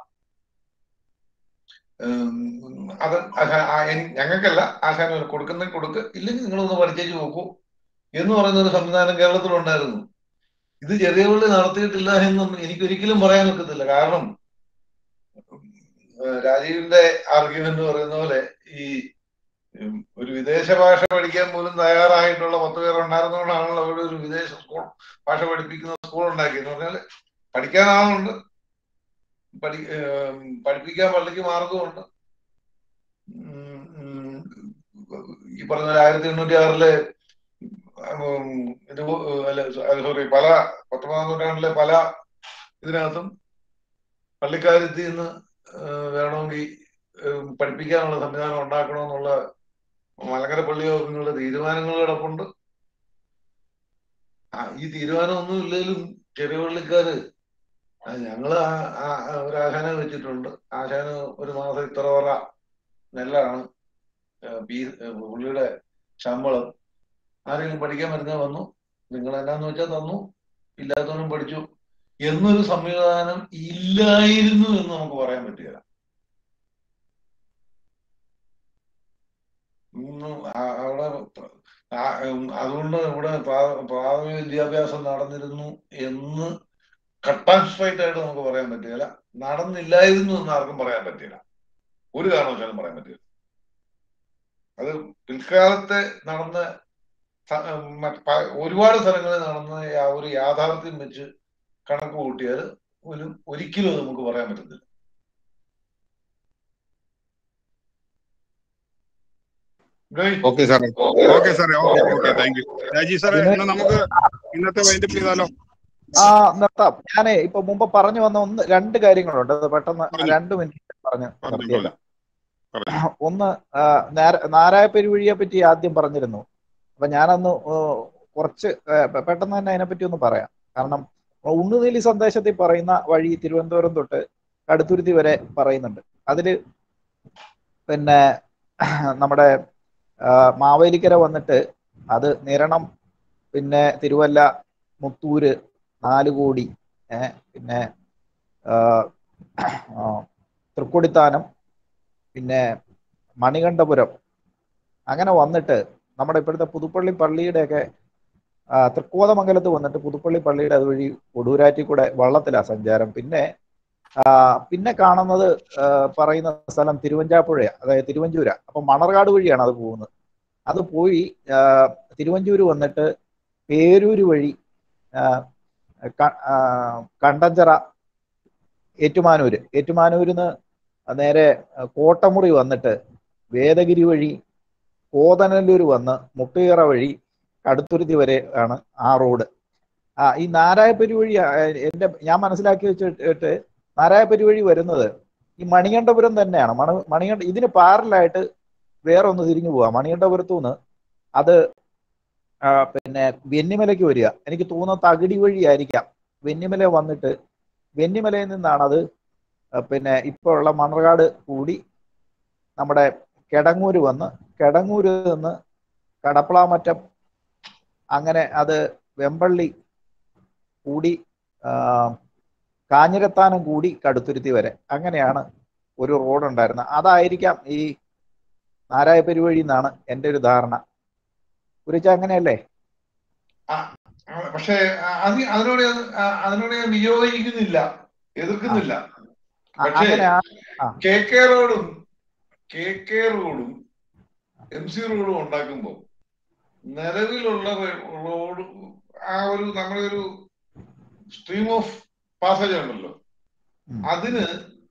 ഉം, അത് ആശാ- ആ, എനി- ഞങ്ങൾക്കല്ല ആശാന് കൊടുക്കുന്ന കൊടുക്ക് ഇല്ലെങ്കിൽ നിങ്ങളൊന്ന് പഠിച്ചേച്ച് നോക്കൂ എന്ന് പറയുന്ന ഒരു സംവിധാനം കേരളത്തിലുണ്ടായിരുന്നു ഇത് ചെറിയ പള്ളി നടത്തിയിട്ടില്ല എന്നൊന്നും എനിക്ക് ഒരിക്കലും പറയാൻ ഒക്കത്തില്ല കാരണം ഉം, രാജീവിന്റെ ആർഗ്യുമെന്റ് പറയുന്ന പോലെ ഈ ഉം, ഒരു വിദേശ ഭാഷ പഠിക്കാൻ പോലും തയ്യാറായിട്ടുള്ള പത്ത് പേർ ഉണ്ടായിരുന്നതുകൊണ്ടാണല്ലോ അവിടെ ഒരു വിദേശ സ്കൂൾ ഭാഷ പഠിപ്പിക്കുന്ന സ്കൂൾ ഉണ്ടാക്കിയെന്ന് പറഞ്ഞാല് പഠിക്കാൻ ആളുണ്ട് പഠി ഏം, പഠിപ്പിക്കാൻ പള്ളിക്ക് മാർഗമുണ്ട് ഉം, ഉം, ഈ പറഞ്ഞ പോലെ ആയിരത്തി എണ്ണൂറ്റി ആറിലെ ഉം, ഇത് പോ- അല്ല സോറി പല പത്തൊമ്പതാം നൂറ്റാണ്ടിലെ പല ഇതിനകത്തും പള്ളിക്കാരത്തിൽ നിന്ന് ഏഹ്, വേണമെങ്കിൽ ഏഹ്, പഠിപ്പിക്കാനുള്ള സംവിധാനം ഉണ്ടാക്കണമെന്നുള്ള മലങ്കര പള്ളി യോഗങ്ങളുടെ തീരുമാനങ്ങൾ കിടപ്പുണ്ട് ആ ഈ തീരുമാനം ഒന്നും ഇല്ലെങ്കിലും ചെറിയ പള്ളിക്കാര് ആ, ഞങ്ങള് ആ- ആ- ആ ഒരു ആശാനെ വെച്ചിട്ടുണ്ട് ആശാന് ഒരു മാസം ഇത്ര പറ നെല്ലാണ് ഏഹ്, പീ- ഏഹ്, പുള്ളിയുടെ ശമ്പളം ആരെങ്കിലും പഠിക്കാൻ വരുന്ന വന്നു നിങ്ങൾ എന്നാന്ന് വെച്ചാൽ തന്നു ഇല്ലാത്തവനും പഠിച്ചു എന്നൊരു സംവിധാനം ഇല്ലായിരുന്നു എന്ന് നമുക്ക് പറയാൻ പറ്റുകയില്ല ഉം, ആ- അവിടെ പ്ര- ആ- ഉം, അതുകൊണ്ട് ഇവിടെ പ്രാ- പ്രാഥമിക വിദ്യാഭ്യാസം നടന്നിരുന്നു എന്ന് കട്ട് ആൻഡ് സ്ട്രൈറ്റ് ആയിട്ട് നമുക്ക് പറയാൻ പറ്റുകയില്ല നടന്നില്ലായിരുന്നു എന്ന് ആർക്കും പറയാൻ പറ്റില്ല ഒരു കാരണവശാലും പറയാൻ പറ്റില്ല അത് പിൽക്കാലത്തെ നടന്ന സ- ഉം, മറ്റ് പ- ഒരുപാട് സ്ഥലങ്ങളിൽ നടന്ന ആ ഒരു യാഥാർത്ഥ്യം വെച്ച് കണക്ക് കൂട്ടിയാൽ ഒരു ഒരിക്കലും അത് നമുക്ക് പറയാൻ പറ്റത്തില്ല ഗോയി. ഓക്കെ സാറേ ഓക്കെ സാറേ okay okay thank you Rajeev സാറേ എന്നാ നമുക്ക് ഇന്നത്തെ വൈൻഡപ്പ് ചെയ്താലോ ആ നിർത്താം ഞാനേ ഇപ്പൊ മുമ്പ് പറഞ്ഞു വന്ന ഒന്ന് രണ്ട് കാര്യങ്ങളുണ്ട് അത് പെട്ടെന്ന് പറഞ്ഞു. രണ്ട് മിനിറ്റ് പറഞ്ഞു പറഞ്ഞു നിർത്തിയേക്കാം പറഞ്ഞു ഒന്ന് ആ, നാര- നാരായപ്പെരുവഴിയെ പറ്റി ആദ്യം പറഞ്ഞിരുന്നു അപ്പൊ ഞാനന്ന് ഏ, കുറച്ച് ഏ, പെ- പെട്ടെന്ന് തന്നെ അതിനെപ്പറ്റി ഒന്ന് പറയാം കാരണം ഉണ്ണുനീലി സന്ദേശത്തിൽ പറയുന്ന വഴി തിരുവനന്തപുരം തൊട്ട് കടുത്തുരുത്തി വരെ പറയുന്നുണ്ട് അതില് പിന്നെ നമ്മുടെ ആ, മാവേലിക്കര വന്നിട്ട് അത് നിരണം പിന്നെ തിരുവല്ല മുത്തൂര് നാലുകോടി ഏ, പിന്നെ ആ, ആ, തൃക്കൊടിത്താനം പിന്നെ മണികണ്ഠപുരം അങ്ങനെ വന്നിട്ട് നമ്മുടെ ഇപ്പോഴത്തെ പുതുപ്പള്ളി പള്ളിയുടെയൊക്കെ ആ, തൃക്കോതമംഗലത്ത് വന്നിട്ട് പുതുപ്പള്ളി പള്ളിയുടെ അതുവഴി ഒടൂരാറ്റി കൂടെ വള്ളത്തിലാ സഞ്ചാരം പിന്നെ ആ, പിന്നെ കാണുന്നത് ആ, പറയുന്ന സ്ഥലം തിരുവഞ്ചാപ്പുഴയാ അതായത് തിരുവഞ്ചൂര അപ്പൊ മണർകാട് വഴിയാണ് അത് പോകുന്നത് അത് പോയി ആ, തിരുവഞ്ചൂര് വന്നിട്ട് പേരൂര് വഴി ആ, ക- ആ, കണ്ടഞ്ചിറ ഏറ്റുമാനൂര് ഏറ്റുമാനൂരിന്ന് നേരെ കോട്ടമുറി വന്നിട്ട് വേദഗിരി വഴി കോതനല്ലൂർ വന്ന് മുട്ടുകയറ വഴി കടുത്തുരുത്തി വരെ ആണ് ആ റോഡ് ആ ഈ നാരായപ്പരി വഴി ആ, എന്റെ ഞാൻ മനസ്സിലാക്കി വെച്ചിട്ട് നാരായപ്പരി വഴി വരുന്നത് ഈ മണികണ്ഠപുരം തന്നെയാണ് മണ മണികണ്ഠ ഇതിന് പാരലായിട്ട് വേറെ ഒന്ന് തിരിഞ്ഞു പോവാ മണികണ്ഠപുരത്തു നിന്ന് അത് ആ, പിന്നെ വെന്നിമലയ്ക്ക് വരിക എനിക്ക് തോന്നുന്നത് തകിടി വഴി ആയിരിക്കാം വെന്നിമല വന്നിട്ട് വെന്നിമലയിൽ നിന്നാണ് അത് ആ, പിന്നെ ഇപ്പോൾ ഉള്ള മണർകാട് കൂടി നമ്മുടെ കിടങ്ങൂര് വന്ന് കിടങ്ങൂര് നിന്ന് കടപ്പളാമറ്റം അങ്ങനെ അത് വെമ്പള്ളി കൂടി ആ, കാഞ്ഞിരത്താനം കൂടി കടുത്തുരുത്തി വരെ അങ്ങനെയാണ് ഒരു റോഡ് ഉണ്ടായിരുന്നു അതായിരിക്കാം ഈ നാരായ പെരുവഴി എന്നാണ് എൻ്റെ ഒരു ധാരണ കുറിച്ച് അങ്ങനെയല്ലേ ആ, പക്ഷേ ആ, അത് അതിനോട് ഞാൻ ആ, അതിനോട് ഞാൻ വിയോജിക്കുന്നില്ല എതിർക്കുന്നില്ല അ- പക്ഷേ അങ്ങനെ ആ- കെ കെ റോഡും കെ കെ റോഡും എം സി റോഡും ഉണ്ടാക്കുമ്പോൾ നിലവിലുള്ള റേ- റോഡ് ആ ഒരു നമ്മുടെ ഒരു സ്ട്രീം ഓഫ് പാസേജ് ഉണ്ടല്ലോ ഉം. അതിന്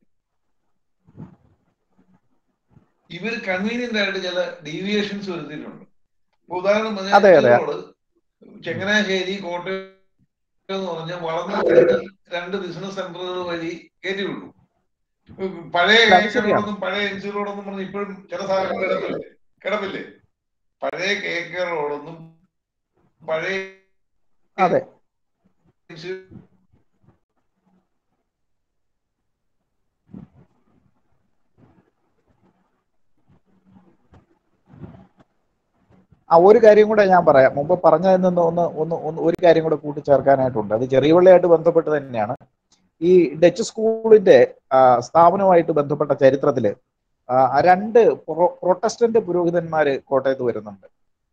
ഇവര് കൺവീനിയന്റ് ആയിട്ട് ചില ഡീവിയേഷൻസ് വരുത്തിയിട്ടുണ്ട് ഇപ്പൊ ഉദാഹരണം പറഞ്ഞാൽ അതെ, അതെ. ഈ റോഡ് ചെങ്ങനാശ്ശേരി കോട്ടയം എന്ന് പറഞ്ഞാൽ വളർന്ന വഴി രണ്ട് ബിസിനസ് സെന്ററുകൾ വഴി കയറ്റി വിട്ടു പഴയ അത് കെ ശരിയാണ്. റോഡൊന്നും പഴയ എം സി റോഡൊന്നും പറഞ്ഞ് ഇപ്പോഴും ചില സാധനങ്ങൾ കിടപ്പില്ലേ കിടപ്പില്ലേ പഴയ കെ കെ റോഡൊന്നും പഴയ അതെ MC ആ ഒരു കാര്യം കൂടെ ഞാൻ പറയാം മുമ്പ് പറഞ്ഞതിൽ നിന്ന് ഒന്ന് ഒന്ന് ഒന്ന് ഒരു കാര്യം കൂടെ കൂട്ടിച്ചേർക്കാനായിട്ടുണ്ട് അത് ചെറിയപള്ളിയായിട്ട് ബന്ധപ്പെട്ട് തന്നെയാണ് ഈ ഡച്ച് സ്കൂളിന്റെ ആ, സ്ഥാപനവുമായിട്ട് ബന്ധപ്പെട്ട ചരിത്രത്തില് ആ, രണ്ട് പ്രൊ- പ്രൊട്ടസ്റ്റന്റ് പുരോഹിതന്മാര് കോട്ടയത്ത് വരുന്നുണ്ട്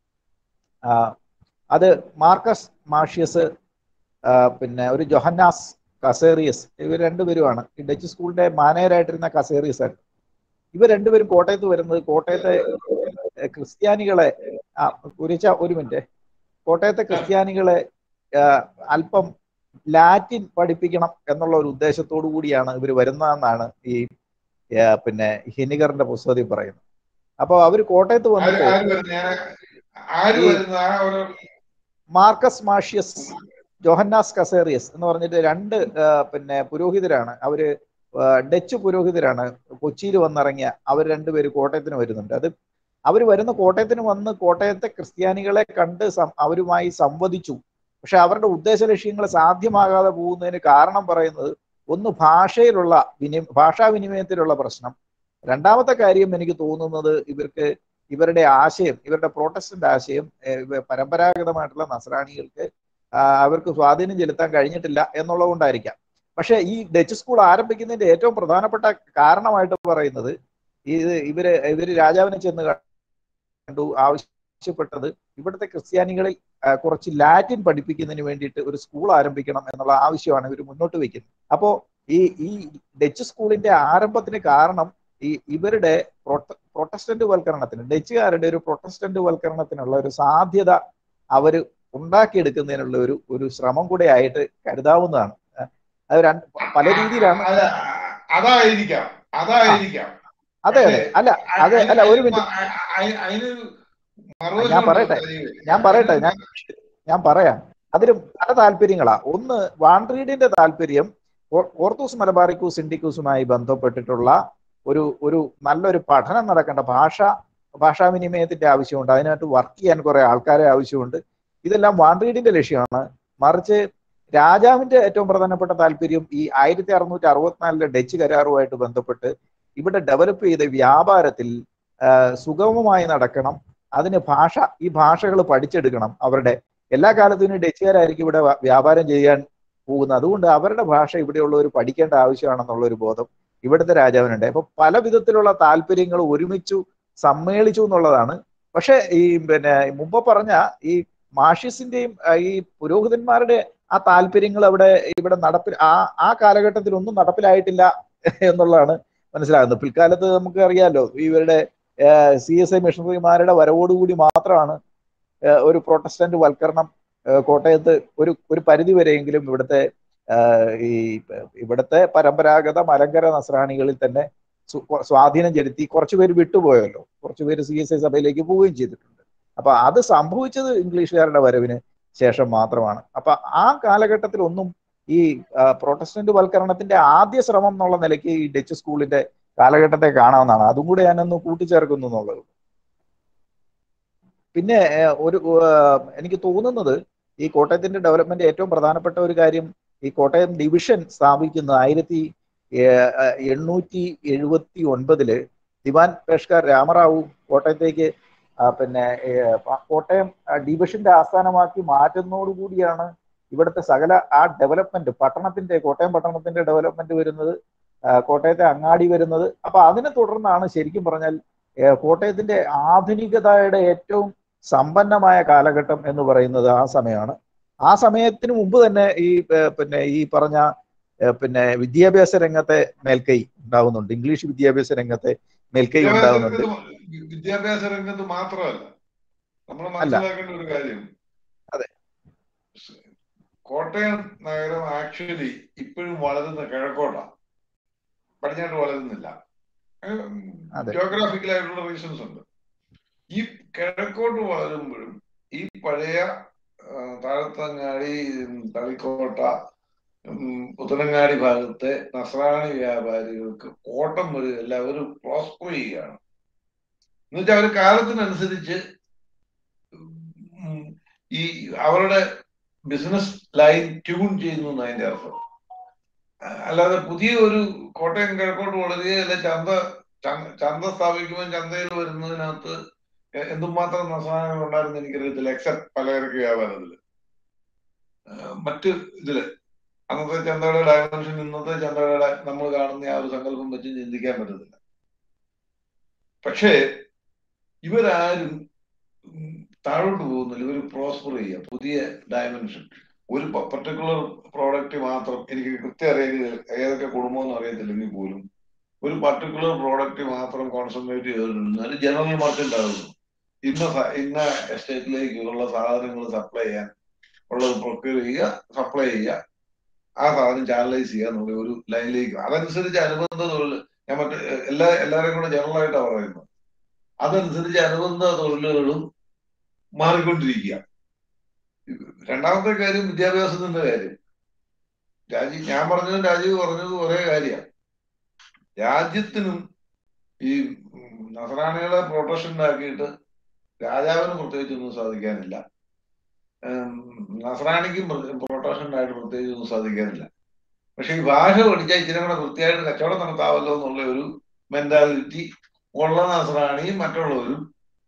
ആ, അത് മാർക്കസ് മാഷ്യസ് ആ, പിന്നെ ഒരു ജൊഹന്നാസ് കസേറിയസ് ഇവർ രണ്ടുപേരുമാണ് ഈ ഡച്ച് സ്കൂളിന്റെ മാനേജരായിട്ടിരുന്ന കസേറിയസ് ആണ് ഇവർ രണ്ടുപേരും കോട്ടയത്ത് വരുന്നത് കോട്ടയത്തെ എഹ്, ക്രിസ്ത്യാനികളെ ആ കുരിച്ച ഒരു മിനിറ്റ് കോട്ടയത്തെ ക്രിസ്ത്യാനികളെ ആ, അല്പം ലാറ്റിൻ പഠിപ്പിക്കണം എന്നുള്ള ഒരു ഉദ്ദേശത്തോടു കൂടിയാണ് ഇവർ വരുന്നതെന്നാണ് ഈ ആ, പിന്നെ ഹിനിഗറിന്റെ പുസ്തകത്തിൽ പറയുന്നത് അപ്പോൾ അവർ കോട്ടയത്ത് ആര് വന്നപ്പോൾ ആര് വരുന്ന ഞാൻ ആര് ഈ- വരുന്ന ആ ഒരു മാർക്കസ് മാഷ്യസ് ജോഹന്നാസ് കസേറിയസ് എന്ന് പറഞ്ഞിട്ട് രണ്ട് ആ, പിന്നെ പുരോഹിതരാണ് അവര് ആ, ഡച്ച് പുരോഹിതരാണ് കൊച്ചിയിൽ വന്നിറങ്ങിയ അവർ രണ്ടുപേര് കോട്ടയത്തിന് വരുന്നുണ്ട് അത് അവർ വരുന്ന കോട്ടയത്തിന് വന്ന് കോട്ടയത്തെ ക്രിസ്ത്യാനികളെ കണ്ട് സം- അവരുമായി സംവദിച്ചു പക്ഷെ അവരുടെ ഉദ്ദേശ ലക്ഷ്യങ്ങൾ സാധ്യമാകാതെ പോകുന്നതിന് കാരണം പറയുന്നത് ഒന്ന് ഭാഷയിലുള്ള വിനി ഭാഷാവിനിമയത്തിലുള്ള പ്രശ്നം രണ്ടാമത്തെ കാര്യം എനിക്ക് തോന്നുന്നത് ഇവർക്ക് ഇവരുടെ ആശയം ഇവരുടെ പ്രോട്ടസ്റ്റന്റ് ആശയം ഏഹ്, ഇവ പരമ്പരാഗതമായിട്ടുള്ള നസ്രാണികൾക്ക് ആ, അവർക്ക് സ്വാധീനം ചെലുത്താൻ കഴിഞ്ഞിട്ടില്ല എന്നുള്ളത് കൊണ്ടായിരിക്കാം പക്ഷെ ഈ ഡച്ച് സ്കൂൾ ആരംഭിക്കുന്നതിന്റെ ഏറ്റവും പ്രധാനപ്പെട്ട കാരണമായിട്ട് പറയുന്നത് ഇത് ഇവര് ഇവര് രാജാവിനെ ചെന്ന് കണ്ടു ആവശ്യപ്പെട്ടത് ഇവിടുത്തെ ക്രിസ്ത്യാനികളിൽ ആ, കുറച്ച് ലാറ്റിൻ പഠിപ്പിക്കുന്നതിന് വേണ്ടിയിട്ട് ഒരു സ്കൂൾ ആരംഭിക്കണം എന്നുള്ള ആവശ്യമാണ് ഇവർ മുന്നോട്ട് വയ്ക്കുന്നത് അപ്പോ ഈ ഈ ഡച്ച് സ്കൂളിന്റെ ആരംഭത്തിന് കാരണം ഈ ഇവരുടെ പ്രൊട്ട- പ്രൊട്ടസ്റ്റന്റ് വൽക്കരണത്തിന് ഡച്ചുകാരുടെ ഒരു പ്രൊട്ടസ്റ്റന്റ് വൽക്കരണത്തിനുള്ള ഒരു സാധ്യത അവര് ഉണ്ടാക്കിയെടുക്കുന്നതിനുള്ള ഒരു ഒരു ശ്രമം കൂടെ ആയിട്ട് കരുതാവുന്നതാണ് ഏഹ് അത് രണ്ട് പല രീതിയിലാണ് അല്ല, അതായിരിക്കാം അതായിരിക്കാം അതെ അതെ അല്ല അതെ അല്ല ഒരു മിനിറ്റ് അതിന് ഞാൻ പറയട്ടെ. ഞാൻ പറയട്ടെ ഞാൻ ഞാൻ പറയാം അതിന് പല താല്പര്യങ്ങളാ ഒന്ന് വാൻഡ്രീഡിന്റെ താല്പര്യം ഓ- ഓർത്തൂസ് മലബാറിക്കൂസ് ഇൻഡിക്കൂസുമായി ബന്ധപ്പെട്ടിട്ടുള്ള ഒരു ഒരു നല്ലൊരു പഠനം നടക്കേണ്ട ഭാഷ ഭാഷാവിനിമയത്തിന്റെ ആവശ്യമുണ്ട് അതിനായിട്ട് വർക്ക് ചെയ്യാൻ കുറെ ആൾക്കാരെ ആവശ്യമുണ്ട് ഇതെല്ലാം വാൻഡ്രീഡിന്റെ ലക്ഷ്യമാണ് മറിച്ച് രാജാവിന്റെ ഏറ്റവും പ്രധാനപ്പെട്ട താല്പര്യം ഈ ആയിരത്തി അറുന്നൂറ്റി അറുപത്തിനാലിലെ ഡച്ച് കരാറുമായിട്ട് ബന്ധപ്പെട്ട് ഇവിടെ ഡെവലപ്പ് ചെയ്ത വ്യാപാരത്തിൽ ആ, സുഗമമായി നടക്കണം അതിന് ഭാഷ ഈ ഭാഷകൾ പഠിച്ചെടുക്കണം അവരുടെ എല്ലാ കാലത്തും ഇനി ഡച്ചുകാരായിരിക്കും ഇവിടെ വ- വ്യാപാരം ചെയ്യാൻ പോകുന്നത് അതുകൊണ്ട് അവരുടെ ഭാഷ ഇവിടെയുള്ളവർ പഠിക്കേണ്ട ആവശ്യമാണെന്നുള്ള ഒരു ബോധം ഇവിടുത്തെ രാജാവിനുണ്ട് അപ്പൊ പല വിധത്തിലുള്ള താല്പര്യങ്ങൾ ഒരുമിച്ചു സമ്മേളിച്ചു എന്നുള്ളതാണ് പക്ഷെ ഈ പിന്നെ മുമ്പ് പറഞ്ഞ ഈ മാഷിസിന്റെയും ആ, ഈ പുരോഹിതന്മാരുടെ ആ താല്പര്യങ്ങൾ അവിടെ ഇവിടെ നടപ്പിൽ ആ ആ കാലഘട്ടത്തിൽ ഒന്നും നടപ്പിലായിട്ടില്ല എന്നുള്ളതാണ് മനസ്സിലാകുന്നത് പിൽക്കാലത്ത് നമുക്ക് അറിയാലോ ഇവരുടെ സി എസ് ഐ മിഷണറിമാരുടെ വരവോടുകൂടി മാത്രമാണ് ഏഹ് ഒരു പ്രൊട്ടസ്റ്റന്റ് വൽക്കരണം ഏഹ് കോട്ടയത്ത് ഒരു ഒരു പരിധി വരെയെങ്കിലും ഇവിടുത്തെ ഏഹ് ഈ ഇവിടുത്തെ പരമ്പരാഗത മലങ്കര നസ്രാണികളിൽ തന്നെ സു- സ്വാധീനം ചെലുത്തി കുറച്ചു പേര് വിട്ടുപോയല്ലോ കുറച്ചു പേര് സി എസ് ഐ സഭയിലേക്ക് പോവുകയും ചെയ്തിട്ടുണ്ട് അപ്പൊ അത് സംഭവിച്ചത് ഇംഗ്ലീഷുകാരുടെ വരവിന് ശേഷം മാത്രമാണ് അപ്പൊ ആ കാലഘട്ടത്തിൽ ഒന്നും ഈ ആ, പ്രൊട്ടസ്റ്റന്റ് വൽക്കരണത്തിന്റെ ആദ്യ ശ്രമം എന്നുള്ള നിലയ്ക്ക് ഈ ഡച്ച് സ്കൂളിന്റെ കാലഘട്ടത്തെ കാണാവുന്നതാണ് അതും കൂടെ ഞാനൊന്ന് കൂട്ടിച്ചേർക്കുന്നു എന്നുള്ളത് പിന്നെ ഏഹ്, ഒരു ഏഹ്, എനിക്ക് തോന്നുന്നത് ഈ കോട്ടയത്തിന്റെ ഡെവലപ്മെന്റ് ഏറ്റവും പ്രധാനപ്പെട്ട ഒരു കാര്യം ഈ കോട്ടയം ഡിവിഷൻ സ്ഥാപിക്കുന്ന ആയിരത്തി ഏഹ്, ഏഹ്, എണ്ണൂറ്റി എഴുപത്തി ഒൻപതില് ദിവാൻ പേഷ്കാർ രാമറാവു കോട്ടയത്തേക്ക് ആ, പിന്നെ ഏഹ്, പ- കോട്ടയം ആ, ഡിവിഷന്റെ ആസ്ഥാനമാക്കി മാറ്റുന്നതോടുകൂടിയാണ് ഇവിടുത്തെ സകല ആ ഡെവലപ്മെന്റ് പട്ടണത്തിന്റെ കോട്ടയം പട്ടണത്തിന്റെ ഡെവലപ്മെന്റ് വരുന്നത് ആ, കോട്ടയത്തെ അങ്ങാടി വരുന്നത് അപ്പൊ അതിനെ തുടർന്നാണ് ശരിക്കും പറഞ്ഞാൽ ഏ, കോട്ടയത്തിന്റെ ആധുനികതയുടെ ഏറ്റവും സമ്പന്നമായ കാലഘട്ടം എന്ന് പറയുന്നത് ആ സമയമാണ് ആ സമയത്തിന് മുമ്പ് തന്നെ ഈ ഏ, പിന്നെ ഈ പറഞ്ഞ ഏ, പിന്നെ വിദ്യാഭ്യാസ രംഗത്തെ മേൽക്കൈ ഉണ്ടാകുന്നുണ്ട് ഇംഗ്ലീഷ് വിദ്യാഭ്യാസ രംഗത്തെ മേൽക്കൈ വിദ്യാഭ്യാസ ഉണ്ടാകുന്നുണ്ട് രംഗത്ത് വിദ്യാഭ്യാസ രംഗത്ത് മാത്രമല്ല നമ്മൾ മനസ്സിലാക്കേണ്ട ഒരു കാര്യം അതെ. കോട്ടയം നഗരം ആക്ച്വലി ഇപ്പോഴും വളരുന്ന കിഴക്കോട്ടാണ് പടിഞ്ഞാട്ട് വളരുന്നില്ല അതെ. ജോഗ്രാഫിക്കലായിട്ടുള്ള റീസൺസ് ഉണ്ട് ഈ കിഴക്കോട്ട് വളരുമ്പോഴും ഈ പഴയ ആ, താഴത്തങ്ങാടി ഉം, തളിക്കോട്ട ഉം, പുത്തനങ്ങാടി ഭാഗത്തെ നസ്രാണി വ്യാപാരികൾക്ക് ഓട്ടം വരികയല്ല അവർ പ്രോസ്പർ ചെയ്യുകയാണ് എന്നുവെച്ചാൽ അവർ കാലത്തിനനുസരിച്ച് ഉം, ഈ അവരുടെ ബിസിനസ് ലൈൻ ട്യൂൺ ചെയ്യുന്നു എന്ന് അതിന്റെ അർത്ഥം അ- അല്ലാതെ പുതിയ ഒരു കോട്ടയം കിഴക്കോട്ട് വളരുകയല്ല ചന്ത ചന്ത ചന്ത സ്ഥാപിക്കുമ്പോൾ ചന്തയിൽ വരുന്നതിനകത്ത് എ- എന്തുമാത്രം നസാനങ്ങൾ ഉണ്ടായിരുന്നു എനിക്കറിയത്തില്ല എക്സെപ്റ്റ് പലചരക്ക് വ്യാപാരത്തില് ഏഹ് മറ്റ് ഇതില് അന്നത്തെ ചന്തയുടെ ഡയമെൻഷൻ ഇന്നത്തെ ചന്തയുടെ നമ്മൾ കാണുന്ന ആ ഒരു സങ്കല്പം വെച്ച് ചിന്തിക്കാൻ പറ്റത്തില്ല പക്ഷേ ഇവരാരും ഉം, താഴോട്ട് പോകുന്നില്ല ഇവർ പ്രോസ്പർ ചെയ്യുക പുതിയ ഡയമെൻഷൻ ഒരു പർട്ടിക്കുലർ പ്രോഡക്റ്റ് മാത്രം എനിക്ക് കൃത്യം അറിയാൻ ഏതൊക്കെ കുടുംബമെന്ന് അറിയത്തില്ലെങ്കിൽ പോലും ഒരു പർട്ടിക്കുലർ പ്രോഡക്റ്റ് മാത്രം കോൺസെൻട്രേറ്റ് ചെയ്തിരുന്നാൽ ജനറൽ മാർക്കറ്റ് ആകുന്നു ഇന്ന സ- ഇന്ന എസ്റ്റേറ്റിലേക്കുള്ള സാധനങ്ങൾ സപ്ലൈ ചെയ്യാൻ ഉള്ളത് പ്രൊക്യൂർ ചെയ്യുക സപ്ലൈ ചെയ്യുക ആ സാധനം ചാനലൈസ് ചെയ്യുക എന്നുള്ള ഒരു ലൈനിലേക്ക് അതനുസരിച്ച് അനുബന്ധ തൊഴിൽ ഞാൻ മറ്റേ എല്ലാ എല്ലാവരെയും കൂടെ ജനറൽ ആയിട്ടാണ് പറയുന്നത് അതനുസരിച്ച് അനുബന്ധ തൊഴിലുകളും മാറിക്കൊണ്ടിരിക്കുക രണ്ടാമത്തെ കാര്യം വിദ്യാഭ്യാസത്തിന്റെ കാര്യം രാജീവ് ഞാൻ പറഞ്ഞതും രാജീവ് പറഞ്ഞതും ഒരേ കാര്യമാണ് രാജ്യത്തിനും ഈ ഉം, നസറാണികളെ പ്രൊട്ടക്ഷനിലാക്കിയിട്ട് രാജാവിന് പ്രത്യേകിച്ചൊന്നും സാധിക്കാനില്ല ഉം, നസറാണിക്കും പ്രൊട്ടക്ഷനായിട്ട് പ്രത്യേകിച്ചൊന്നും സാധിക്കാനില്ല പക്ഷെ ഈ ഭാഷ പഠിച്ചാൽ ഇച്ചിരി കൂടെ വൃത്തിയായിട്ട് കച്ചവടം നടത്താമല്ലോ എന്നുള്ള ഒരു മെന്റാലിറ്റി ഉള്ള നസറാണിയും മറ്റുള്ളവരും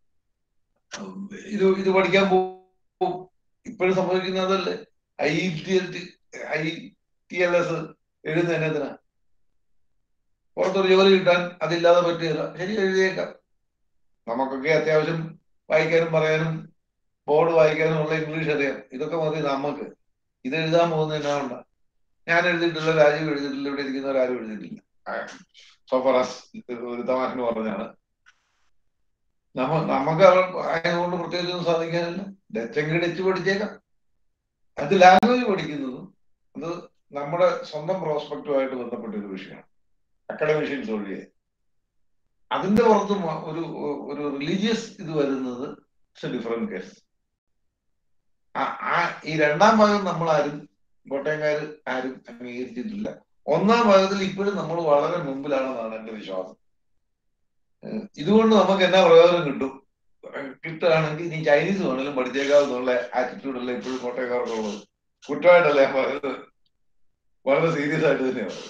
ഉം, ഇത് ഇത് പഠിക്കാൻ പോകും ഇപ്പോഴും സംഭവിക്കുന്നതല്ലേ I T L I T L S എഴുതുന്നതിനെത്തിനാ പുറത്തൊരു ജോലി കിട്ടാൻ അതില്ലാതെ പറ്റുകയില്ല ശരി എഴുതിയേക്കാം നമുക്കൊക്കെ അത്യാവശ്യം വായിക്കാനും പറയാനും ബോർഡ് വായിക്കാനും ഉള്ള ഇംഗ്ലീഷ് അറിയാം ഇതൊക്കെ മതി നമുക്ക് ഇത് എഴുതാൻ പോകുന്ന എന്നാ ഉണ്ടാ ഞാൻ എഴുതിയിട്ടില്ല രാജീവ് എഴുതിയിട്ടില്ല ഇവിടെ ഇരിക്കുന്നവരാരും എഴുതിയിട്ടില്ല സോഫറാസ് ഒരു തമാശന് പറഞ്ഞാണ് നമ്മ നമുക്ക് അവർ ആയതുകൊണ്ട് പ്രത്യേകിച്ചൊന്നും സാധിക്കാനില്ല ഡച്ചെങ്കിൽ ഡച്ച് പഠിച്ചേക്കാം അത് ലാംഗ്വേജ് പഠിക്കുന്നതും അത് നമ്മുടെ സ്വന്തം പ്രോസ്പെക്റ്റുമായിട്ട് ബന്ധപ്പെട്ട ഒരു വിഷയമാണ് അക്കാഡമിഷ്യൻസ് ഒഴികെ അതിന്റെ പുറത്ത് മ- ഒരു ഒരു റിലീജിയസ് ഇത് വരുന്നത് ഇറ്റ്സ് എ ഡിഫറെന്റ് കേസ് ആ ഈ രണ്ടാം ഭാഗം നമ്മൾ ആരും കോട്ടയംകാർ ആരും അംഗീകരിച്ചിട്ടില്ല ഒന്നാം ഭാഗത്തിൽ ഇപ്പോഴും നമ്മൾ വളരെ മുമ്പിലാണെന്നാണ് എന്റെ വിശ്വാസം ഏഹ് ഇതുകൊണ്ട് നമുക്ക് എന്നാ പ്രയോജനം കിട്ടും ഏഹ് കിട്ടുകയാണെങ്കിൽ ഇനി ചൈനീസ് വേണമെങ്കിലും പഠിച്ചേക്കാവുന്നുള്ള ആറ്റിറ്റ്യൂഡല്ല ഇപ്പോഴും കോട്ടയക്കാർക്കുള്ളത് കുറ്റമായിട്ടല്ല ഞാൻ പറയുന്നത് വളരെ സീരിയസ് ആയിട്ട് തന്നെയാണ് പറയുന്നത്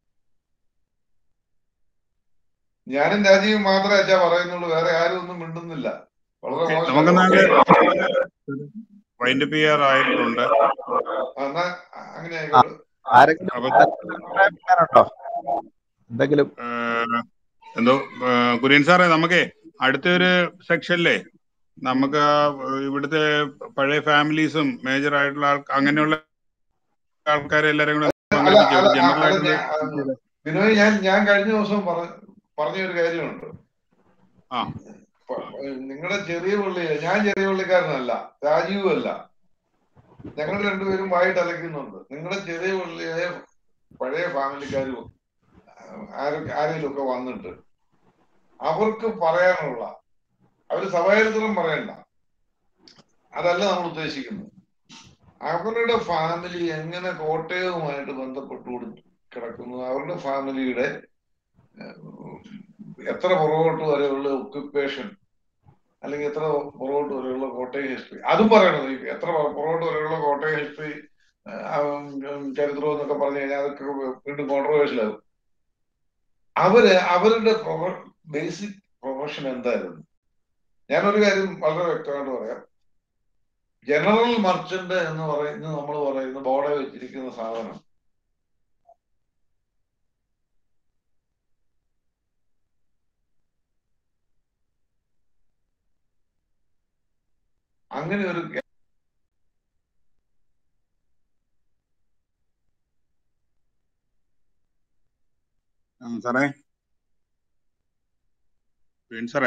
ഞാനും രാജീവും മാത്രമേ അച്ഛാ പറയുന്നുള്ളൂ വേറെ ആരും ഒന്നും മിണ്ടുന്നില്ല വളരെ ഓക്കേ, മോശം നമുക്കെന്നാല് വൈൻഡപ്പ് ചെയ്യാറായിട്ടുണ്ട് എന്നാ അങ്ങനെ ആയിക്കോട്ടെ ആരെങ്കിലും അപ്പൊ ആരെങ്കിലും അഭിപ്രായം പറയാനുണ്ടോ എന്തെങ്കിലും ഏഹ്, എന്തോ ഏഹ്, കുര്യൻ സാറേ നമുക്കേ അടുത്ത ഒരു സെക്ഷനിലെ നമുക്ക് ആ, ഇവിടുത്തെ പഴയ ഫാമിലീസും മേജർ ആയിട്ടുള്ള ആൾ അങ്ങനെയുള്ള ആൾക്കാരെ എല്ലാരും കൂടെ അല്ല പങ്കെടുപ്പിച്ച് അല്ല ഒരു ജനറൽ അല്ല ആയിട്ടുള്ള ഞാൻ- ബിനോയ് ഞാൻ ഞാൻ കഴിഞ്ഞ ദിവസം പറ- പറഞ്ഞ ഒരു കാര്യമുണ്ട് ആ. നിങ്ങളുടെ ചെറിയ പള്ളിയില് ഞാൻ ചെറിയ പള്ളിക്കാരനല്ല രാജീവും അല്ല ഞങ്ങൾ രണ്ടുപേരും വായിട്ട് അലയ്ക്കുന്നുണ്ട് നിങ്ങളുടെ ചെറിയ പള്ളിയിലെ പഴയ ഫാമിലിക്കാരും ആരും ആരെങ്കിലും ഒക്കെ വന്നിട്ട് അവർക്ക് പറയാനുള്ള അവര് സഭാചരിത്രം പറയണ്ട അതല്ല നമ്മൾ ഉദ്ദേശിക്കുന്നത് അവരുടെ ഫാമിലി എങ്ങനെ കോട്ടയവുമായിട്ട് ബന്ധപ്പെട്ടു കൊടു- കിടക്കുന്നു അവരുടെ ഫാമിലിയുടെ ഏഹ്, എത്ര പുറകോട്ട് വരെയുള്ള ഒക്യുപ്പേഷൻ അല്ലെങ്കിൽ എത്ര പുറകോട്ട് വരെയുള്ള കോട്ടയം ഹിസ്റ്ററി അതും പറയണത് ഈ എത്ര പുറകോട്ട് വരെയുള്ള കോട്ടയം ഹിസ്റ്ററി ചരിത്രം എന്നൊക്കെ പറഞ്ഞു കഴിഞ്ഞാൽ അതൊക്കെ വീണ്ടും കോൺട്രവേഴ്ഷ്യലാകും അവര് അവരുടെ ബേസിക് പ്രൊഫഷൻ എന്തായിരുന്നു ഞാനൊരു കാര്യം വളരെ വ്യക്തമായിട്ട് പറയാം ജനറൽ മർച്ചന്റ് എന്ന് പറയുന്ന നമ്മൾ പറയുന്ന ബോർഡെ വെച്ചിരിക്കുന്ന സാധനം അങ്ങനെ ഒരു ആ, സാറേ വീൺ സാറേ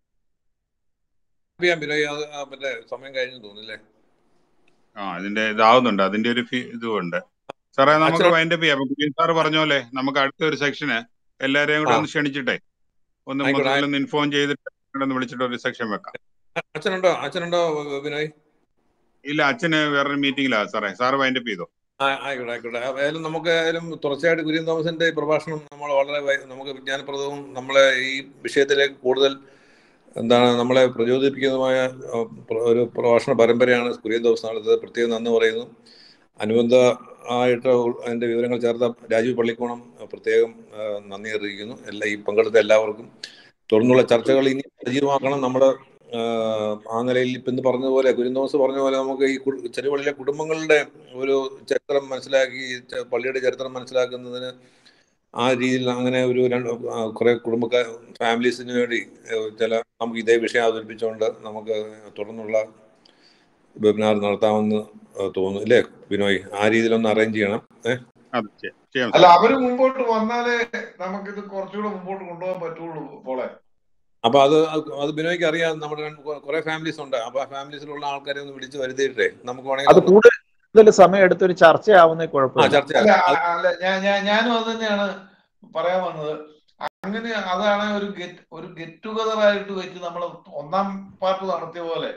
ചെയ്യാൻ ബിനോയ് അത് ആ മറ്റേ സമയം കഴിഞ്ഞു തോന്നുന്നില്ലേ ആ ഇതിന്റെ ഇതാവുന്നുണ്ട് അതിന്റെ ഒരു ഫീ- ഇതുമുണ്ട് സാറേ നമുക്ക് അച്ഛനോട് വൈൻഡപ്പ് ചെയ്യാം കുര്യൻ സാർ പറഞ്ഞ പോലെ നമുക്ക് അടുത്ത ഒരു സെക്ഷന് എല്ലാരെയും കൂടെ ആ ഒന്ന് ക്ഷണിച്ചിട്ടെ ഒന്ന് ആയിക്കോട്ടെ മൊത്തത്തിൽ ഒന്ന് ഇൻഫോം ചെയ്തിട്ട് ഇവിടെ ഒന്ന് വിളിച്ചിട്ട് ഒരു സെക്ഷൻ വെക്കാം ആ- അച്ഛനുണ്ടോ അച്ഛനുണ്ടോ ബിനോയ് ഇല്ല അച്ഛന് വേറൊരു മീറ്റിംഗിലാ സാറേ സാറ് വൈൻഡപ്പ് ചെയ്തോ ആ, ആയിക്കോട്ടെ ആയിക്കോട്ടെ ഏതായാലും നമുക്ക് ഏതായാലും തുടർച്ചയായിട്ട് കുര്യൻ തോമസിന്റെ ഈ പ്രഭാഷണം നമ്മൾ വളരെ വൈ- നമുക്ക് വിജ്ഞാനപ്രദവും നമ്മളെ ഈ വിഷയത്തിലേക്ക് കൂടുതൽ എന്താണ് നമ്മളെ പ്രചോദിപ്പിക്കുന്നതുമായ ആ, പ്ര- ഒരു പ്രഭാഷണ പരമ്പരയാണ് കുര്യൻ തോമസ് നടത്തിയത് പ്രത്യേകം നന്ദി പറയുന്നു അനുബന്ധ ആയിട്ട് അതിന്റെ വിവരങ്ങൾ ചേർത്ത രാജീവ് പള്ളിക്കോണം പ്രത്യേകം ആ, നന്ദി അറിയിക്കുന്നു എല്ലാ ഈ പങ്കെടുത്ത എല്ലാവർക്കും തുടർന്നുള്ള ചർച്ചകൾ ഇനി സജീവമാക്കണം നമ്മുടെ ആ, ആ നിലയിൽ ഇപ്പം ഇന്ന് പറഞ്ഞതുപോലെ കുര്യൻ തോമസ് പറഞ്ഞ പോലെ നമുക്ക് ഈ കു- ചെറുപള്ളിയിലെ കുടുംബങ്ങളുടെ ഒരു ചരിത്രം മനസ്സിലാക്കി ച- പള്ളിയുടെ ചരിത്രം മനസ്സിലാക്കുന്നതിന് ആ രീതിയിൽ അങ്ങനെ ഒരു രണ്ട് ആ, കുറെ കുടുംബക്കാർ ഫാമിലീസിന് വേണ്ടി ഏഹ്, ചില നമുക്ക് ഇതേ വിഷയം അവതരിപ്പിച്ചുകൊണ്ട് നമുക്ക് തുടർന്നുള്ള വെബിനാർ നടത്താമെന്ന് ഏഹ്, തോന്നുന്നു ഇല്ലേ ബിനോയ് ആ രീതിയിലൊന്ന് അറേഞ്ച് ചെയ്യണം ഏഹ് അത് ചെയ്യാം ചെയ്യാം അല്ല സാർ അവര് മുമ്പോട്ട് വന്നാലേ നമുക്കിത് കുറച്ചുകൂടെ മുമ്പോട്ട് കൊണ്ടുപോകാൻ പറ്റുള്ളൂ പോളെ അപ്പൊ അത് അത് അത് ബിനോയ്ക്ക് അറിയാം നമ്മുടെ രണ്ട് കു- കുറെ ഫാമിലീസ് ഉണ്ട് അപ്പൊ ആ ഫാമിലീസിലുള്ള ആൾക്കാരെ ഒന്ന് വിളിച്ച് വരുത്തിയിട്ടേ നമുക്ക് അത് വേണമെങ്കിൽ ഒന്ന് കൂടുതൽ സമയം എടുത്തൊരു ചർച്ചയാവുന്നേ ആ കുഴപ്പമില്ല ചർച്ച അല്ല അത് അ- അല്ല ഞാൻ ഞാൻ ഞാനും അത് തന്നെയാണ് പറയാൻ വന്നത് അങ്ങനെ അതാണ് ഒരു ഗെറ്റ് ഒരു ഗെറ്റ് ടുഗദർ ആയിട്ട് വെച്ച് നമ്മൾ ഒന്നാം പാർട്ട് നടത്തിയ പോലെ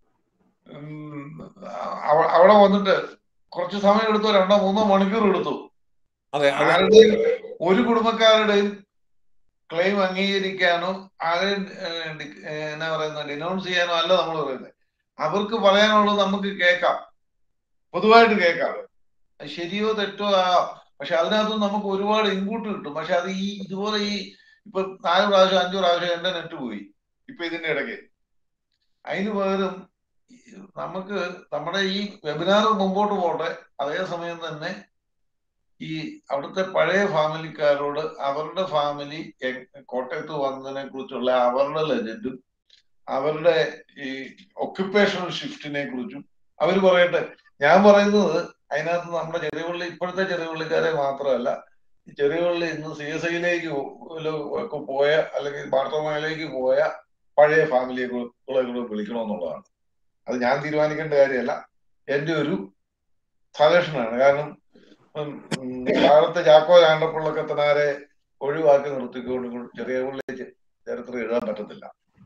ഉം, അവ- അവിടെ വന്നിട്ട് കുറച്ച് സമയം എടുത്തു രണ്ടോ മൂന്നോ മണിക്കൂർ എടുത്തു അതെ അതെ ആരുടെയും ഒരു കുടുംബക്കാരുടെയും ക്ലെയിം അംഗീകരിക്കാനോ ആരെയും ഏഹ്, ഡി- ഏഹ്, എന്നാ പറയുന്ന ഡിനൗൺസ് ചെയ്യാനോ അല്ല നമ്മൾ പറയുന്നത് അവർക്ക് പറയാനുള്ളത് നമുക്ക് കേൾക്കാം പൊതുവായിട്ട് കേൾക്കാം അത് ശരിയോ തെറ്റോ ആകാം പക്ഷെ അതിനകത്ത് നമുക്ക് ഒരുപാട് ഇൻപുട്ട് കിട്ടും പക്ഷെ അത് ഈ ഇതുപോലെ ഈ ഇപ്പൊ നാല് പ്രാവശ്യം അഞ്ചു പ്രാവശ്യം എന്റെ നെറ്റ് പോയി ഇപ്പൊ ഇതിന്റെ ഇടയ്ക്ക് അതിന് പകരം ഈ നമുക്ക് നമ്മുടെ ഈ വെബിനാർ മുമ്പോട്ട് പോട്ടെ അതേസമയം തന്നെ ഈ അവിടുത്തെ പഴയ ഫാമിലിക്കാരോട് അവരുടെ ഫാമിലി കോട്ടയത്ത് വന്നതിനെ കുറിച്ചുള്ള അവരുടെ ലെജൻഡും അവരുടെ ഈ ഒക്യുപ്പേഷണൽ ഷിഫ്റ്റിനെ കുറിച്ചും അവർ പറയട്ടെ ഞാൻ പറയുന്നത് അതിനകത്ത് നമ്മുടെ ചെറിയപള്ളി ഇപ്പോഴത്തെ ചെറിയപള്ളിക്കാരെ മാത്രമല്ല ഈ ചെറിയപള്ളി ഇന്ന് സി എസ് ഐയിലേക്ക് ഒക്കെ പോയ അല്ലെങ്കിൽ ബാർത്തോമയിലേക്ക് പോയ പഴയ ഫാമിലിയെ കൂടെ കൂടെ വിളിക്കണമെന്നുള്ളതാണ് അത് ഞാൻ തീരുമാനിക്കേണ്ട കാര്യമല്ല എന്റെ ഒരു സജഷനാണ് കാരണം ഉം, ഉം, കാലത്ത് ചാക്കോ ചാണ്ടപ്പിള്ളക്കത്തനാരെ ഒഴിവാക്കി നിർത്തിക്കൊണ്ട് ചെറിയ പുള്ളി ചരിത്രം എഴുതാൻ പറ്റത്തില്ല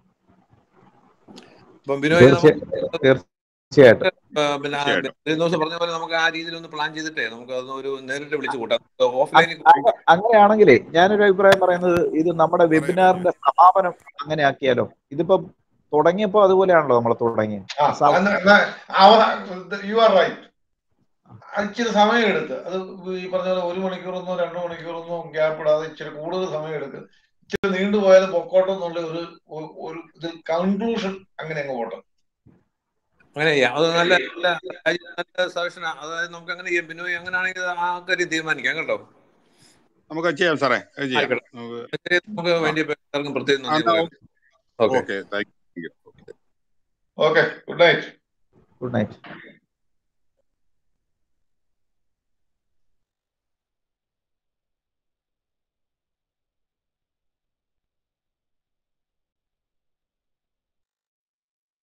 ഇപ്പം ബിനോയ് നമുക്ക് തീർച്ചയായും തീർച്ചയായിട്ടും ആ, പിന്നെ ആ, തീർച്ചയായിട്ടും ഒരു ദിവസം പറഞ്ഞ പോലെ നമുക്ക് ആ രീതിയിൽ ഒന്ന് പ്ലാൻ ചെയ്തിട്ടേ നമുക്ക് അതൊന്ന് ഒരു നേരിട്ട് വിളിച്ചു കൂട്ടാം ഓഫ്ലൈനിൽ അങ്ങ- അങ്ങനെയാണെങ്കിലേ ഞാനൊരു അഭിപ്രായം പറയുന്നത് ഇത് നമ്മുടെ വെബിനാറിന്റെ സമാപനം അങ്ങനെ ആക്കിയാലോ ഇതിപ്പം തുടങ്ങിയപ്പോ അതുപോലെയാണല്ലോ നമ്മൾ തുടങ്ങിയത് ആ സ- യു ആർ റൈറ്റ് ഇച്ചിരി സമയം എടുത്ത് അത് ഈ പറഞ്ഞ പോലെ ഒരു മണിക്കൂറൊന്നോ രണ്ടു മണിക്കൂറൊന്നോ ഗ്യാപ്പ് ഇടാതെ ഇച്ചിരി കൂടുതൽ സമയം എടുത്ത് ഇച്ചിരി നീണ്ടുപോയാൽ പൊക്കോട്ടം എന്നുള്ള ഒരു ഒരു- ഒരു ഇത് കൺക്ലൂഷൻ അങ്ങനെ അങ്ങ് പോട്ടെ അങ്ങനെ ചെയ്യാം അത് നല്ല നല്ല നല്ല സജഷൻ അതായത് നമുക്ക് അങ്ങനെ ചെയ്യാം ബിനോയ് അങ്ങനെയാണെങ്കിൽ ആ കാര്യം തീരുമാനിക്കാം കേട്ടോ നമുക്ക് അത് ചെയ്യാം സാറേ അത് ചെയ്യാം ആയിക്കോട്ടെ നമുക്ക് ശരി, നമുക്ക് വേണ്ടി എല്ലാവർക്കും പ്രത്യേകം നന്ദി എന്നാ പറയാം okay okay thank you okay good night good night